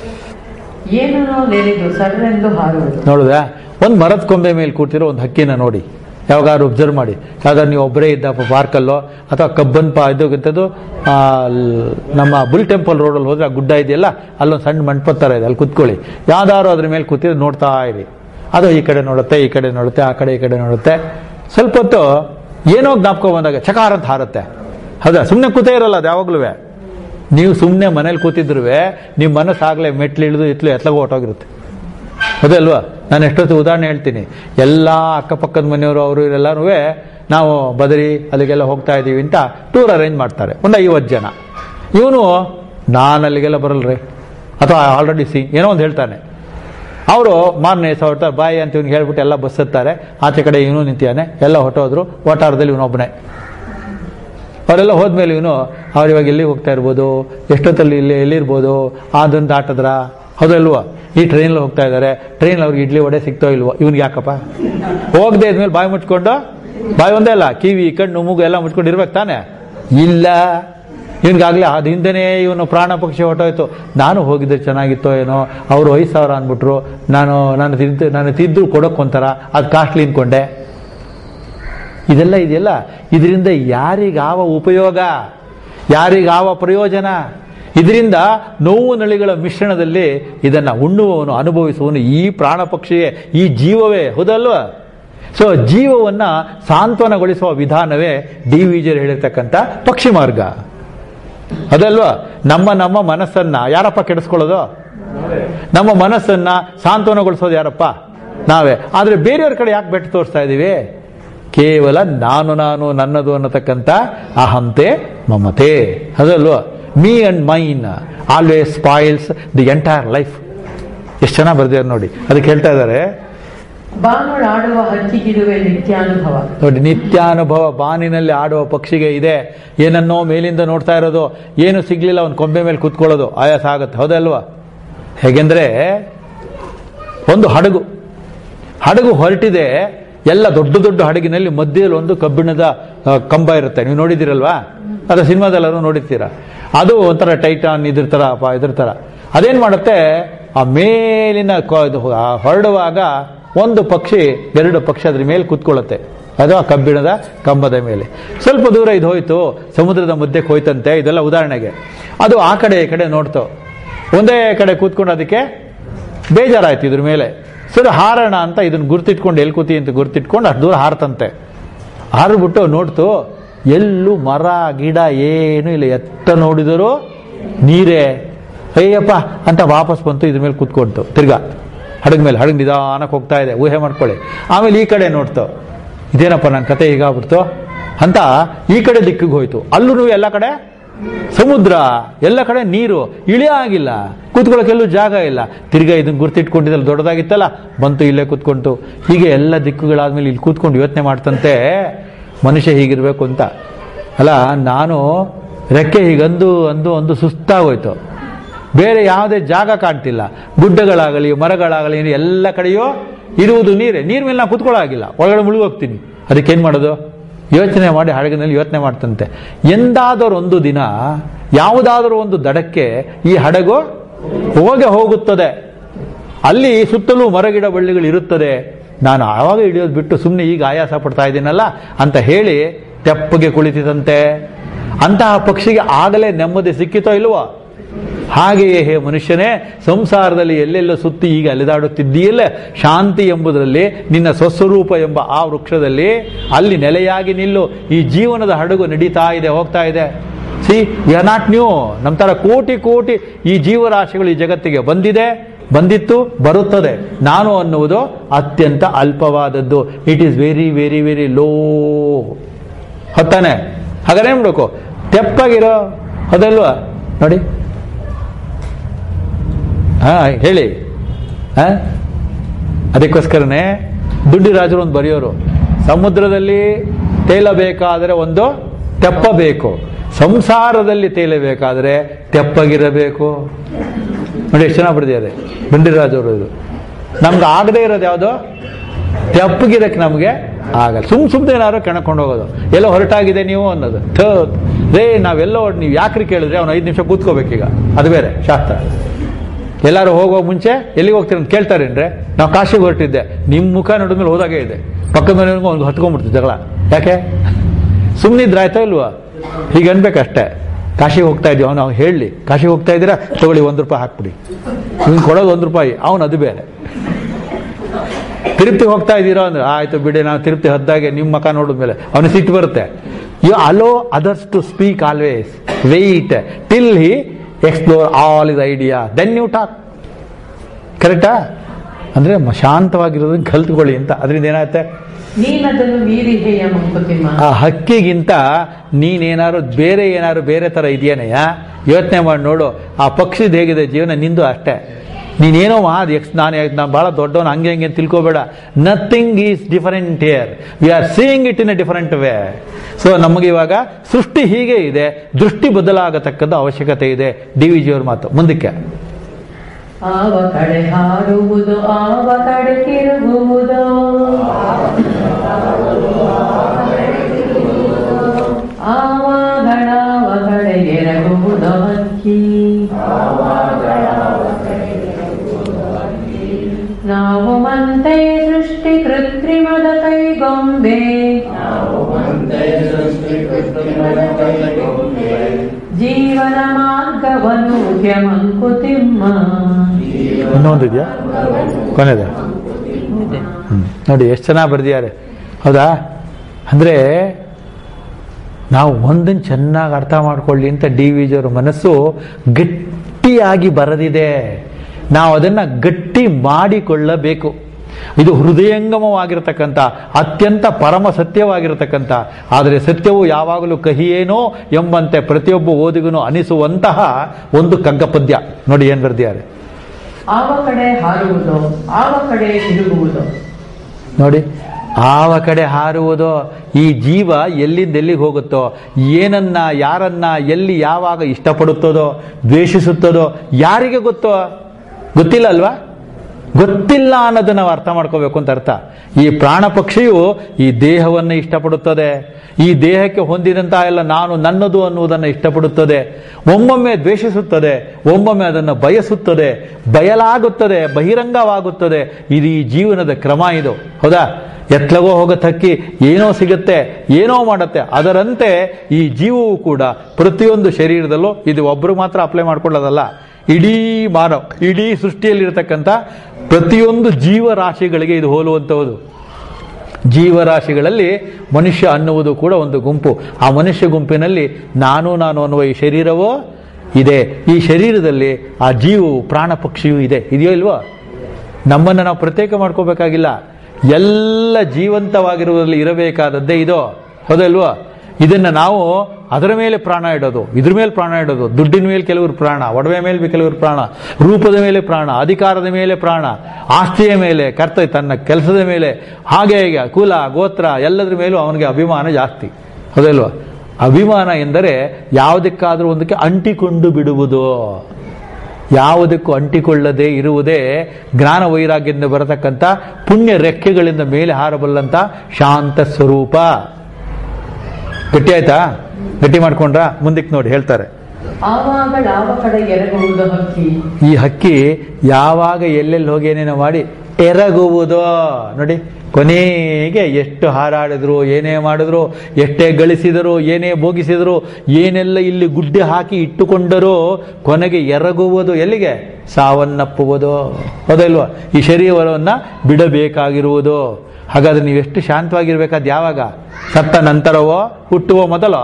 ಏನೋ ನೆನೆದು ಸರ್ರೆಂದು ಹಾರುವುದು ನೋಡುದ ಒಂದು ಮರದ ಕೊಂಬೆ ಮೇಲೆ ಕೂತಿರೋ ಒಂದು ಹಕ್ಕಿನ ನೋಡಿ ಯಾವಾಗಾದ್ರು ಒಬ್ಸರ್ವ್ ಮಾಡಿ ಯಾವ್ದಾದ್ರು ನೀವು ಒಬ್ಬರೇ ಇದ್ದ ಪಾರ್ಕಲ್ಲೋ ಅಥವಾ ಕಬ್ಬನ್ ಪಾ ಇದು ಇಂಥದ್ದು ಆ, ಲ್- ನಮ್ಮ ಬುಲ್ ಟೆಂಪಲ್ ರೋಡಲ್ಲಿ ಹೋದ್ರೆ ಆ ಗುಡ್ಡ ಇದೆಯಲ್ಲ ಅಲ್ಲೊಂದು ಸಣ್ಣ ಮಂಟಪದ ಥರ ಇದೆ ಅಲ್ಲಿ ಕುತ್ಕೊಳ್ಳಿ ಯಾವ್ದಾದ್ರು ಅದ್ರ ಮೇಲೆ ಕೂತಿದ್ರೆ ನೋಡ್ತಾ ಇರಿ ಅದು ಈ ಕಡೆ ನೋಡುತ್ತೆ ಈ ಕಡೆ ನೋಡುತ್ತೆ ಆ ಕಡೆ ಈ ಕಡೆ ನೋಡುತ್ತೆ ಸ್ವಲ್ಪ ಹೊತ್ತು ಏನೋ ಜ್ಞಾಪಕ ಬಂದಾಗ ಚಕಾರ ಅಂತ ಹಾರುತ್ತೆ ಹೌದಾ ಸುಮ್ಮನೆ ಕೂತೇ ಇರಲ್ಲ ಅದು ಯಾವಾಗ್ಲೂ ನೀವು ಸುಮ್ಮನೆ ಮನೇಲಿ ಕೂತಿದ್ರು ನಿಮ್ಮ ಮನಸ್ಸಾಗಲೇ ಮೆಟ್ಲು ಇಳಿದು ಇತ್ಲು ಎತ್ಲಾಗ ಹೊಟ್ಟೋಗಿರುತ್ತೆ ಹೌದಲ್ವಾ ನಾನು ಎಷ್ಟೊತ್ತು ಉದಾಹರಣೆ ಹೇಳ್ತೀನಿ ಎಲ್ಲ ಅಕ್ಕಪಕ್ಕದ ಮನೆಯವರು ಅವರು ಇವರೆಲ್ಲರೂ ನಾವು ಬದರಿ ಅಲ್ಲಿಗೆಲ್ಲ ಹೋಗ್ತಾ ಇದ್ದೀವಿ ಅಂತ ಟೂರ್ ಅರೇಂಜ್ ಮಾಡ್ತಾರೆ ಒಂದು ಐವತ್ತು ಜನ ಇವನು ನಾನು ಅಲ್ಲಿಗೆಲ್ಲ ಬರಲ್ರಿ ಅಥವಾ ಆಲ್ರೆಡಿ ಸಿ ಏನೋ ಒಂದು ಹೇಳ್ತಾನೆ ಅವರು ಮಾರನೇ ಸಾವಿರ ಬಾಯಿ ಅಂತ ಇವ್ನಿಗೆ ಹೇಳ್ಬಿಟ್ಟು ಎಲ್ಲ ಬಸ್ ಹತ್ತಾರೆ ಆಚೆ ಕಡೆ ಇವನು ನಿಂತಿಯಾನೆ ಎಲ್ಲ ಹೊಟ್ಟೋದ್ರು ಓಟಾರದಲ್ಲಿ ಇವನೊಬ್ಬನೇ ಅವರೆಲ್ಲ ಹೋದ್ಮೇಲೆ ಇವನು ಅವ್ರು ಇವಾಗ ಎಲ್ಲಿ ಹೋಗ್ತಾ ಇರ್ಬೋದು ಎಷ್ಟೊತ್ತಲ್ಲಿ ಇಲ್ಲಿ ಎಲ್ಲಿರ್ಬೋದು ಅದನ್ನು ದಾಟದ್ರ ಹೌದಲ್ವಾ ಈ ಟ್ರೈನಲ್ಲಿ ಹೋಗ್ತಾ ಇದ್ದಾರೆ ಟ್ರೈನ್ ಅವ್ರಿಗೆ ಇಡ್ಲಿ ವಡೆ ಸಿಗ್ತೋ ಇಲ್ವೋ ಇವ್ನಿಗೆ ಯಾಕಪ್ಪ ಹೋಗದೆ ಇದ್ಮೇಲೆ ಬಾಯಿ ಮುಚ್ಕೊಂಡು ಬಾಯಿ ಒಂದೇ ಅಲ್ಲ ಕಿವಿ ಕಣ್ಣು ಮೂಗು ಎಲ್ಲ ಮುಚ್ಕೊಂಡು ಇರ್ಬೇಕು ತಾನೆ ಇಲ್ಲ ಇವನಿಗಾಗಲೇ ಅದು ಹಿಂದೆನೇ ಇವನು ಪ್ರಾಣ ಪಕ್ಷಿ ಹೊಟ್ಟೋಯ್ತು ನಾನು ಹೋಗಿದ್ರೆ ಚೆನ್ನಾಗಿತ್ತೋ ಏನೋ ಅವರು ಐದು ಸಾವಿರ ಅಂದ್ಬಿಟ್ರು ನಾನು ನಾನು ತಿದ್ದು ನಾನು ತಿದ್ದು ಕೊಡೋಕ್ಕೊಂತಾರ ಅದು ಕಾಸ್ಟ್ಲಿ ಅನ್ಕೊಂಡೆ ಇದೆಲ್ಲ ಇದೆಯಲ್ಲ ಇದರಿಂದ ಯಾರಿಗಾವ ಉಪಯೋಗ ಯಾರಿಗಾವ ಪ್ರಯೋಜನ ಇದರಿಂದ ನೋವು ನಳಿಗಳ ಮಿಶ್ರಣದಲ್ಲಿ ಇದನ್ನ ಉಣ್ಣುವವನು ಅನುಭವಿಸುವವನು ಈ ಪ್ರಾಣ ಪಕ್ಷಿಯೇ ಈ ಜೀವವೇ ಹೌದಲ್ವಾ ಸೊ ಜೀವವನ್ನ ಸಾಂತ್ವನಗೊಳಿಸುವ ವಿಧಾನವೇ ಡಿ ವಿಜಯರ್ ಹೇಳಿರ್ತಕ್ಕಂಥ ಪಕ್ಷಿ ಮಾರ್ಗ ಅದಲ್ವಾ ನಮ್ಮ ನಮ್ಮ ಮನಸ್ಸನ್ನ ಯಾರಪ್ಪ ಕೆಡಿಸ್ಕೊಳ್ಳೋದು ನಮ್ಮ ಮನಸ್ಸನ್ನ ಸಾಂತ್ವನಗೊಳಿಸೋದು ಯಾರಪ್ಪ ನಾವೇ ಆದ್ರೆ ಬೇರೆಯವ್ರ ಕಡೆ ಯಾಕೆ ಬೆಟ್ಟು ತೋರಿಸ್ತಾ ಇದೀವಿ ಕೇವಲ ನಾನು ನಾನು ನನ್ನದು ಅನ್ನತಕ್ಕಂಥ ಅಹಂತೆ ಮಮತೆ ಅದಲ್ವಾ me and mine always spoils the entire life ಎಷ್ಟು ಚೆನ್ನಾಗಿ ಬರ್ದಿದ್ದಾರೆ ನೋಡಿ ಅದಕ್ಕೆ ಹೇಳ್ತಾ ಇದ್ದಾರೆ ಬಾನುಳಾಡುವ ಹಕ್ಕಿಗಿರುವೆ ನಿತ್ಯಾನುಭವ ನೋಡಿ ನಿತ್ಯಾನುಭವ ಬಾನಿನಲ್ಲಿ ಆಡುವ ಪಕ್ಷಿಗೆ ಇದೆ ಏನನ್ನೋ ಮೇಲಿಂದ ನೋಡ್ತಾ ಇರೋದು ಏನು ಸಿಗ್ಲಿಲ್ಲ ಒಂದು ಕೊಂಬೆ ಮೇಲೆ ಕೂತ್ಕೊಳ್ಳೋದು ಆಯಾಸ ಆಗುತ್ತೆ ಹೌದಲ್ವಾ ಹೇಗೆಂದ್ರೆ ಒಂದು ಹಡಗು ಹಡಗು ಹೊರಟಿದೆ ಎಲ್ಲ ದೊಡ್ಡ ದೊಡ್ಡ ಹಡಗಿನಲ್ಲಿ ಮಧ್ಯದಲ್ಲಿ ಒಂದು ಕಬ್ಬಿಣದ ಆ, ಕಂಬ ಇರುತ್ತೆ ನೀವು ನೋಡಿದಿರಲ್ವಾ ಅದು ಸಿನಿಮಾದೆಲ್ಲರೂ ನೋಡಿರ್ತೀರ ಅದು ಒಂಥರ ಟೈಟಾನ್ ಇದ್ರ ಥರ ಪ- ಇದ್ರ ಥರ ಅದೇನ್ ಮಾಡುತ್ತೆ ಆ ಮೇಲಿನ ಕ- ಇದು ಆ ಹೊರಡುವಾಗ ಒಂದು ಪಕ್ಷಿ ಎರಡು ಪಕ್ಷಿ ಅದ್ರ ಮೇಲೆ ಕೂತ್ಕೊಳ್ಳುತ್ತೆ ಅದು ಆ ಕಬ್ಬಿಣದ ಕಂಬದ ಮೇಲೆ ಸ್ವಲ್ಪ ದೂರ ಇದು ಹೋಯ್ತು ಸಮುದ್ರದ ಮಧ್ಯಕ್ಕೆ ಹೋಯ್ತಂತೆ ಇದೆಲ್ಲ ಉದಾಹರಣೆಗೆ ಅದು ಆ ಕಡೆ ಈ ಕಡೆ ನೋಡ್ತು ಒಂದೇ ಕಡೆ ಕೂತ್ಕೊಂಡು ಅದಕ್ಕೆ ಬೇಜಾರಾಯ್ತು ಇದ್ರ ಮೇಲೆ ಸರಿ ಹಾರೋಣ ಅಂತ ಇದನ್ನ ಗುರ್ತಿಟ್ಕೊಂಡು ಎಲ್ಲಿ ಕೂತಿ ಅಂತ ಗುರ್ತಿಟ್ಕೊಂಡು ಅಷ್ಟು ದೂರ ಹಾರ್ತಂತೆ ಹಾರ್ಬಿಟ್ಟು ನೋಡ್ತು ಎಲ್ಲೂ ಮರ ಗಿಡ ಏನು ಇಲ್ಲ ಎತ್ತ ನೋಡಿದರೂ ನೀರೇ ಅಯ್ಯಪ್ಪ ಅಂತ ವಾಪಸ್ ಬಂತು ಇದ್ರ ಮೇಲೆ ಕೂತ್ಕೊಂತು ತಿರ್ಗಾ ಹಡಗ ಮೇಲೆ ಹಡಗ್ ನಿಧಾನಕ್ಕೆ ಹೋಗ್ತಾ ಇದೆ ಊಹೆ ಮಾಡ್ಕೊಳ್ಳಿ ಆಮೇಲೆ ಈ ಕಡೆ ನೋಡ್ತು ಇದೇನಪ್ಪ ನನ್ನ ಕತೆ ಹೀಗಾಗ್ಬಿಡ್ತು ಅಂತ ಈ ಕಡೆ ದಿಕ್ಕಿಗೆ ಹೋಯ್ತು ಅಲ್ಲೂ ಎಲ್ಲ ಕಡೆ ಸಮುದ್ರ ಎಲ್ಲ ಕಡೆ ನೀರು ಇಳಿಯ ಆಗಿಲ್ಲ ಕೂತ್ಕೊಳ್ಳೋಕೆಲ್ಲೂ ಜಾಗ ಇಲ್ಲ ತಿರ್ಗಾ ಇದನ್ನ ಗುರ್ತಿಟ್ಕೊಂಡಿದ್ದಲ್ಲಿ ದೊಡ್ಡದಾಗಿತ್ತಲ್ಲ ಬಂತು ಇಲ್ಲೇ ಕೂತ್ಕೊಂತು ಹೀಗೆ ಎಲ್ಲ ದಿಕ್ಕುಗಳಾದ್ಮೇಲೆ ಇಲ್ಲಿ ಕೂತ್ಕೊಂಡು ಯೋಚನೆ ಮಾಡ್ತಂತೆ ಮನುಷ್ಯ ಹೀಗಿರ್ಬೇಕು ಅಂತ ಅಲ್ಲ ನಾನು ರೆಕ್ಕೆ ಹೀಗಂದು ಅಂದು ಅಂದು ಸುಸ್ತಾಗೋಯ್ತು ಬೇರೆ ಯಾವುದೇ ಜಾಗ ಕಾಣ್ತಿಲ್ಲ ಗುಡ್ಡಗಳಾಗಲಿ ಮರಗಳಾಗಲಿ ಎಲ್ಲ ಕಡೆಯೋ ಇರುವುದು ನೀರೇ ನೀರ್ ಮೇಲೆ ನಾನು ಕೂತ್ಕೊಳ್ಳೋಗಿಲ್ಲ ಒಳಗಡೆ ಮುಳುಗೋಗ್ತೀನಿ ಅದಕ್ಕೆ ಏನ್ ಮಾಡೋದು ಯೋಚನೆ ಮಾಡಿ ಹಡಗಿನಲ್ಲಿ ಯೋಚನೆ ಮಾಡ್ತಂತೆ ಎಂದಾದರೂ ಒಂದು ದಿನ ಯಾವುದಾದರೂ ಒಂದು ದಡಕ್ಕೆ ಈ ಹಡಗು ಹೋಗೆ ಹೋಗುತ್ತದೆ ಅಲ್ಲಿ ಸುತ್ತಲೂ ಮರಗಿಡ ಬಳ್ಳಿಗಳು ಇರುತ್ತದೆ ನಾನು ಆವಾಗ ಇಳಿಯೋದು ಬಿಟ್ಟು ಸುಮ್ಮನೆ ಈಗ ಆಯಾಸ ಪಡ್ತಾ ಇದ್ದೀನಲ್ಲ ಅಂತ ಹೇಳಿ ತೆಪ್ಪಗೆ ಕುಳಿತಿದಂತೆ ಅಂತಹ ಪಕ್ಷಿಗೆ ಆಗಲೇ ನೆಮ್ಮದಿ ಸಿಕ್ಕಿತೋ ಇಲ್ವೋ ಹಾಗೆಯೇ ಹೇ ಮನುಷ್ಯನೇ ಸಂಸಾರದಲ್ಲಿ ಎಲ್ಲೆಲ್ಲ ಸುತ್ತಿ ಈಗ ಅಲೆದಾಡುತ್ತಿದ್ದೀಯಲ್ಲ ಶಾಂತಿ ಎಂಬುದರಲ್ಲಿ ನಿನ್ನ ಸ್ವಸ್ವರೂಪ ಎಂಬ ಆ ವೃಕ್ಷದಲ್ಲಿ ಅಲ್ಲಿ ನೆಲೆಯಾಗಿ ನಿಲ್ಲು ಈ ಜೀವನದ ಹಡಗು ನಡೀತಾ ಇದೆ ಹೋಗ್ತಾ ಇದೆ see you are not new ನಮ್ಮ ತರ ಕೋಟಿ ಕೋಟಿ ಈ ಜೀವರಾಶಿಗಳು ಈ ಜಗತ್ತಿಗೆ ಬಂದಿದೆ ಬಂದಿತ್ತು ಬರುತ್ತದೆ ನಾನು ಅನ್ನುವುದು ಅತ್ಯಂತ ಅಲ್ಪವಾದದ್ದು it is very very very low ಹೊತ್ತಾನೆ ಹಾಗಾದ್ರೆ ಮಾಡ್ಬೇಕು ತೆಪ್ಪಾಗಿರೋ ಅದಲ್ವಾ ನೋಡಿ ಹಾ ಹೇಳಿ ಹಾ ಅದಕ್ಕೋಸ್ಕರನೇ ದುಡ್ಡಿರಾಜರು ಒಂದು ಬರೆಯೋರು ಸಮುದ್ರದಲ್ಲಿ ತೇಲಬೇಕಾದರೆ ಒಂದು ತೆಪ್ಪ ಬೇಕು ಸಂಸಾರದಲ್ಲಿ ತೇಲಬೇಕಾದರೆ ತೆಪ್ಪಗಿರಬೇಕು ನೋಡಿ ಎಷ್ಟು ಚೆನ್ನಾಗಿ ಬರೆದಿದ್ದಾರೆ ದುಂಡಿರಾಜವರು ಇದು ನಮ್ಗೆ ಆಗದೆ ಇರೋದು ಯಾವುದು ತೆಪ್ಪಗಿರಕ್ಕೆ ನಮಗೆ ಆಗಲ್ಲ ಸುಮ್ ಸುಮ್ಮನೆ ಏನಾದ್ರು ಕೆಣಕೊಂಡು ಹೋಗೋದು ಎಲ್ಲೋ ಹೊರಟಾಗಿದೆ ನೀವು ಅನ್ನೋದು ಥೋ ರೇ ನಾವೆಲ್ಲೋ ನೀವು ಯಾಕ್ರಿ ಕೇಳಿದ್ರೆ ಅವ್ನು ಐದು ನಿಮಿಷ ಕೂತ್ಕೋಬೇಕೀಗ ಅದು ಬೇರೆ ಶಾಸ್ತ್ರ ಎಲ್ಲರೂ ಹೋಗೋ ಮುಂಚೆ ಎಲ್ಲಿಗೆ ಹೋಗ್ತೀರ ಅಂತ ಕೇಳ್ತಾರೇನ್ರೆ ನಾವು ಕಾಶಿಗೆ ಹೊರಟಿದ್ದೆ ನಿಮ್ಮ ಮುಖ ನೋಡಿದ್ಮೇಲೆ ಹೋದಾಗೆ ಇದೆ ಪಕ್ಕದ ಮನೆ ಒಂದು ಹತ್ಕೊಂಡ್ಬಿಡ್ತು ಜಗಳ ಯಾಕೆ ಸುಮ್ಮನಿದ್ರಾಯ್ತಾ ಇಲ್ವಾ ಹೀಗೆ ಅನ್ಬೇಕಷ್ಟೇ ಕಾಶಿಗೆ ಹೋಗ್ತಾ ಇದೀವಿ ಅವ್ನು ಅವ್ನು ಹೇಳಲಿ ಕಾಶಿಗೆ ಹೋಗ್ತಾ ಇದ್ದೀರಾ ತಗೊಳ್ಳಿ ಒಂದು ರೂಪಾಯಿ ಹಾಕ್ಬಿಡಿ ಇವ್ನು ಕೊಡೋದು ಒಂದು ರೂಪಾಯಿ ಅವನು ಅದು ಬೇರೆ ತಿರುಪ್ತಿ ಹೋಗ್ತಾ ಇದ್ದೀರಾ ಅಂದ್ರೆ ಆಯ್ತು ಬಿಡಿ ನಾವು ತಿರುಪ್ತಿ ಹದ್ದಾಗೆ ನಿಮ್ಮ ಮಕ ನೋಡಿದ್ಮೇಲೆ ಅವನಿಗೆ ಸಿಟ್ಟು ಬರುತ್ತೆ you allow others to speak always wait till he explore all is idea then you talk ಕರೆಕ್ಟಾ ಅಂದ್ರೆ ಮ- ಶಾಂತವಾಗಿರೋದನ್ನ ಕಲ್ತ್ಕೊಳ್ಳಿ ಅಂತ ಅದರಿಂದ ಏನಾಗುತ್ತೆ ನೀನದನ್ನು ಮೀರಿದೆಯ ಮಂಕುತಿಮ್ಮ ಆ ಹಕ್ಕಿಗಿಂತ ನೀನೇನಾದ್ರು ಬೇರೆ ಏನಾದ್ರು ಬೇರೆ ತರ ಇದೆಯೇನಯ್ಯ ಯೋಚನೆ ಮಾಡಿ ನೋಡು ಆ ಪಕ್ಷಿದ್ ಹೇಗಿದೆ ಜೀವನ ನಿಂದು ಅಷ್ಟೇ ನೀನೇನೋ ಅದು ಎಕ್ಸ್ ನಾನು ನಾನು ಬಹಳ ದೊಡ್ಡವನು ಹಂಗೆ ಹಂಗೆ ಅಂತ ತಿಳ್ಕೊಬೇಡ nothing is different here we are seeing it in a different way so ನಮಗೆ ಇವಾಗ ಸೃಷ್ಟಿ ಹೀಗೆ ಇದೆ ದೃಷ್ಟಿ ಬದಲಾಗತಕ್ಕದ್ದು ಅವಶ್ಯಕತೆ ಇದೆ ಡಿ ವಿ ಜಿಯವ್ರ ಮಾತು ಮುಂದಕ್ಕೆ ಆವ ಕಡೆ ಹಾರುವುದು ಆವ ಕಡೆ ತಿರುಗುವುದು ಆವಾಗಳಾವ ಕಡೆ ಎರಗುವುದು ಹಕ್ಕಿ ನಾವು ಮಂತೆ ಸೃಷ್ಟಿ ಕೃತ್ರಿಮದ ಕೈಗೊಂಬೆ ಜೀವನ ಮಾರ್ಗವನ್ನು ಮಂಕುತಿಮ್ಮ ಇನ್ನೊಂದು ಇದೆಯಾ ಕೊನೆದ ಹ್ಮ್. ನೋಡಿ ಎಷ್ಟು ಚೆನ್ನಾಗಿ ಬರೆದಿದ್ದಾರೆ ಹೌದಾ ಅಂದರೆ ನಾವು ಒಂದನ್ನು ಚೆನ್ನಾಗಿ ಅರ್ಥ ಮಾಡ್ಕೊಳ್ಳಿ ಅಂತ ಡಿ ವಿ ಜಿಯವರ ಮನಸ್ಸು ಗಟ್ಟಿಯಾಗಿ ಬರೆದಿದೆ ನಾವು ಅದನ್ನು ಗಟ್ಟಿ ಮಾಡಿಕೊಳ್ಳಬೇಕು ಇದು ಹೃದಯಂಗಮವಾಗಿರತಕ್ಕಂಥ ಅತ್ಯಂತ ಪರಮ ಸತ್ಯವಾಗಿರತಕ್ಕಂಥ ಆದರೆ ಸತ್ಯವು ಯಾವಾಗಲೂ ಕಹಿಯೇನೋ ಎಂಬಂತೆ ಪ್ರತಿಯೊಬ್ಬ ಓದಿಗನು ಅನಿಸುವಂತಹ ಒಂದು ಕಗ್ಗ ಪದ್ಯ ನೋಡಿ ಏನು ಬರೆದಿದ್ದಾರೆ ಆವ ಕಡೆ ಹಾರುವುದು ಆವ ಕಡೆ ತಿರುಗುವುದು ನೋಡಿ ಆವ ಕಡೆ ಹಾರುವುದೋ ಈ ಜೀವ ಎಲ್ಲಿಂದ ಎಲ್ಲಿಗೆ ಹೋಗುತ್ತೋ ಏನನ್ನ ಯಾರನ್ನ ಎಲ್ಲಿ ಯಾವಾಗ ಇಷ್ಟಪಡುತ್ತದೋ ದ್ವೇಷಿಸುತ್ತದೋ ಯಾರಿಗೆ ಗೊತ್ತೋ ಗೊತ್ತಿಲ್ಲ ಅಲ್ವಾ ಗೊತ್ತಿಲ್ಲ ಅನ್ನೋದನ್ನ ನಾವು ಅರ್ಥ ಮಾಡ್ಕೋಬೇಕು ಅಂತ ಅರ್ಥ ಈ ಪ್ರಾಣ ಪಕ್ಷಿಯು ಈ ದೇಹವನ್ನು ಇಷ್ಟಪಡುತ್ತದೆ ಈ ದೇಹಕ್ಕೆ ಹೊಂದಿದಂತಹ ಎಲ್ಲ ನಾನು ನನ್ನದು ಅನ್ನುವುದನ್ನು ಇಷ್ಟಪಡುತ್ತದೆ ಒಮ್ಮೊಮ್ಮೆ ದ್ವೇಷಿಸುತ್ತದೆ ಒಮ್ಮೊಮ್ಮೆ ಅದನ್ನು ಬಯಸುತ್ತದೆ ಬಯಲಾಗುತ್ತದೆ ಬಹಿರಂಗವಾಗುತ್ತದೆ ಇದು ಈ ಜೀವನದ ಕ್ರಮ ಇದು ಹೌದಾ ಎತ್ಲಗೋ ಹೋಗತಕ್ಕಿ ಏನೋ ಸಿಗುತ್ತೆ ಏನೋ ಮಾಡುತ್ತೆ ಅದರಂತೆ ಈ ಜೀವವು ಕೂಡ ಪ್ರತಿಯೊಂದು ಶರೀರದಲ್ಲೂ ಇದು ಒಬ್ಬರು ಮಾತ್ರ ಅಪ್ಲೈ ಮಾಡ್ಕೊಳ್ಳೋದಲ್ಲ ಇಡೀ ಮಾನವ ಇಡೀ ಸೃಷ್ಟಿಯಲ್ಲಿರತಕ್ಕಂಥ ಪ್ರತಿಯೊಂದು ಜೀವರಾಶಿಗಳಿಗೆ ಇದು ಹೋಲುವಂಥದ್ದು ಜೀವರಾಶಿಗಳಲ್ಲಿ ಮನುಷ್ಯ ಅನ್ನುವುದು ಕೂಡ ಒಂದು ಗುಂಪು ಆ ಮನುಷ್ಯ ಗುಂಪಿನಲ್ಲಿ ನಾನು ನಾನು ಅನ್ನುವ ಈ ಶರೀರವೋ ಇದೆ ಈ ಶರೀರದಲ್ಲಿ ಆ ಜೀವವು ಪ್ರಾಣ ಪಕ್ಷಿಯೂ ಇದೆ ಇದೆಯೋ ಇಲ್ವೋ ನಮ್ಮನ್ನು ನಾವು ಪ್ರತ್ಯೇಕ ಮಾಡ್ಕೋಬೇಕಾಗಿಲ್ಲ ಎಲ್ಲ ಜೀವಂತವಾಗಿರುವುದರಲ್ಲಿ ಇರಬೇಕಾದದ್ದೇ ಇದೋ ಹೌದಲ್ವೋ ಇದನ್ನ ನಾವು ಅದರ ಮೇಲೆ ಪ್ರಾಣ ಇಡೋದು ಇದ್ರ ಮೇಲೆ ಪ್ರಾಣ ಇಡೋದು ದುಡ್ಡಿನ ಮೇಲೆ ಕೆಲವರು ಪ್ರಾಣ ಒಡವೆ ಮೇಲೆ ಕೆಲವರು ಪ್ರಾಣ ರೂಪದ ಮೇಲೆ ಪ್ರಾಣ ಅಧಿಕಾರದ ಮೇಲೆ ಪ್ರಾಣ ಆಸ್ತಿಯ ಮೇಲೆ ಕರ್ತವ್ಯ ತನ್ನ ಕೆಲಸದ ಮೇಲೆ ಹಾಗೆ ಹೀಗೆ ಕುಲ ಗೋತ್ರ ಎಲ್ಲದ್ರ ಮೇಲೂ ಅವನಿಗೆ ಅಭಿಮಾನ ಜಾಸ್ತಿ ಹೌದಲ್ವಾ ಅಭಿಮಾನ ಎಂದರೆ ಯಾವುದಕ್ಕಾದರೂ ಒಂದಕ್ಕೆ ಅಂಟಿಕೊಂಡು ಬಿಡುವುದು ಯಾವುದಕ್ಕೂ ಅಂಟಿಕೊಳ್ಳದೆ ಇರುವುದೇ ಜ್ಞಾನ ವೈರಾಗ್ಯದಿಂದ ಬರತಕ್ಕಂಥ ಪುಣ್ಯ ರೆಕ್ಕೆಗಳಿಂದ ಮೇಲೆ ಹಾರಬಲ್ಲಂತ ಶಾಂತ ಸ್ವರೂಪ ಗಟ್ಟಿ ಆಯ್ತಾ ಗಟ್ಟಿ ಮಾಡ್ಕೊಂಡ್ರಾ ಮುಂದಕ್ಕೆ ನೋಡಿ ಹೇಳ್ತಾರೆ ಆವಾಗ ಲಾಭ ಕಡೆ ಎರಗುವುದು ಹಕ್ಕಿ ಈ ಹಕ್ಕಿ ಯಾವಾಗ ಎಲ್ಲೆಲ್ಲಿ ಹೋಗಿ ಏನೇನೋ ಮಾಡಿ ಎರಗುವುದೋ ನೋಡಿ ಕೊನೆಗೆ ಎಷ್ಟು ಹಾರಾಡಿದ್ರು ಏನೇ ಮಾಡಿದ್ರು ಎಷ್ಟೇ ಗಳಿಸಿದರು ಏನೇ ಭೋಗಿಸಿದರು ಏನೆಲ್ಲ ಇಲ್ಲಿ ಗುಡ್ಡೆ ಹಾಕಿ ಇಟ್ಟುಕೊಂಡರೋ ಕೊನೆಗೆ ಎರಗುವುದು ಎಲ್ಲಿಗೆ ಸಾವನ್ನಪ್ಪುವುದು ಹೌದಲ್ವಾ ಈ ಶರೀರವನ್ನು ಬಿಡಬೇಕಾಗಿರುವುದು ಹಾಗಾದ್ರೆ ನೀವೆಷ್ಟು ಶಾಂತವಾಗಿರ್ಬೇಕಾದ್ ಯಾವಾಗ ಸತ್ತ ನಂತರವೋ ಹುಟ್ಟುವ ಮೊದಲೋ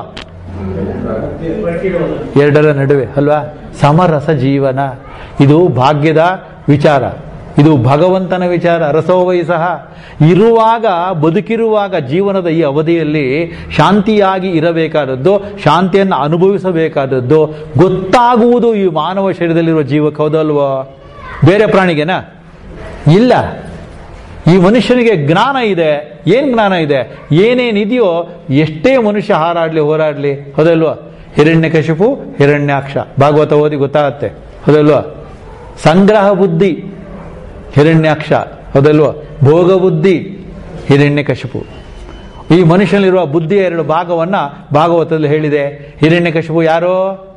ಎರಡರ ನಡುವೆ ಅಲ್ವಾ ಸಮರಸ ಜೀವನ ಇದು ಭಾಗ್ಯದ ವಿಚಾರ ಇದು ಭಗವಂತನ ವಿಚಾರ ರಸೋವೈ ಸಹ ಇರುವಾಗ ಬದುಕಿರುವಾಗ ಜೀವನದ ಈ ಅವಧಿಯಲ್ಲಿ ಶಾಂತಿಯಾಗಿ ಇರಬೇಕಾದದ್ದು ಶಾಂತಿಯನ್ನು ಅನುಭವಿಸಬೇಕಾದದ್ದು ಗೊತ್ತಾಗುವುದು ಈ ಮಾನವ ಶರೀರದಲ್ಲಿರುವ ಜೀವಕ್ಕೆ ಹೌದಲ್ವೋ ಬೇರೆ ಪ್ರಾಣಿಗೆನಾ ಇಲ್ಲ ಈ ಮನುಷ್ಯನಿಗೆ ಜ್ಞಾನ ಇದೆ ಏನ್ ಜ್ಞಾನ ಇದೆ ಏನೇನಿದೆಯೋ ಎಷ್ಟೇ ಮನುಷ್ಯ ಹಾರಾಡ್ಲಿ ಹೋರಾಡ್ಲಿ ಹೌದಲ್ವಾ ಹಿರಣ್ಯಕಶಿಪು ಹಿರಣ್ಯಾಕ್ಷ ಭಾಗವತ ಓದಿ ಗೊತ್ತಾಗತ್ತೆ ಹೌದಲ್ವಾ ಸಂಗ್ರಹ ಬುದ್ಧಿ ಹಿರಣ್ಯಾಕ್ಷ ಹೌದಲ್ವಾ ಭೋಗ ಬುದ್ಧಿ ಹಿರಣ್ಯಕಶಿಪು ಈ ಮನುಷ್ಯನಲ್ಲಿರುವ ಬುದ್ಧಿಯ ಎರಡು ಭಾಗವನ್ನ ಭಾಗವತದಲ್ಲಿ ಹೇಳಿದೆ ಹಿರಣ್ಯಕಶಿಪು ಯಾರೋ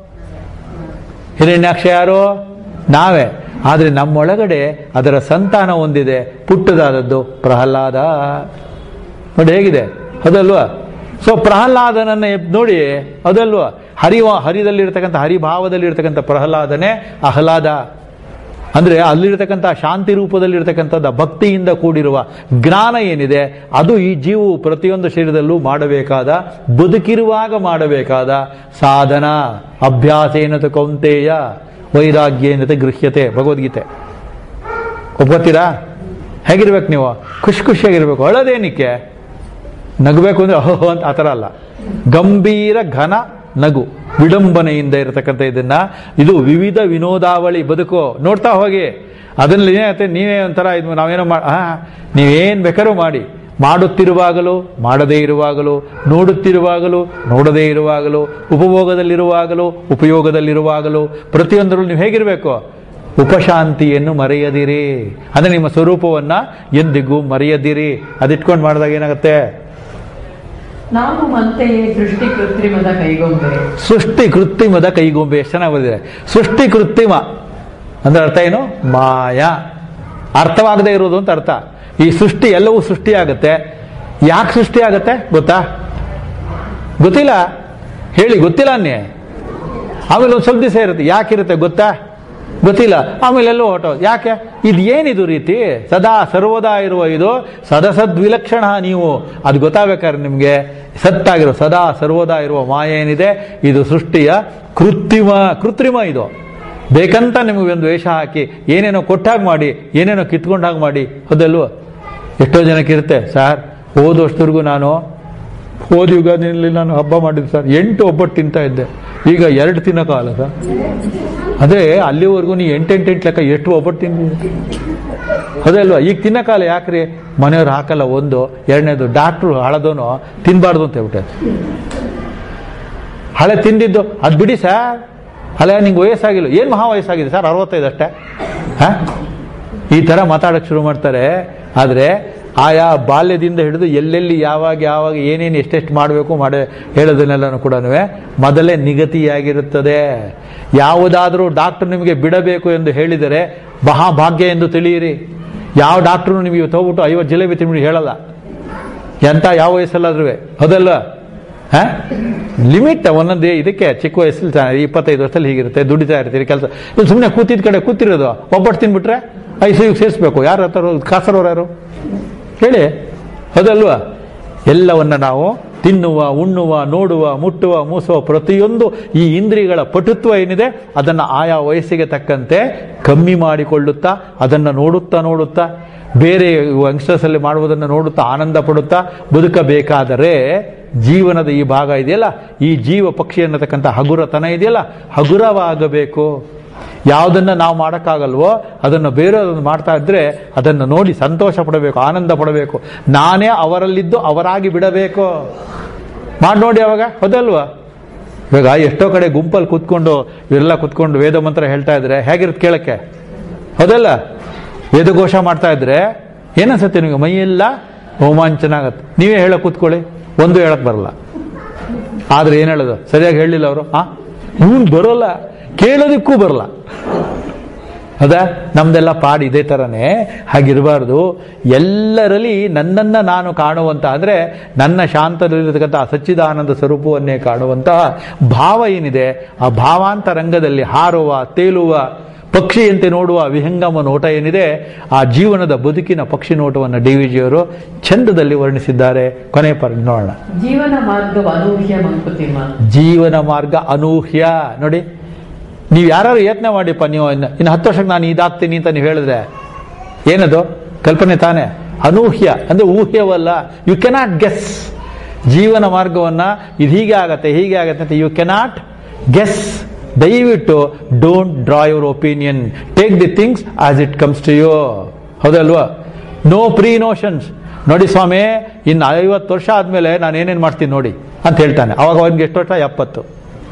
ಹಿರಣ್ಯಾಕ್ಷ ಯಾರೋ ನಾವೇ ಆದರೆ ನಮ್ಮೊಳಗಡೆ ಅದರ ಸಂತಾನ ಹೊಂದಿದೆ ಪುಟ್ಟದಾದದ್ದು ಪ್ರಹ್ಲಾದ ನೋಡಿ ಹೇಗಿದೆ ಅದಲ್ವಾ ಸೊ ಪ್ರಹ್ಲಾದನನ್ನ ಎಬ್- ನೋಡಿ ಅದಲ್ವಾ ಹರಿವ ಹರಿದಲ್ಲಿರ್ತಕ್ಕಂಥ ಹರಿಭಾವದಲ್ಲಿರ್ತಕ್ಕಂಥ ಪ್ರಹ್ಲಾದನೇ ಆಹ್ಲಾದ ಅಂದ್ರೆ ಅಲ್ಲಿರ್ತಕ್ಕಂಥ ಶಾಂತಿ ರೂಪದಲ್ಲಿರ್ತಕ್ಕಂಥದ್ದು ಭಕ್ತಿಯಿಂದ ಕೂಡಿರುವ ಜ್ಞಾನ ಏನಿದೆ ಅದು ಈ ಜೀವವು ಪ್ರತಿಯೊಂದು ಶರೀರದಲ್ಲೂ ಮಾಡಬೇಕಾದ ಬದುಕಿರುವಾಗ ಮಾಡಬೇಕಾದ ಸಾಧನ ಅಭ್ಯಾಸೇನತ ಕೌಂತೆಯ ವೈರಾಗ್ಯೇನತೆ ಗೃಹ್ಯತೆ ಭಗವದ್ಗೀತೆ ಒಪ್ಕೋತೀರಾ ಹೇಗಿರ್ಬೇಕು ನೀವು ಖುಷಿ ಖುಷಿಯಾಗಿರ್ಬೇಕು ಅಳೋದೇನಿಕ್ಕೆ ನಗಬೇಕು ಅಂದ್ರೆ ಅಹೋ ಅಂತ ಆ ಥರ ಅಲ್ಲ ಗಂಭೀರ ಘನ ನಗು ವಿಡಂಬನೆಯಿಂದ ಇರತಕ್ಕಂಥ ಇದನ್ನ ಇದು ವಿವಿಧ ವಿನೋದಾವಳಿ ಬದುಕು ನೋಡ್ತಾ ಹೋಗಿ ಅದರಲ್ಲಿ ಏನಾಗುತ್ತೆ ನೀವೇ ಒಂಥರ ಇದು ನಾವೇನೋ ಮಾ ಹಾ ನೀವೇನು ಬೇಕಾದ್ರೂ ಮಾಡಿ ಮಾಡುತ್ತಿರುವಾಗಲೂ ಮಾಡದೇ ಇರುವಾಗಲೂ ನೋಡುತ್ತಿರುವಾಗಲೂ ನೋಡದೇ ಇರುವಾಗಲೂ ಉಪಭೋಗದಲ್ಲಿರುವಾಗಲೂ ಉಪಯೋಗದಲ್ಲಿರುವಾಗಲೂ ಪ್ರತಿಯೊಂದರಲ್ಲೂ ನೀವು ಹೇಗಿರಬೇಕು ಉಪಶಾಂತಿಯನ್ನು ಮರೆಯದಿರಿ ಅಂದ್ರೆ ನಿಮ್ಮ ಸ್ವರೂಪವನ್ನ ಎಂದಿಗೂ ಮರೆಯದಿರಿ ಅದಿಟ್ಕೊಂಡು ಮಾಡಿದಾಗ ಏನಾಗುತ್ತೆ ನಾವು ಮಂತೆಯೇ ಸೃಷ್ಟಿ ಕೃತ್ರಿಮದ ಕೈಗೊಂಬೆ ಸೃಷ್ಟಿ ಕೃತ್ರಿಮದ ಕೈಗೊಂಬೆ ಎಷ್ಟು ಚೆನ್ನಾಗಿ ಬಂದಿದೆ ಸೃಷ್ಟಿ ಕೃತ್ರಿಮ ಅಂದ್ರೆ ಅರ್ಥ ಏನು ಮಾಯ ಅರ್ಥವಾಗದೇ ಇರೋದು ಅಂತ ಅರ್ಥ ಈ ಸೃಷ್ಟಿ ಎಲ್ಲವೂ ಸೃಷ್ಟಿಯಾಗತ್ತೆ ಯಾಕೆ ಸೃಷ್ಟಿ ಆಗತ್ತೆ ಗೊತ್ತಾ ಗೊತ್ತಿಲ್ಲ ಹೇಳಿ ಗೊತ್ತಿಲ್ಲ ಅನ್ನೇ ಆಮೇಲೆ ಒಂದು ಸ್ವಲ್ಪ ದಿವಸ ಇರುತ್ತೆ ಯಾಕಿರುತ್ತೆ ಗೊತ್ತಾ ಗೊತ್ತಿಲ್ಲ ಆಮೇಲೆ ಎಲ್ಲೋ ಹೊಟ್ಟೋ ಯಾಕೆ ಇದು ಏನಿದು ರೀತಿ ಸದಾ ಸರ್ವದಾ ಇರುವ ಇದು ಸದಸದ್ವಿಲಕ್ಷಣ ನೀವು ಅದು ಗೊತ್ತಾಗಬೇಕಾದ್ರೆ ನಿಮಗೆ ಸತ್ತಾಗಿರೋ ಸದಾ ಸರ್ವದಾ ಇರುವ ಮಾಯ ಏನಿದೆ ಇದು ಸೃಷ್ಟಿಯ ಕೃತ್ರಿಮ ಕೃತ್ರಿಮ ಇದು ಬೇಕಂತ ನಿಮಗೆ ಒಂದು ವೇಷ ಹಾಕಿ ಏನೇನೋ ಕೊಟ್ಟಾಗ ಮಾಡಿ ಏನೇನೋ ಕಿತ್ಕೊಂಡಾಗ ಮಾಡಿ ಹೌದಲ್ವ ಎಷ್ಟೋ ಜನಕ್ಕೆ ಇರುತ್ತೆ ಸರ್ ಹೋದ ವರ್ಷದವರೆಗೂ ನಾನು ಹೋದ ಯುಗಾದಿನಲ್ಲಿ ನಾನು ಹಬ್ಬ ಮಾಡಿದ್ದೆ ಸರ್ ಎಂಟು ಒಬ್ಬಟ್ಟು ತಿಂತಾ ಇದ್ದೆ ಈಗ ಎರಡು ತಿನ್ನೋಕ್ಕಾಗಲ್ಲ ಸರ್ ಅದೇ ಅಲ್ಲಿವರೆಗೂ ನೀವು ಎಂಟೆಂಟೆಂಟು ಲೆಕ್ಕ ಎಷ್ಟು ಒಬ್ಬಟ್ಟು ತಿಂದಿದ್ದೆ ಅದೇ ಅಲ್ವಾ ಈಗ ತಿನ್ನೋಕ್ಕಾಗಲ್ಲ ಯಾಕ್ರಿ ಮನೆಯವ್ರು ಹಾಕಲ್ಲ ಒಂದು ಎರಡನೇದು ಡಾಕ್ಟ್ರು ಹಳದೋನು ತಿನ್ನಬಾರ್ದು ಅಂತ ಹೇಳ್ಬಿಟ್ಟೆ ಹಳೆ ತಿಂದಿದ್ದು ಅದು ಬಿಡಿ ಸರ್ ಹಳೆ ನಿಂಗೆ ವಯಸ್ಸಾಗಿಲ್ಲ ಏನು ಮಹಾ ವಯಸ್ಸಾಗಿದೆ ಸರ್ ಅರವತ್ತೈದು ಅಷ್ಟೇ ಹಾಂ ಈ ಥರ ಮಾತಾಡೋಕ್ಕೆ ಶುರು ಮಾಡ್ತಾರೆ ಆದರೆ ಆಯಾ ಬಾಲ್ಯದಿಂದ ಹಿಡಿದು ಎಲ್ಲೆಲ್ಲಿ ಯಾವಾಗ ಯಾವಾಗ ಏನೇನು ಎಷ್ಟೆಷ್ಟು ಮಾಡಬೇಕು ಮಾಡಿ ಹೇಳೋದನ್ನೆಲ್ಲನೂ ಕೂಡ ಮೊದಲೇ ನಿಗತಿಯಾಗಿರುತ್ತದೆ ಯಾವುದಾದರೂ ಡಾಕ್ಟರ್ ನಿಮಗೆ ಬಿಡಬೇಕು ಎಂದು ಹೇಳಿದರೆ ಮಹಾಭಾಗ್ಯ ಎಂದು ತಿಳಿಯಿರಿ ಯಾವ ಡಾಕ್ಟ್ರು ನಿಮಗೆ ತಗೋಬಿಟ್ಟು ಐವತ್ತು ಜಿಲೇಬಿ ತಿಂಬಿಡಿ ಹೇಳಲ್ಲ ಎಂಥ ಯಾವ ವಯಸ್ಸಲ್ಲಾದ್ರೂ ಹೌದಲ್ವಾ ಹಾ ಲಿಮಿಟ್ ಒಂದೊಂದು ಇದಕ್ಕೆ ಚಿಕ್ಕ ವಯಸ್ಸಲ್ಲಿ ಚೆನ್ನಾಗಿ ಇಪ್ಪತ್ತೈದು ವರ್ಷದಲ್ಲಿ ಹೀಗಿರುತ್ತೆ ದುಡಿತಾ ಇರ್ತೀರಿ ಕೆಲಸ ಇಲ್ಲಿ ಸುಮ್ಮನೆ ಕೂತಿದ್ದ ಕಡೆ ಕೂತಿರೋದು ಒಬ್ಬಟ್ಟು ತಿನ್ಬಿಟ್ರೆ ಐ ಸಿ ಸೇರಿಸ್ಬೇಕು ಯಾರು ಹತ್ತಾರೋ ಕಾಸರೋರು ಯಾರು ಹೇಳಿ ಹೌದಲ್ವಾ ಎಲ್ಲವನ್ನ ನಾವು ತಿನ್ನುವ ಉಣ್ಣುವ ನೋಡುವ ಮುಟ್ಟುವ ಮೂಸುವ ಪ್ರತಿಯೊಂದು ಈ ಇಂದ್ರಿಯಗಳ ಪಟುತ್ವ ಏನಿದೆ ಅದನ್ನು ಆಯಾ ವಯಸ್ಸಿಗೆ ತಕ್ಕಂತೆ ಕಮ್ಮಿ ಮಾಡಿಕೊಳ್ಳುತ್ತಾ ಅದನ್ನು ನೋಡುತ್ತಾ ನೋಡುತ್ತಾ ಬೇರೆ ಯಂಗ್ಸ್ಟರ್ಸ್ ಅಲ್ಲಿ ಮಾಡುವುದನ್ನು ನೋಡುತ್ತಾ ಆನಂದ ಪಡುತ್ತಾ ಬದುಕಬೇಕಾದರೆ ಜೀವನದ ಈ ಭಾಗ ಇದೆಯಲ್ಲ ಈ ಜೀವ ಪಕ್ಷಿ ಅನ್ನತಕ್ಕಂಥ ಹಗುರತನ ಇದೆಯಲ್ಲ ಹಗುರವಾಗಬೇಕು ಯಾವುದನ್ನ ನಾವು ಮಾಡೋಕ್ಕಾಗಲ್ವೋ ಅದನ್ನು ಬೇರೆಯವ್ರನ್ನ ಮಾಡ್ತಾ ಇದ್ರೆ ಅದನ್ನು ನೋಡಿ ಸಂತೋಷ ಪಡಬೇಕು ಆನಂದ ಪಡಬೇಕು ನಾನೇ ಅವರಲ್ಲಿದ್ದು ಅವರಾಗಿ ಬಿಡಬೇಕು ಮಾಡಿ ನೋಡಿ ಅವಾಗ ಹೌದಲ್ವಾ ಇವಾಗ ಎಷ್ಟೋ ಕಡೆ ಗುಂಪಲ್ಲಿ ಕೂತ್ಕೊಂಡು ಇವರೆಲ್ಲ ಕೂತ್ಕೊಂಡು ವೇದ ಮಂತ್ರ ಹೇಳ್ತಾ ಇದ್ರೆ ಹೇಗಿರುತ್ತೆ ಕೇಳಕ್ಕೆ ಹೌದಲ್ಲ ವೇದಘೋಷ ಮಾಡ್ತಾ ಇದ್ರೆ ಏನನ್ಸುತ್ತೆ ನಿಮಗೆ ಮೈಯೆಲ್ಲ ರೋಮಾಂಚನ ಆಗತ್ತೆ ನೀವೇ ಹೇಳಕ್ ಕೂತ್ಕೊಳ್ಳಿ ಒಂದು ಹೇಳಕ್ ಬರಲ್ಲ ಆದ್ರೆ ಏನ್ ಹೇಳೋದು ಸರಿಯಾಗಿ ಹೇಳಿಲ್ಲ ಅವರು ಆ ಇವನ್ ಬರೋಲ್ಲ ಕೇಳೋದಕ್ಕೂ ಬರಲ್ಲ ಹೌದಾ ನಮ್ದೆಲ್ಲ ಪಾಡು ಇದೇ ತರನೇ ಹಾಗಿರಬಾರ್ದು ಎಲ್ಲರಲ್ಲಿ ನನ್ನನ್ನ ನಾನು ಕಾಣುವಂತ ಅಂದ್ರೆ ನನ್ನ ಶಾಂತದಲ್ಲಿರತಕ್ಕಂಥ ಸಚ್ಚಿದಾನಂದ ಸ್ವರೂಪವನ್ನೇ ಕಾಣುವಂತಹ ಭಾವ ಏನಿದೆ ಆ ಭಾವಾಂತ ರಂಗದಲ್ಲಿ ಹಾರುವ ತೇಲುವ ಪಕ್ಷಿಯಂತೆ ನೋಡುವ ವಿಹಂಗಮ ನೋಟ ಏನಿದೆ ಆ ಜೀವನದ ಬದುಕಿನ ಪಕ್ಷಿ ನೋಟವನ್ನು ಡಿ ವಿ ಜಿಯವರು ಚಂದದಲ್ಲಿ ವರ್ಣಿಸಿದ್ದಾರೆ ಕೊನೆ ಪರ ನೋಡೋಣ ಜೀವನ ಮಾರ್ಗವ ಅನೂಹ್ಯ ಮಂಕುತಿಮ್ಮ ಜೀವನ ಮಾರ್ಗ ಅನೂಹ್ಯ ನೋಡಿ ನೀವು ಯಾರು ಯತ್ನ ಮಾಡಿಪ್ಪ ನೀವು ಇನ್ನು ಇನ್ನು ಹತ್ತು ವರ್ಷಕ್ಕೆ ನಾನು ಇದಾಗ್ತೀನಿ ಅಂತ ನೀವು ಹೇಳಿದ್ರೆ ಏನದು ಕಲ್ಪನೆ ತಾನೇ ಅನೂಹ್ಯ ಅಂದ್ರೆ ಊಹ್ಯವಲ್ಲ ಯು ಕೆನಾಟ್ ಗೆಸ್ ಜೀವನ ಮಾರ್ಗವನ್ನ ಇದು ಹೀಗೆ ಆಗತ್ತೆ ಹೀಗೆ ಆಗತ್ತೆ ಅಂತ ಯು ಕೆನಾಟ್ ಗೆಸ್ ದಯವಿಟ್ಟು don't draw your opinion take the things as it comes to you ಹೌದಲ್ವಾ ನೋ ಪ್ರೀ ನೋಷನ್ಸ್ ನೋಡಿ ಸ್ವಾಮಿ ಇನ್ನು ಐವತ್ತು ವರ್ಷ ಆದ್ಮೇಲೆ ನಾನು ಏನೇನು ಮಾಡ್ತೀನಿ ನೋಡಿ ಅಂತ ಹೇಳ್ತಾನೆ ಅವಾಗ ಅವನಿಗೆ ಎಷ್ಟು ವರ್ಷ ಎಪ್ಪತ್ತು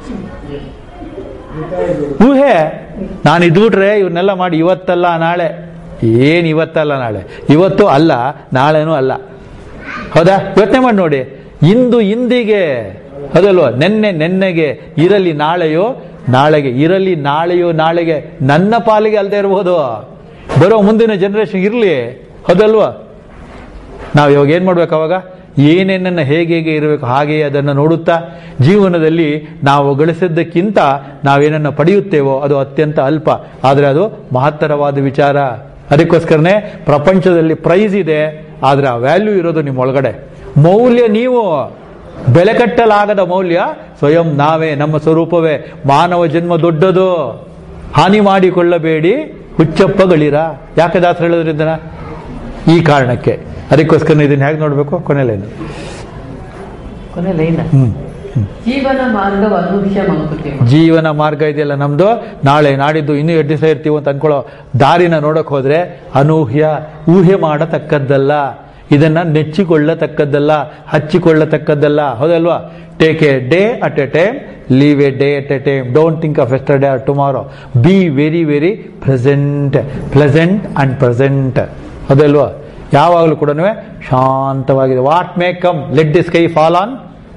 ಊಹೆ ನಾನು ಇದ್ಬಿಟ್ರೆ ಇವನ್ನೆಲ್ಲ ಮಾಡಿ ಇವತ್ತಲ್ಲ ನಾಳೆ ಏನ್ ಇವತ್ತಲ್ಲ ನಾಳೆ ಇವತ್ತು ಅಲ್ಲ ನಾಳೆನೂ ಅಲ್ಲ ಹೌದಾ ಯೋಚನೆ ಮಾಡಿ ನೋಡಿ ಇಂದು ಇಂದಿಗೆ ಹೌದಲ್ವ ನೆನ್ನೆ ನೆನ್ನೆಗೆ ಇರಲಿ ನಾಳೆಯೋ ನಾಳೆಗೆ ಇರಲಿ ನಾಳೆಯೋ ನಾಳೆಗೆ ನನ್ನ ಪಾಲಿಗೆ ಅಲ್ಲದೆ ಇರಬಹುದು ಬರೋ ಮುಂದಿನ ಜನರೇಷನ್ ಇರಲಿ ಹೌದಲ್ವಾ ನಾವು ಇವಾಗ ಏನ್ ಮಾಡ್ಬೇಕು ಅವಾಗ ಏನೇನನ್ನ ಹೇಗೆ ಹೇಗೆ ಇರಬೇಕು ಹಾಗೆಯೇ ಅದನ್ನು ನೋಡುತ್ತಾ ಜೀವನದಲ್ಲಿ ನಾವು ಗಳಿಸಿದ್ದಕ್ಕಿಂತ ನಾವೇನನ್ನ ಪಡೆಯುತ್ತೇವೋ ಅದು ಅತ್ಯಂತ ಅಲ್ಪ ಆದರೆ ಅದು ಮಹತ್ತರವಾದ ವಿಚಾರ ಅದಕ್ಕೋಸ್ಕರನೇ ಪ್ರಪಂಚದಲ್ಲಿ ಪ್ರೈಸ್ ಇದೆ ಆದರೆ ಆ ವ್ಯಾಲ್ಯೂ ಇರೋದು ನಿಮ್ಮ ಒಳಗಡೆ ಮೌಲ್ಯ ನೀವು ಬೆಲೆ ಕಟ್ಟಲಾಗದ ಮೌಲ್ಯ ಸ್ವಯಂ ನಾವೇ ನಮ್ಮ ಸ್ವರೂಪವೇ ಮಾನವ ಜನ್ಮ ದೊಡ್ಡದು ಹಾನಿ ಮಾಡಿಕೊಳ್ಳಬೇಡಿ ಹುಚ್ಚಪ್ಪಗಳಿರ ಯಾಕೆ ದಾಸರು ಹೇಳೋದ್ರಿಂದ ಈ ಕಾರಣಕ್ಕೆ ಅದಕ್ಕೋಸ್ಕರ ಇದನ್ನ ಹೇಗೆ ನೋಡಬೇಕು ಕೊನೆಲೇನು ಕೊನೆ ಲೈನ್ ಹ್ಮ್ ಜೀವನ ಮಾರ್ಗವ ಅನೂಹ್ಯ ಮಂಕುತಿಮ್ಮ ಜೀವನ ಮಾರ್ಗ ಇದೆಯಲ್ಲ ನಮ್ದು ನಾಳೆ ನಾಡಿದ್ದು ಇನ್ನೂ ಎರಡು ದಿವಸ ಇರ್ತೀವಿ ಅಂತ ಅನ್ಕೊಳ್ಳೋ ದಾರಿನ ನೋಡಕ್ ಹೋದ್ರೆ ಅನೂಹ್ಯ ಊಹೆ ಮಾಡತಕ್ಕದ್ದಲ್ಲ ಇದನ್ನ ನೆಚ್ಚಿಕೊಳ್ಳತಕ್ಕದ್ದಲ್ಲ ಹಚ್ಚಿಕೊಳ್ಳತಕ್ಕದ್ದಲ್ಲ ಹೌದಲ್ವಾ take a day at a time leave a day at a time don't think of yesterday or tomorrow be very very present pleasant and present ಹೌದಲ್ವಾ ಯಾವಾಗಲೂ ಕೂಡ ಶಾಂತವಾಗಿದೆ what may come let the sky fall on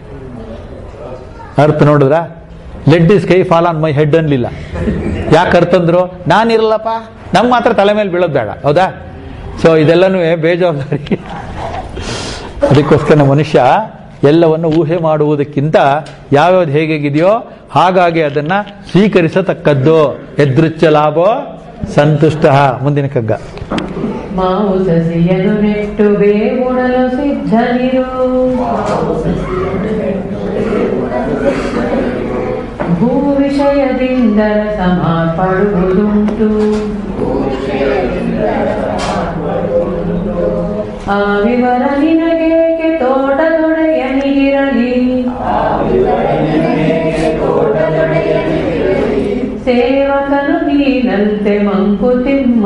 earth ನೋಡಿದ್ರ let the sky fall on my head ಅನ್ಲಿಲ್ಲ ಯಾಕೆ ಅರ್ಥಂದ್ರು ನಾನಿರಲ್ಲಪ್ಪ ನಮ್ ಮಾತ್ರ ತಲೆ ಮೇಲೆ ಬೀಳೋದು ಬೇಡ ಹೌದಾ ಸೊ ಇದೆಲ್ಲನೂ ಬೇಜವಾಬ್ದಾರಿ ಅದಕ್ಕೋಸ್ಕರ ಮನುಷ್ಯ ಎಲ್ಲವನ್ನು ಊಹೆ ಮಾಡುವುದಕ್ಕಿಂತ ಯಾವ್ಯಾವ್ದು ಹೇಗಿದೆಯೋ ಹಾಗಾಗಿ ಅದನ್ನ ಸ್ವೀಕರಿಸತಕ್ಕದ್ದು ಎದೃಚ್ಛ ಲಾಭೋ ಸಂತುಷ್ಟ ಮುಂದಿನ ಕಗ್ಗ ಮಾವು ಸಸಿಯನು ನೆಟ್ಟು ಬೇವುಣಲು ಸಿದ್ಧನಿರು ಭೂ ವಿಷಯದಿಂದ ಸಮಾಪಡುವುದುಂಟು ಆ ವಿವರ ನಿನಗೇಕೆ ತೋಟದೊಡೆಯನಿಗಿರಲಿ ಸೇವಕನು ನೀನಂತೆ ಮಂಕುತಿಮ್ಮ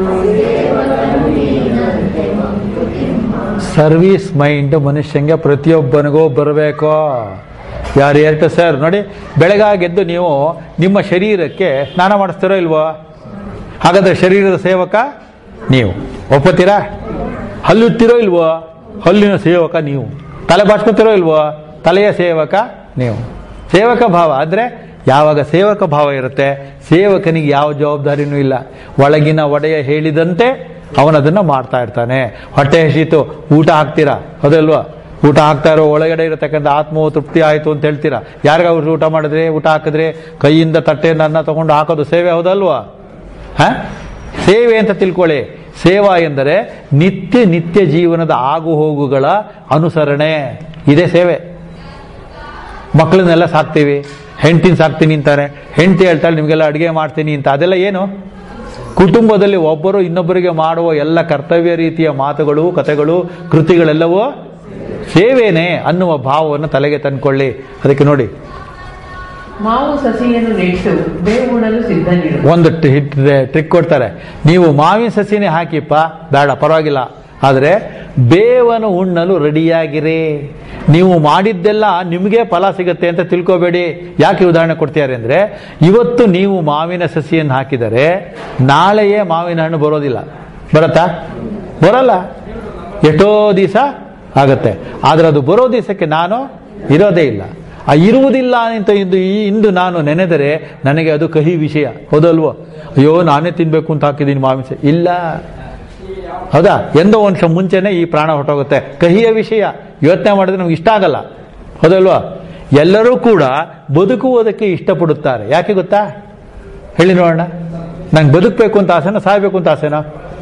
ಸರ್ವಿಸ್ ಮೈಂಡ್ ಮನುಷ್ಯಂಗೆ ಪ್ರತಿಯೊಬ್ಬನಿಗೂ ಬರಬೇಕು ಯಾರು ಹೇಳ್ತಾರೆ ಸರ್ ನೋಡಿ ಬೆಳಗಾಗೆದ್ದು ನೀವು ನಿಮ್ಮ ಶರೀರಕ್ಕೆ ಸ್ನಾನ ಮಾಡಿಸ್ತೀರೋ ಇಲ್ವೋ ಹಾಗಾದ್ರೆ ಶರೀರದ ಸೇವಕ ನೀವು ಒಪ್ಪತ್ತೀರಾ ಹಲ್ಲುತ್ತೀರೋ ಇಲ್ವೋ ಹಲ್ಲಿನ ಸೇವಕ ನೀವು ತಲೆ ಬಾಚ್ಕೋತಿರೋ ಇಲ್ವೋ ತಲೆಯ ಸೇವಕ ನೀವು ಸೇವಕ ಭಾವ ಆದರೆ ಯಾವಾಗ ಸೇವಕ ಭಾವ ಇರುತ್ತೆ ಸೇವಕನಿಗೆ ಯಾವ ಜವಾಬ್ದಾರಿನೂ ಇಲ್ಲ ಒಳಗಿನ ಒಡೆಯ ಹೇಳಿದಂತೆ ಅವನದನ್ನು ಮಾಡ್ತಾ ಇರ್ತಾನೆ ಹೊಟ್ಟೆ ಹಸಿತು ಊಟ ಹಾಕ್ತೀರಾ ಹೌದಲ್ವಾ ಊಟ ಹಾಕ್ತಾ ಇರೋ ಒಳಗಡೆ ಇರತಕ್ಕಂಥ ಆತ್ಮವು ತೃಪ್ತಿ ಆಯಿತು ಅಂತ ಹೇಳ್ತೀರಾ ಯಾರಿಗ ಅವ್ರು ಊಟ ಮಾಡಿದ್ರೆ ಊಟ ಹಾಕಿದ್ರೆ ಕೈಯಿಂದ ತಟ್ಟೆಯಿಂದ ಅನ್ನ ತಗೊಂಡು ಹಾಕೋದು ಸೇವೆ ಹೌದಲ್ವಾ ಹ ಸೇವೆ ಅಂತ ತಿಳ್ಕೊಳ್ಳಿ ಸೇವಾ ಎಂದರೆ ನಿತ್ಯ ನಿತ್ಯ ಜೀವನದ ಆಗು ಹೋಗುಗಳ ಅನುಸರಣೆ ಇದೇ ಸೇವೆ ಮಕ್ಕಳನ್ನೆಲ್ಲ ಸಾಕ್ತೀವಿ ಹೆಂಡ್ತಿನ ಸಾಕ್ತೀನಿ ಅಂತಾರೆ ಹೆಂಡತಿ ಹೇಳ್ತಾಳೆ ನಿಮಗೆಲ್ಲ ಅಡುಗೆ ಮಾಡ್ತೀನಿ ಅಂತ ಅದೆಲ್ಲ ಏನು ಕುಟುಂಬದಲ್ಲಿ ಒಬ್ಬರು ಇನ್ನೊಬ್ಬರಿಗೆ ಮಾಡುವ ಎಲ್ಲ ಕರ್ತವ್ಯ ರೀತಿಯ ಮಾತುಗಳು ಕಥೆಗಳು ಕೃತಿಗಳೆಲ್ಲವೂ ಸೇವೇನೆ ಅನ್ನುವ ಭಾವವನ್ನು ತಲೆಗೆ ತಂದ್ಕೊಳ್ಳಿ ಅದಕ್ಕೆ ನೋಡಿ ಮಾವು ಸಸಿಯನ್ನು ನೆಟ್ಟು ಬೇವುಣಲು ಸಿದ್ಧನಿರು ಒಂದು ಟ್ರಿಕ್ ಕೊಡ್ತಾರೆ ನೀವು ಮಾವಿನ ಸಸಿನೇ ಹಾಕಿಪ್ಪ ಬೇಡ ಪರವಾಗಿಲ್ಲ ಆದರೆ ಬೇವನ್ನು ಉಣ್ಣಲು ರೆಡಿಯಾಗಿರಿ ನೀವು ಮಾಡಿದ್ದೆಲ್ಲ ನಿಮಗೆ ಫಲ ಸಿಗುತ್ತೆ ಅಂತ ತಿಳ್ಕೋಬೇಡಿ ಯಾಕೆ ಉದಾಹರಣೆ ಕೊಡ್ತಿದ್ದಾರೆ ಅಂದರೆ ಇವತ್ತು ನೀವು ಮಾವಿನ ಸಸಿಯನ್ನು ಹಾಕಿದರೆ ನಾಳೆಯೇ ಮಾವಿನ ಹಣ್ಣು ಬರೋದಿಲ್ಲ ಬರತ್ತಾ ಬರಲ್ಲ ಎಷ್ಟೋ ದಿವಸ ಆಗತ್ತೆ ಆದರೆ ಅದು ಬರೋ ದಿವಸಕ್ಕೆ ನಾನು ಇರೋದೇ ಇಲ್ಲ ಆ ಇರುವುದಿಲ್ಲ ಅಂತ ಇಂದು ಈ ಇಂದು ನಾನು ನೆನೆದರೆ ನನಗೆ ಅದು ಕಹಿ ವಿಷಯ ಹೌದಲ್ವೋ ಅಯ್ಯೋ ನಾನೇ ತಿನ್ಬೇಕು ಅಂತ ಹಾಕಿದ್ದೀನಿ ಮಾವಿನ ಸಸಿ. ಇಲ್ಲ ಹೌದಾ ಎಂದೋ ಒಂದು ವರ್ಷ ಮುಂಚೆನೆ ಈ ಪ್ರಾಣ ಹೊರಟೋಗುತ್ತೆ ಕಹಿಯ ವಿಷಯ ಯೋಚನೆ ಮಾಡಿದ್ರೆ ನಮ್ಗೆ ಇಷ್ಟ ಆಗಲ್ಲ ಹೌದಲ್ವಾ ಎಲ್ಲರೂ ಕೂಡ ಬದುಕುವುದಕ್ಕೆ ಇಷ್ಟಪಡುತ್ತಾರೆ ಯಾಕೆ ಗೊತ್ತಾ ಹೇಳಿ ನೋಡೋಣ ನಂಗೆ ಬದುಕಬೇಕು ಅಂತ ಆಸೆನಾ ಸಾಯ್ಬೇಕು ಅಂತ ಆಸೆನಾ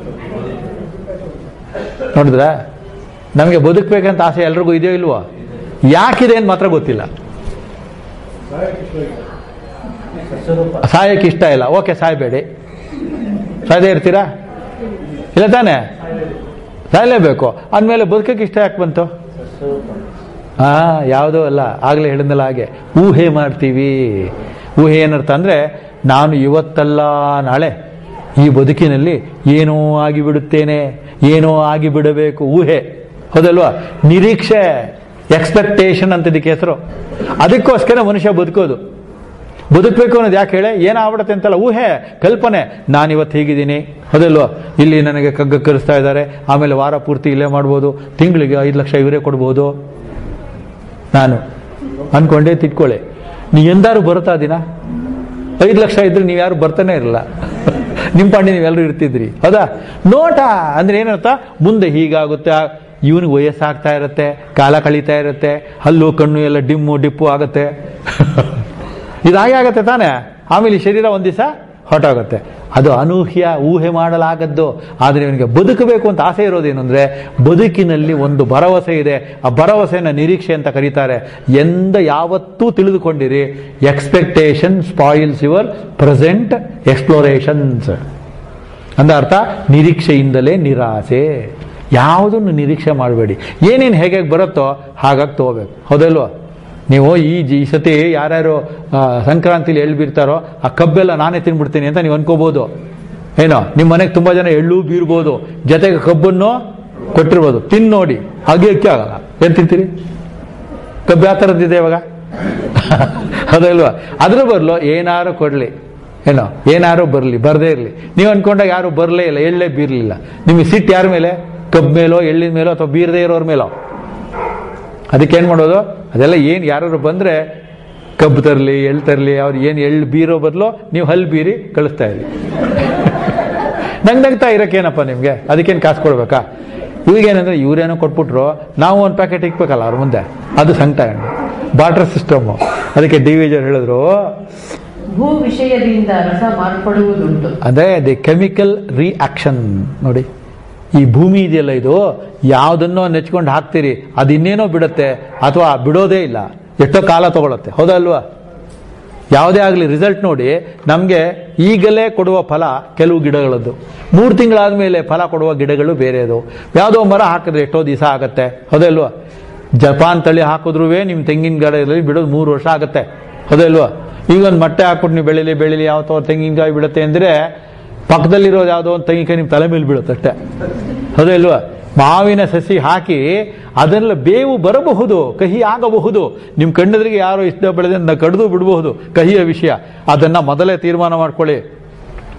ನೋಡಿದ್ರ ನಮಗೆ ಬದುಕಬೇಕಂತ ಆಸೆ ಎಲ್ರಿಗೂ ಇದೆಯೋ ಇಲ್ವೋ ಯಾಕಿದೆ ಅಂತ ಮಾತ್ರ ಗೊತ್ತಿಲ್ಲ ಸಾಯಕ್ಕೆ ಇಷ್ಟ ಇಲ್ಲ ಓಕೆ ಸಾಯ್ಬೇಡಿ ಸಾಯದೇ ಇರ್ತೀರಾ ಇಲ್ಲ ತಾನೇ ಸಾಯಲೇಬೇಕು ಅಂದಮೇಲೆ ಬದುಕಕ್ಕೆ ಇಷ್ಟ ಯಾಕೆ ಬಂತು ಹಾ ಯಾವುದೋ ಅಲ್ಲ ಆಗಲೇ ಹೇಳಿದ್ನಲ್ಲ ಹಾಗೆ ಊಹೆ ಮಾಡ್ತೀವಿ ಊಹೆ ಏನರ್ಥ ಅಂದರೆ ನಾನು ಇವತ್ತಲ್ಲ ನಾಳೆ ಈ ಬದುಕಿನಲ್ಲಿ ಏನೋ ಆಗಿಬಿಡುತ್ತೇನೆ ಏನೋ ಆಗಿಬಿಡಬೇಕು ಊಹೆ ಹೌದಲ್ವಾ ನಿರೀಕ್ಷೆ ಎಕ್ಸ್ಪೆಕ್ಟೇಷನ್ ಅಂತ ಇದಕ್ಕೆ ಹೆಸರು ಅದಕ್ಕೋಸ್ಕರ ಮನುಷ್ಯ ಬದುಕೋದು ಬದುಕಬೇಕು ಅನ್ನೋದು ಯಾಕೆ ಹೇಳಿ ಏನಾಗ್ಬಿಡುತ್ತೆ ಅಂತಲ್ಲ ಊಹೆ ಕಲ್ಪನೆ ನಾನು ಇವತ್ತು ಹೀಗಿದ್ದೀನಿ ಹೌದಲ್ವಾ ಇಲ್ಲಿ ನನಗೆ ಕಗ್ಗ ಕರೆಸ್ತಾ ಇದ್ದಾರೆ ಆಮೇಲೆ ವಾರ ಪೂರ್ತಿ ಇಲ್ಲೇ ಮಾಡ್ಬೋದು ತಿಂಗಳಿಗೆ ಐದು ಲಕ್ಷ ಇವರೇ ಕೊಡ್ಬೋದು ನಾನು ಅನ್ಕೊಂಡೇ ತಿಟ್ಕೊಳ್ಳಿ ನೀ ಎಂದಾರು ಬರುತ್ತಾ ದಿನ ಐದು ಲಕ್ಷ ಇದ್ರೆ ನೀವು ಯಾರು ಬರ್ತಾನೆ ಇರಲ್ಲ ನಿಮ್ಮ ಪಾಂಡಿ ನೀವೆಲ್ಲರೂ ಇರ್ತಿದ್ರಿ ಹೌದಾ ನೋಟ ಅಂದ್ರೆ ಏನರ್ಥ ಮುಂದೆ ಹೀಗಾಗುತ್ತೆ ಇವನಿಗೆ ವಯಸ್ಸಾಗ್ತಾ ಇರುತ್ತೆ ಕಾಲ ಕಳೀತಾ ಇರುತ್ತೆ ಹಲ್ಲು ಕಣ್ಣು ಎಲ್ಲ ಡಿಮ್ಮು ಡಿಪ್ಪು ಆಗುತ್ತೆ ಇದು ಹಾಗೆ ಆಗತ್ತೆ ತಾನೇ ಆಮೇಲೆ ಈ ಶರೀರ ಒಂದು ದಿವಸ ಹೊರಟೋಗುತ್ತೆ ಅದು ಅನೂಹ್ಯ ಊಹೆ ಮಾಡಲಾಗದ್ದು ಆದರೆ ಇವನಿಗೆ ಬದುಕಬೇಕು ಅಂತ ಆಸೆ ಇರೋದೇನು ಅಂದರೆ ಬದುಕಿನಲ್ಲಿ ಒಂದು ಭರವಸೆ ಇದೆ ಆ ಭರವಸೆನ ನಿರೀಕ್ಷೆ ಅಂತ ಕರೀತಾರೆ ಎಂದ ಯಾವತ್ತೂ ತಿಳಿದುಕೊಂಡಿರಿ expectation spoils your present explorations ಅಂದ ಅರ್ಥ ನಿರೀಕ್ಷೆಯಿಂದಲೇ ನಿರಾಸೆ ಯಾವುದನ್ನು ನಿರೀಕ್ಷೆ ಮಾಡಬೇಡಿ ಏನೇನು ಹೇಗೆ ಬರುತ್ತೋ ಹಾಗಾಗಿ ತಗೋಬೇಕು ಹೌದಲ್ವಾ ನೀವು ಈ ಜಿ- ಈ ಸತಿ ಯಾರ್ಯಾರು ಆ, ಸಂಕ್ರಾಂತಿಲಿ ಎಳ್ಳು ಬೀರ್ತಾರೋ ಆ ಕಬ್ಬೆಲ್ಲ ನಾನೇ ತಿನ್ಬಿಡ್ತೀನಿ ಅಂತ ನೀವು ಅನ್ಕೋಬಹುದು ಏನೋ ನಿಮ್ಮ ಮನೆಗೆ ತುಂಬಾ ಜನ ಎಳ್ಳು ಬೀರ್ಬೋದು ಜೊತೆಗೆ ಕಬ್ಬನ್ನು ಕೊಟ್ಟಿರ್ಬೋದು ತಿನ್ ನೋಡಿ ಹಾಗೆ ಅಕ್ಕಿ ಆಗಲ್ಲ ಏನ್ ತಿಂತೀರಿ ಕಬ್ಬು ಯಾವ ಥರದ್ದಿದೆ ಇವಾಗ ಅದಲ್ವಾ ಅದ್ರ ಬದಲು ಏನಾರು ಕೊಡ್ಲಿ ಏನೋ ಏನಾರು ಬರಲಿ ಬರದೇ ಇರಲಿ ನೀವು ಅನ್ಕೊಂಡಾಗ ಯಾರು ಬರಲೇ ಇಲ್ಲ ಎಳ್ಳೇ ಬೀರ್ಲಿಲ್ಲ ನಿಮಗೆ ಸಿಟ್ಟು ಯಾರ ಮೇಲೆ ಕಬ್ಬು ಮೇಲೋ ಎಳ್ಳಿನ ಮೇಲೋ ಅಥವಾ ಬೀರದೇ ಇರೋರ ಮೇಲೋ ಅದಕ್ಕೆ ಏನು ಮಾಡೋದು ಅದೆಲ್ಲ ಏನು ಯಾರು ಬಂದರೆ ಕಬ್ಬು ತರಲಿ ಎಳ್ಳು ತರಲಿ ಅವ್ರು ಏನು ಎಳ್ಳು ಬೀರೋ ಬದಲು ನೀವು ಹಲ್ಲು ಬೀರಿ ಕಳಿಸ್ತಾ ಇರಿ ನಂಗೆ ನಗ್ತಾ ಇರೋಕ್ಕೇನಪ್ಪ ನಿಮಗೆ ಅದಕ್ಕೇನು ಕಾಸು ಕೊಡ್ಬೇಕಾ ಇವಾಗೇನಂದ್ರೆ ಇವ್ರೇನೋ ಕೊಟ್ಬಿಟ್ರು ನಾವು ಒಂದು ಪ್ಯಾಕೆಟ್ ಇಕ್ಬೇಕಲ್ಲ ಅವ್ರ ಮುಂದೆ ಅದು ಸಂಕಟ ಬಾರ್ಟರ್ ಸಿಸ್ಟಮು ಅದಕ್ಕೆ ಡಿ ವಿ ಹೇಳಿದ್ರು ಭೂ ವಿಷಯದಿಂದ ರಸ ಮಾರ್ಪಡುವುದುಂಟು ಅದೇ ದಿ ಕೆಮಿಕಲ್ ರಿಯಾಕ್ಷನ್ ನೋಡಿ ಈ ಭೂಮಿ ಇದೆಯಲ್ಲ ಇದು ಯಾವುದನ್ನೋ ನೆಚ್ಕೊಂಡು ಹಾಕ್ತೀರಿ ಅದು ಇನ್ನೇನೋ ಬಿಡುತ್ತೆ ಅಥವಾ ಬಿಡೋದೇ ಇಲ್ಲ ಎಷ್ಟೋ ಕಾಲ ತಗೊಳುತ್ತೆ ಹೌದಾ ಅಲ್ವಾ ಯಾವುದೇ ಆಗಲಿ ರಿಸಲ್ಟ್ ನೋಡಿ ನಮಗೆ ಈಗಲೇ ಕೊಡುವ ಫಲ ಕೆಲವು ಗಿಡಗಳದ್ದು ಮೂರು ತಿಂಗಳಾದ ಮೇಲೆ ಫಲ ಕೊಡುವ ಗಿಡಗಳು ಬೇರೆದು ಯಾವುದೋ ಮರ ಹಾಕಿದ್ರೆ ಎಷ್ಟೋ ದಿವಸ ಆಗುತ್ತೆ ಹೌದಾ ಅಲ್ವಾ ಜಪಾನ್ ತಳಿ ಹಾಕಿದ್ರೂ ನಿಮ್ಮ ತೆಂಗಿನ ಗಿಡದಲ್ಲಿ ಬಿಡೋದು ಮೂರು ವರ್ಷ ಆಗುತ್ತೆ ಹೌದಾ ಅಲ್ವಾ ಈಗ ಒಂದು ಮೊಟ್ಟೆ ಹಾಕ್ಬಿಟ್ಟು ನೀವು ಬೆಳಿಲಿ ಬೆಳಿಲಿ ಯಾವತ್ತೋ ಒಂದು ತೆಂಗಿನಕಾಯಿ ಬಿಡುತ್ತೆ ಅಂದರೆ ಪಕ್ಕದಲ್ಲಿರೋದು ಯಾವುದೋ ಒಂದು ತೆಂಗಿನಕಾಯಿ ನಿಮ್ಮ ತಲೆ ಮೇಲೆ ಬೀಳುತ್ತೆ ಅಷ್ಟೇ ಹೌದಾ ಇಲ್ವಾ ಮಾವಿನ ಸಸಿ ಹಾಕಿ ಅದೆಲ್ಲ ಬೇವು ಬರಬಹುದು ಕಹಿ ಆಗಬಹುದು ನಿಮ್ಮ ಕಣ್ಣೆದುರಿಗೆ ಯಾರೋ ಇಷ್ಟ ಬೆಳೆದ ಕಡಿದು ಬಿಡಬಹುದು ಕಹಿಯ ವಿಷಯ ಅದನ್ನ ಮೊದಲೇ ತೀರ್ಮಾನ ಮಾಡ್ಕೊಳ್ಳಿ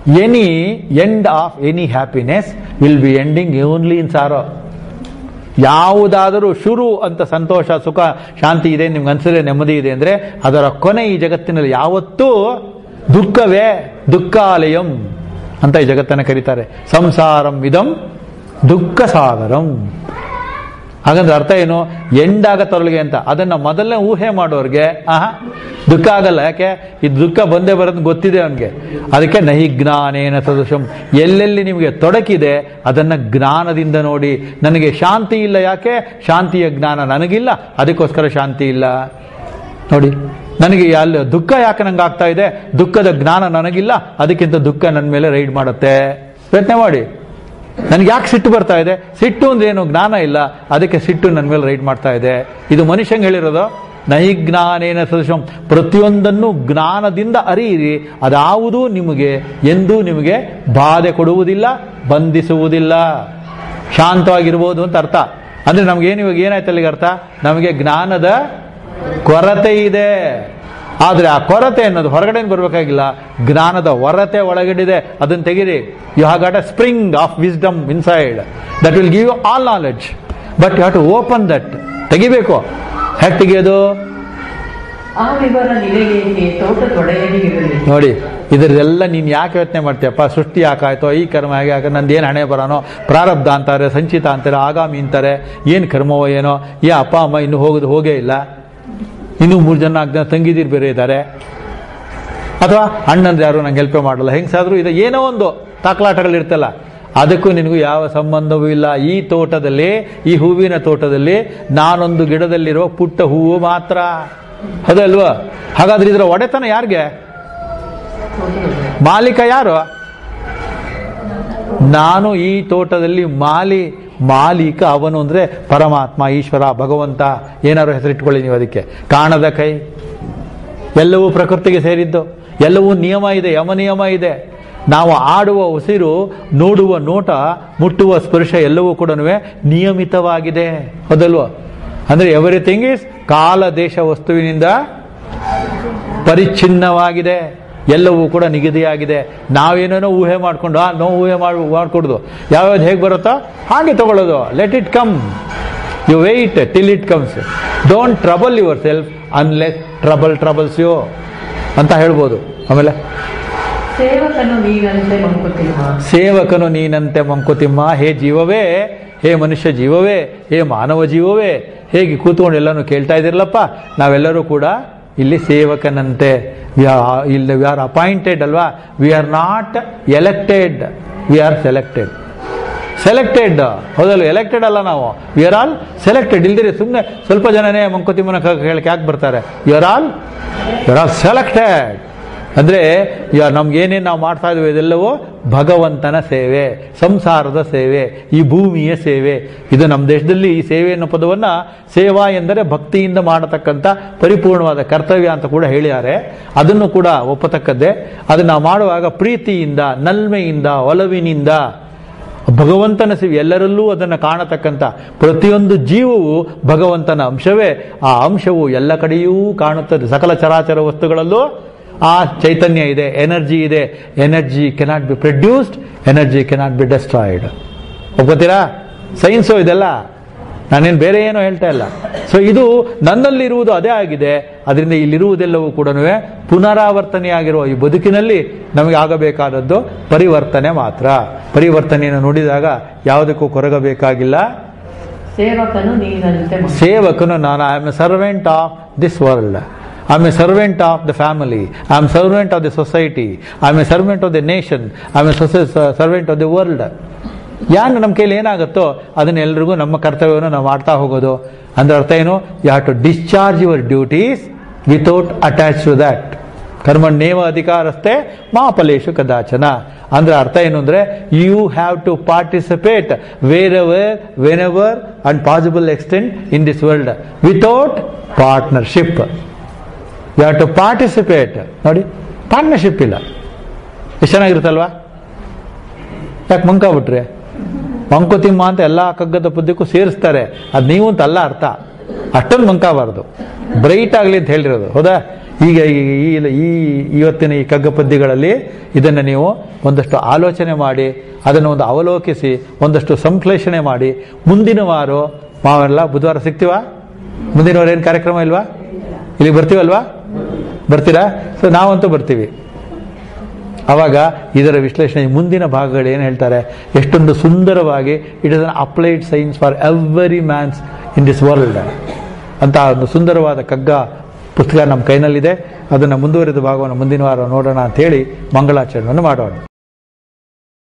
any end of any happiness will be ending only in sorrow ಯಾವುದಾದರೂ ಶುರು ಅಂತ ಸಂತೋಷ ಸುಖ ಶಾಂತಿ ಇದೆ ನಿಮ್ಗೆ ಅನ್ಸಿದ್ರೆ ನೆಮ್ಮದಿ ಇದೆ ಅಂದ್ರೆ ಅದರ ಕೊನೆ ಈ ಜಗತ್ತಿನಲ್ಲಿ ಯಾವತ್ತೂ ದುಃಖವೇ ದುಃಖಾಲಯಂ ಅಂತ ಈ ಜಗತ್ತನ್ನು ಕರೀತಾರೆ ಸಂಸಾರಂ ಇದಂ ದುಃಖ ಸಾಗರಂ ಹಾಗಂದ್ರೆ ಅರ್ಥ ಏನು ಎಂಡ್ ಆಗತ್ತೊಳಗೆ ಅಂತ ಅದನ್ನ ಮೊದಲನೇ ಊಹೆ ಮಾಡೋರ್ಗೆ ಆಹಾ ದುಃಖ ಆಗಲ್ಲ ಯಾಕೆ ಇದು ದುಃಖ ಬಂದೇ ಬರೋದು ಗೊತ್ತಿದೆ ಅವನಿಗೆ ಅದಕ್ಕೆ ನಹಿ ಜ್ಞಾನೇನ ಸದೃಶಂ ಎಲ್ಲೆಲ್ಲಿ ನಿಮಗೆ ತೊಡಕಿದೆ ಅದನ್ನ ಜ್ಞಾನದಿಂದ ನೋಡಿ ನನಗೆ ಶಾಂತಿ ಇಲ್ಲ ಯಾಕೆ ಶಾಂತಿಯ ಜ್ಞಾನ ನನಗಿಲ್ಲ ಅದಕ್ಕೋಸ್ಕರ ಶಾಂತಿ ಇಲ್ಲ ನೋಡಿ ನನಗೆ ಅಲ್ಲಿ ದುಃಖ ಯಾಕೆ ನಂಗೆ ಆಗ್ತಾ ಇದೆ ದುಃಖದ ಜ್ಞಾನ ನನಗಿಲ್ಲ ಅದಕ್ಕಿಂತ ದುಃಖ ನನ್ನ ಮೇಲೆ ರೈಡ್ ಮಾಡುತ್ತೆ ಪ್ರಯತ್ನ ಮಾಡಿ ನನಗೆ ಯಾಕೆ ಸಿಟ್ಟು ಬರ್ತಾ ಇದೆ ಸಿಟ್ಟು ಅಂದ್ರೆ ಏನು ಜ್ಞಾನ ಇಲ್ಲ ಅದಕ್ಕೆ ಸಿಟ್ಟು ನನ್ನ ಮೇಲೆ ರೈಡ್ ಮಾಡ್ತಾ ಇದೆ ಇದು ಮನುಷ್ಯಂಗೆ ಹೇಳಿರೋದು ನಹಿ ಜ್ಞಾನೇನ ಸದೃಶಂ ಪ್ರತಿಯೊಂದನ್ನು ಜ್ಞಾನದಿಂದ ಅರಿಯಿರಿ ಅದಾವುದೂ ನಿಮಗೆ ಎಂದೂ ನಿಮಗೆ ಬಾಧೆ ಕೊಡುವುದಿಲ್ಲ ಬಂಧಿಸುವುದಿಲ್ಲ ಶಾಂತವಾಗಿರ್ಬೋದು ಅಂತ ಅರ್ಥ ಅಂದ್ರೆ ನಮ್ಗೇನು ಇವಾಗ ಏನಾಯ್ತು ಅಲ್ಲಿಗೆ ಅರ್ಥ ನಮಗೆ ಜ್ಞಾನದ ಕೊರತೆ ಇದೆ ಆದ್ರೆ ಆ ಕೊರತೆ ಅನ್ನೋದು ಹೊರಗಡೆ ಬರಬೇಕಾಗಿಲ್ಲ ಜ್ಞಾನದ ಹೊರತೆ ಒಳಗಡಿದೆ ಅದನ್ನು ತೆಗಿರಿ you have got a spring of wisdom inside that will give you all knowledge but you have to open that ತೆಗಿಬೇಕು ಹೇಗೆ ತೆಗಿಯೋದು ಆ ವಿವರ ನಿನಗೇಕೆ ತೋಟದೊಡೆಯನಿಗಿರಲಿ ನೋಡಿ ಇದರೆಲ್ಲ ನೀನು ಯಾಕೆ ಯೋಚನೆ ಮಾಡ್ತೀಯಪ್ಪ ಸೃಷ್ಟಿ ಯಾಕಾಯ್ತೋ ಈ ಕರ್ಮ ಹೇಗೆ ಯಾಕೆ ನಂದು ಏನು ಹಣೆ ಬರೋನೋ ಪ್ರಾರಬ್ಧ ಅಂತಾರೆ ಸಂಚಿತ ಅಂತಾರೆ ಆಗಾಮಿ ಅಂತಾರೆ ಏನು ಕರ್ಮವೋ ಏನೋ ಏ ಅಪ್ಪ ಅಮ್ಮ ಇನ್ನೂ ಹೋಗೋದು ಹೋಗೇ ಇಲ್ಲ ಇನ್ನೂ ಮೂರು ಜನ ನಾಲ್ಕು ಜನ ತಂಗಿದಿರು ಬೇರೆ ಇದ್ದಾರೆ ಅಥವಾ ಅಣ್ಣಂದ್ರೆ ಯಾರು ನಂಗೆ ಹೆಲ್ಪ್ ಮಾಡಲ್ಲ ಹೆಂಗ್ಸಾದ್ರು ಇದು ಏನೋ ಒಂದು ತಾಕಲಾಟಗಳಿರ್ತಲ್ಲ ಅದಕ್ಕೂ ನಿನಗೂ ಯಾವ ಸಂಬಂಧವೂ ಇಲ್ಲ ಈ ತೋಟದಲ್ಲಿ ಈ ಹೂವಿನ ತೋಟದಲ್ಲಿ ನಾನೊಂದು ಗಿಡದಲ್ಲಿರುವ ಪುಟ್ಟ ಹೂವು ಮಾತ್ರ ಅದಲ್ವಾ ಹಾಗಾದ್ರೆ ಇದರ ಒಡೆತನ ಯಾರಿಗೆ ಮಾಲೀಕ ಯಾರು ನಾನು ಈ ತೋಟದಲ್ಲಿ ಮಾಲಿ ಮಾಲೀಕ ಅವನು ಅಂದ್ರೆ ಪರಮಾತ್ಮ ಈಶ್ವರ ಭಗವಂತ ಏನಾದ್ರು ಹೆಸರಿಟ್ಕೊಳ್ಳಿ ನೀವು ಅದಕ್ಕೆ ಕಾಣದ ಕೈ ಎಲ್ಲವೂ ಪ್ರಕೃತಿಗೆ ಸೇರಿದ್ದು ಎಲ್ಲವೂ ನಿಯಮ ಇದೆ ಯಮ ನಿಯಮ ಇದೆ ನಾವು ಆಡುವ ಉಸಿರು ನೋಡುವ ನೋಟ ಮುಟ್ಟುವ ಸ್ಪರ್ಶ ಎಲ್ಲವೂ ಕೂಡ ನಿಯಮಿತವಾಗಿದೆ ಹೌದಲ್ವ ಅಂದ್ರೆ ಎವ್ರಿಥಿಂಗ್ ಇಸ್ ಕಾಲ ದೇಶ ವಸ್ತುವಿನಿಂದ ಪರಿಚ್ಛಿನ್ನವಾಗಿದೆ ಎಲ್ಲವೂ ಕೂಡ ನಿಗದಿಯಾಗಿದೆ ನಾವೇನೇನೋ ಊಹೆ ಮಾಡ್ಕೊಂಡು ಆ ನೋ ಊಹೆ ಮಾಡಿ ಮಾಡ್ಕೊಡುದು ಯಾವ್ಯಾವ್ದು ಹೇಗೆ ಬರುತ್ತೋ ಹಾಗೆ ತಗೊಳ್ಳೋದು let it come you wait till it comes don't trouble yourself unless trouble troubles you ಅಂತ ಹೇಳ್ಬೋದು ಆಮೇಲೆ ಸೇವಕನು ನೀನಂತೆ ಮಂಕುತಿಮ್ಮ ಸೇವಕನು ನೀನಂತೆ ಮಂಕುತಿಮ್ಮ ಹೇ ಜೀವವೇ ಹೇ ಮನುಷ್ಯ ಜೀವವೇ ಹೇ ಮಾನವ ಜೀವವೇ ಹೇಗೆ ಕೂತ್ಕೊಂಡು ಎಲ್ಲನೂ ಕೇಳ್ತಾ ಇದಿರಲಪ್ಪ ನಾವೆಲ್ಲರೂ ಕೂಡ ಇಲ್ಲಿ ಸೇವಕನಂತೆ ಇಲ್ಲಿ ವಿ ಆರ್ ಅಪಾಯಿಂಟೆಡ್ ಅಲ್ವಾ we are not elected we are selected selected ಹೌದಲ್ಲ ಎಲೆಕ್ಟೆಡ್ ಅಲ್ಲ ನಾವು ವಿ ಆರ್ ಆಲ್ ಸೆಲೆಕ್ಟೆಡ್ ಇಲ್ದಿರಿ ಸುಮ್ಮನೆ ಸ್ವಲ್ಪ ಜನನೇ ಮಂಕುತಿಮ್ಮನ ಹೇಳಕ್ಕೆ ಯಾಕೆ ಬರ್ತಾರೆ you are all you are all selected ಅಂದ್ರೆ ಯಾ ನಮ್ಗೇನೇನು ನಾವು ಮಾಡ್ತಾ ಇದ್ವಿ ಇದೆಲ್ಲವೂ ಭಗವಂತನ ಸೇವೆ ಸಂಸಾರದ ಸೇವೆ ಈ ಭೂಮಿಯ ಸೇವೆ ಇದು ನಮ್ಮ ದೇಶದಲ್ಲಿ ಈ ಸೇವೆ ಅನ್ನೋ ಪದವನ್ನ ಸೇವಾ ಎಂದರೆ ಭಕ್ತಿಯಿಂದ ಮಾಡತಕ್ಕಂಥ ಪರಿಪೂರ್ಣವಾದ ಕರ್ತವ್ಯ ಅಂತ ಕೂಡ ಹೇಳಿದ್ದಾರೆ ಅದನ್ನು ಕೂಡ ಒಪ್ಪತಕ್ಕದ್ದೇ ಅದನ್ನ ನಾವು ಮಾಡುವಾಗ ಪ್ರೀತಿಯಿಂದ ನಲ್ಮೆಯಿಂದ ಒಲವಿನಿಂದ ಭಗವಂತನ ಸೇವೆ ಎಲ್ಲರಲ್ಲೂ ಅದನ್ನು ಕಾಣತಕ್ಕಂಥ ಪ್ರತಿಯೊಂದು ಜೀವವು ಭಗವಂತನ ಅಂಶವೇ ಆ ಅಂಶವು ಎಲ್ಲ ಕಡೆಯೂ ಕಾಣುತ್ತದೆ ಸಕಲ ಚರಾಚರ ವಸ್ತುಗಳಲ್ಲೂ ಆ ಚೈತನ್ಯ ಇದೆ ಎನರ್ಜಿ ಇದೆ energy cannot be produced energy cannot be destroyed ಒಪ್ಕೋತೀರಾ ಸೈನ್ಸು ಇದೆಲ್ಲ ನಾನೇನು ಬೇರೆ ಏನೋ ಹೇಳ್ತಾ ಇಲ್ಲ ಸೊ ಇದು ನನ್ನಲ್ಲಿರುವುದು ಅದೇ ಆಗಿದೆ ಅದರಿಂದ ಇಲ್ಲಿರುವುದೆಲ್ಲವೂ ಕೂಡ ಪುನರಾವರ್ತನೆಯಾಗಿರುವ ಈ ಬದುಕಿನಲ್ಲಿ ನಮಗೆ ಆಗಬೇಕಾದದ್ದು ಪರಿವರ್ತನೆ ಮಾತ್ರ ಪರಿವರ್ತನೆಯನ್ನು ನೋಡಿದಾಗ ಯಾವುದಕ್ಕೂ ಕೊರಗಬೇಕಾಗಿಲ್ಲ ಸೇವಕನು ನೀನಂತೆ ಮಂಕು- ಸೇವಕನು ನಾನು I am a servant of this world I am a servant of the family I am servant of the society I am a servant of the nation I am a servant of the world ಯಾನು ನಮ್ಮ ಕೈಲಿ ಏನಾಗುತ್ತೋ ಅದನ್ನ ಎಲ್ರಿಗೂ ನಮ್ಮ ಕರ್ತವ್ಯವನ್ನು ನಾವು ಮಾಡ್ತಾ ಹೋಗೋದು ಅಂದ್ರೆ ಅರ್ಥ ಏನು you have to discharge your duties without attach to that ಕರ್ಮಣ್ಯೇವ ಅಧಿಕಾರಸ್ಥೆ ಮಾಫಲೇಶು ಕದಾಚನ ಅಂದ್ರೆ ಅರ್ಥ ಏನು ಅಂದ್ರೆ you have to participate wherever whenever and possible extent in this world without partnership you have to participate ನೋಡಿ ಪಾರ್ಟ್ನರ್ಶಿಪ್ ಇಲ್ಲ ಎಷ್ಟು ಚೆನ್ನಾಗಿರುತ್ತಲ್ವಾ ಯಾಕೆ ಮಂಕಾಬಿಟ್ರೆ ಮಂಕುತಿಮ್ಮ ಅಂತ ಎಲ್ಲ ಕಗ್ಗದ ಪದ್ಯಕ್ಕೂ ಸೇರಿಸ್ತಾರೆ ಅದು ನೀವು ಅಂತ ಅಲ್ಲ ಅರ್ಥ ಅಷ್ಟೊಂದು ಮಂಕಾಬಾರ್ದು ಬ್ರೈಟ್ ಆಗಲಿ ಅಂತ ಹೇಳಿರೋದು ಹೌದಾ ಈಗ ಈ ಈ- ಈ ಇವತ್ತಿನ ಈ ಕಗ್ಗ ಪದ್ಯಗಳಲ್ಲಿ ಇದನ್ನು ನೀವು ಒಂದಷ್ಟು ಆಲೋಚನೆ ಮಾಡಿ ಅದನ್ನು ಒಂದು ಅವಲೋಕಿಸಿ ಒಂದಷ್ಟು ಸಂಶ್ಲೇಷಣೆ ಮಾಡಿ ಮುಂದಿನ ವಾರ ನಾವೆಲ್ಲ ಬುಧವಾರ ಸಿಗ್ತೀವ ಮುಂದಿನ ವಾರ ಏನು ಕಾರ್ಯಕ್ರಮ ಇಲ್ವಾ ಇಲ್ಲಿ ಬರ್ತೀವಲ್ವಾ ಬರ್ತೀರಾ ಸೊ ನಾವಂತೂ ಬರ್ತೀವಿ ಆವಾಗ ಇದರ ವಿಶ್ಲೇಷಣೆ ಮುಂದಿನ ಭಾಗಗಳು ಏನು ಹೇಳ್ತಾರೆ ಎಷ್ಟೊಂದು ಸುಂದರವಾಗಿ it is an applied science for every man's in this world ಅಂತ ಒಂದು ಸುಂದರವಾದ ಕಗ್ಗ ಪುಸ್ತಕ ನಮ್ಮ ಕೈನಲ್ಲಿದೆ ಅದನ್ನು ಮುಂದುವರಿದ ಭಾಗವನ್ನು ಮುಂದಿನ ವಾರ ನೋಡೋಣ ಅಂತ ಹೇಳಿ ಮಂಗಳಾಚರಣೆಯನ್ನು ಮಾಡೋಣ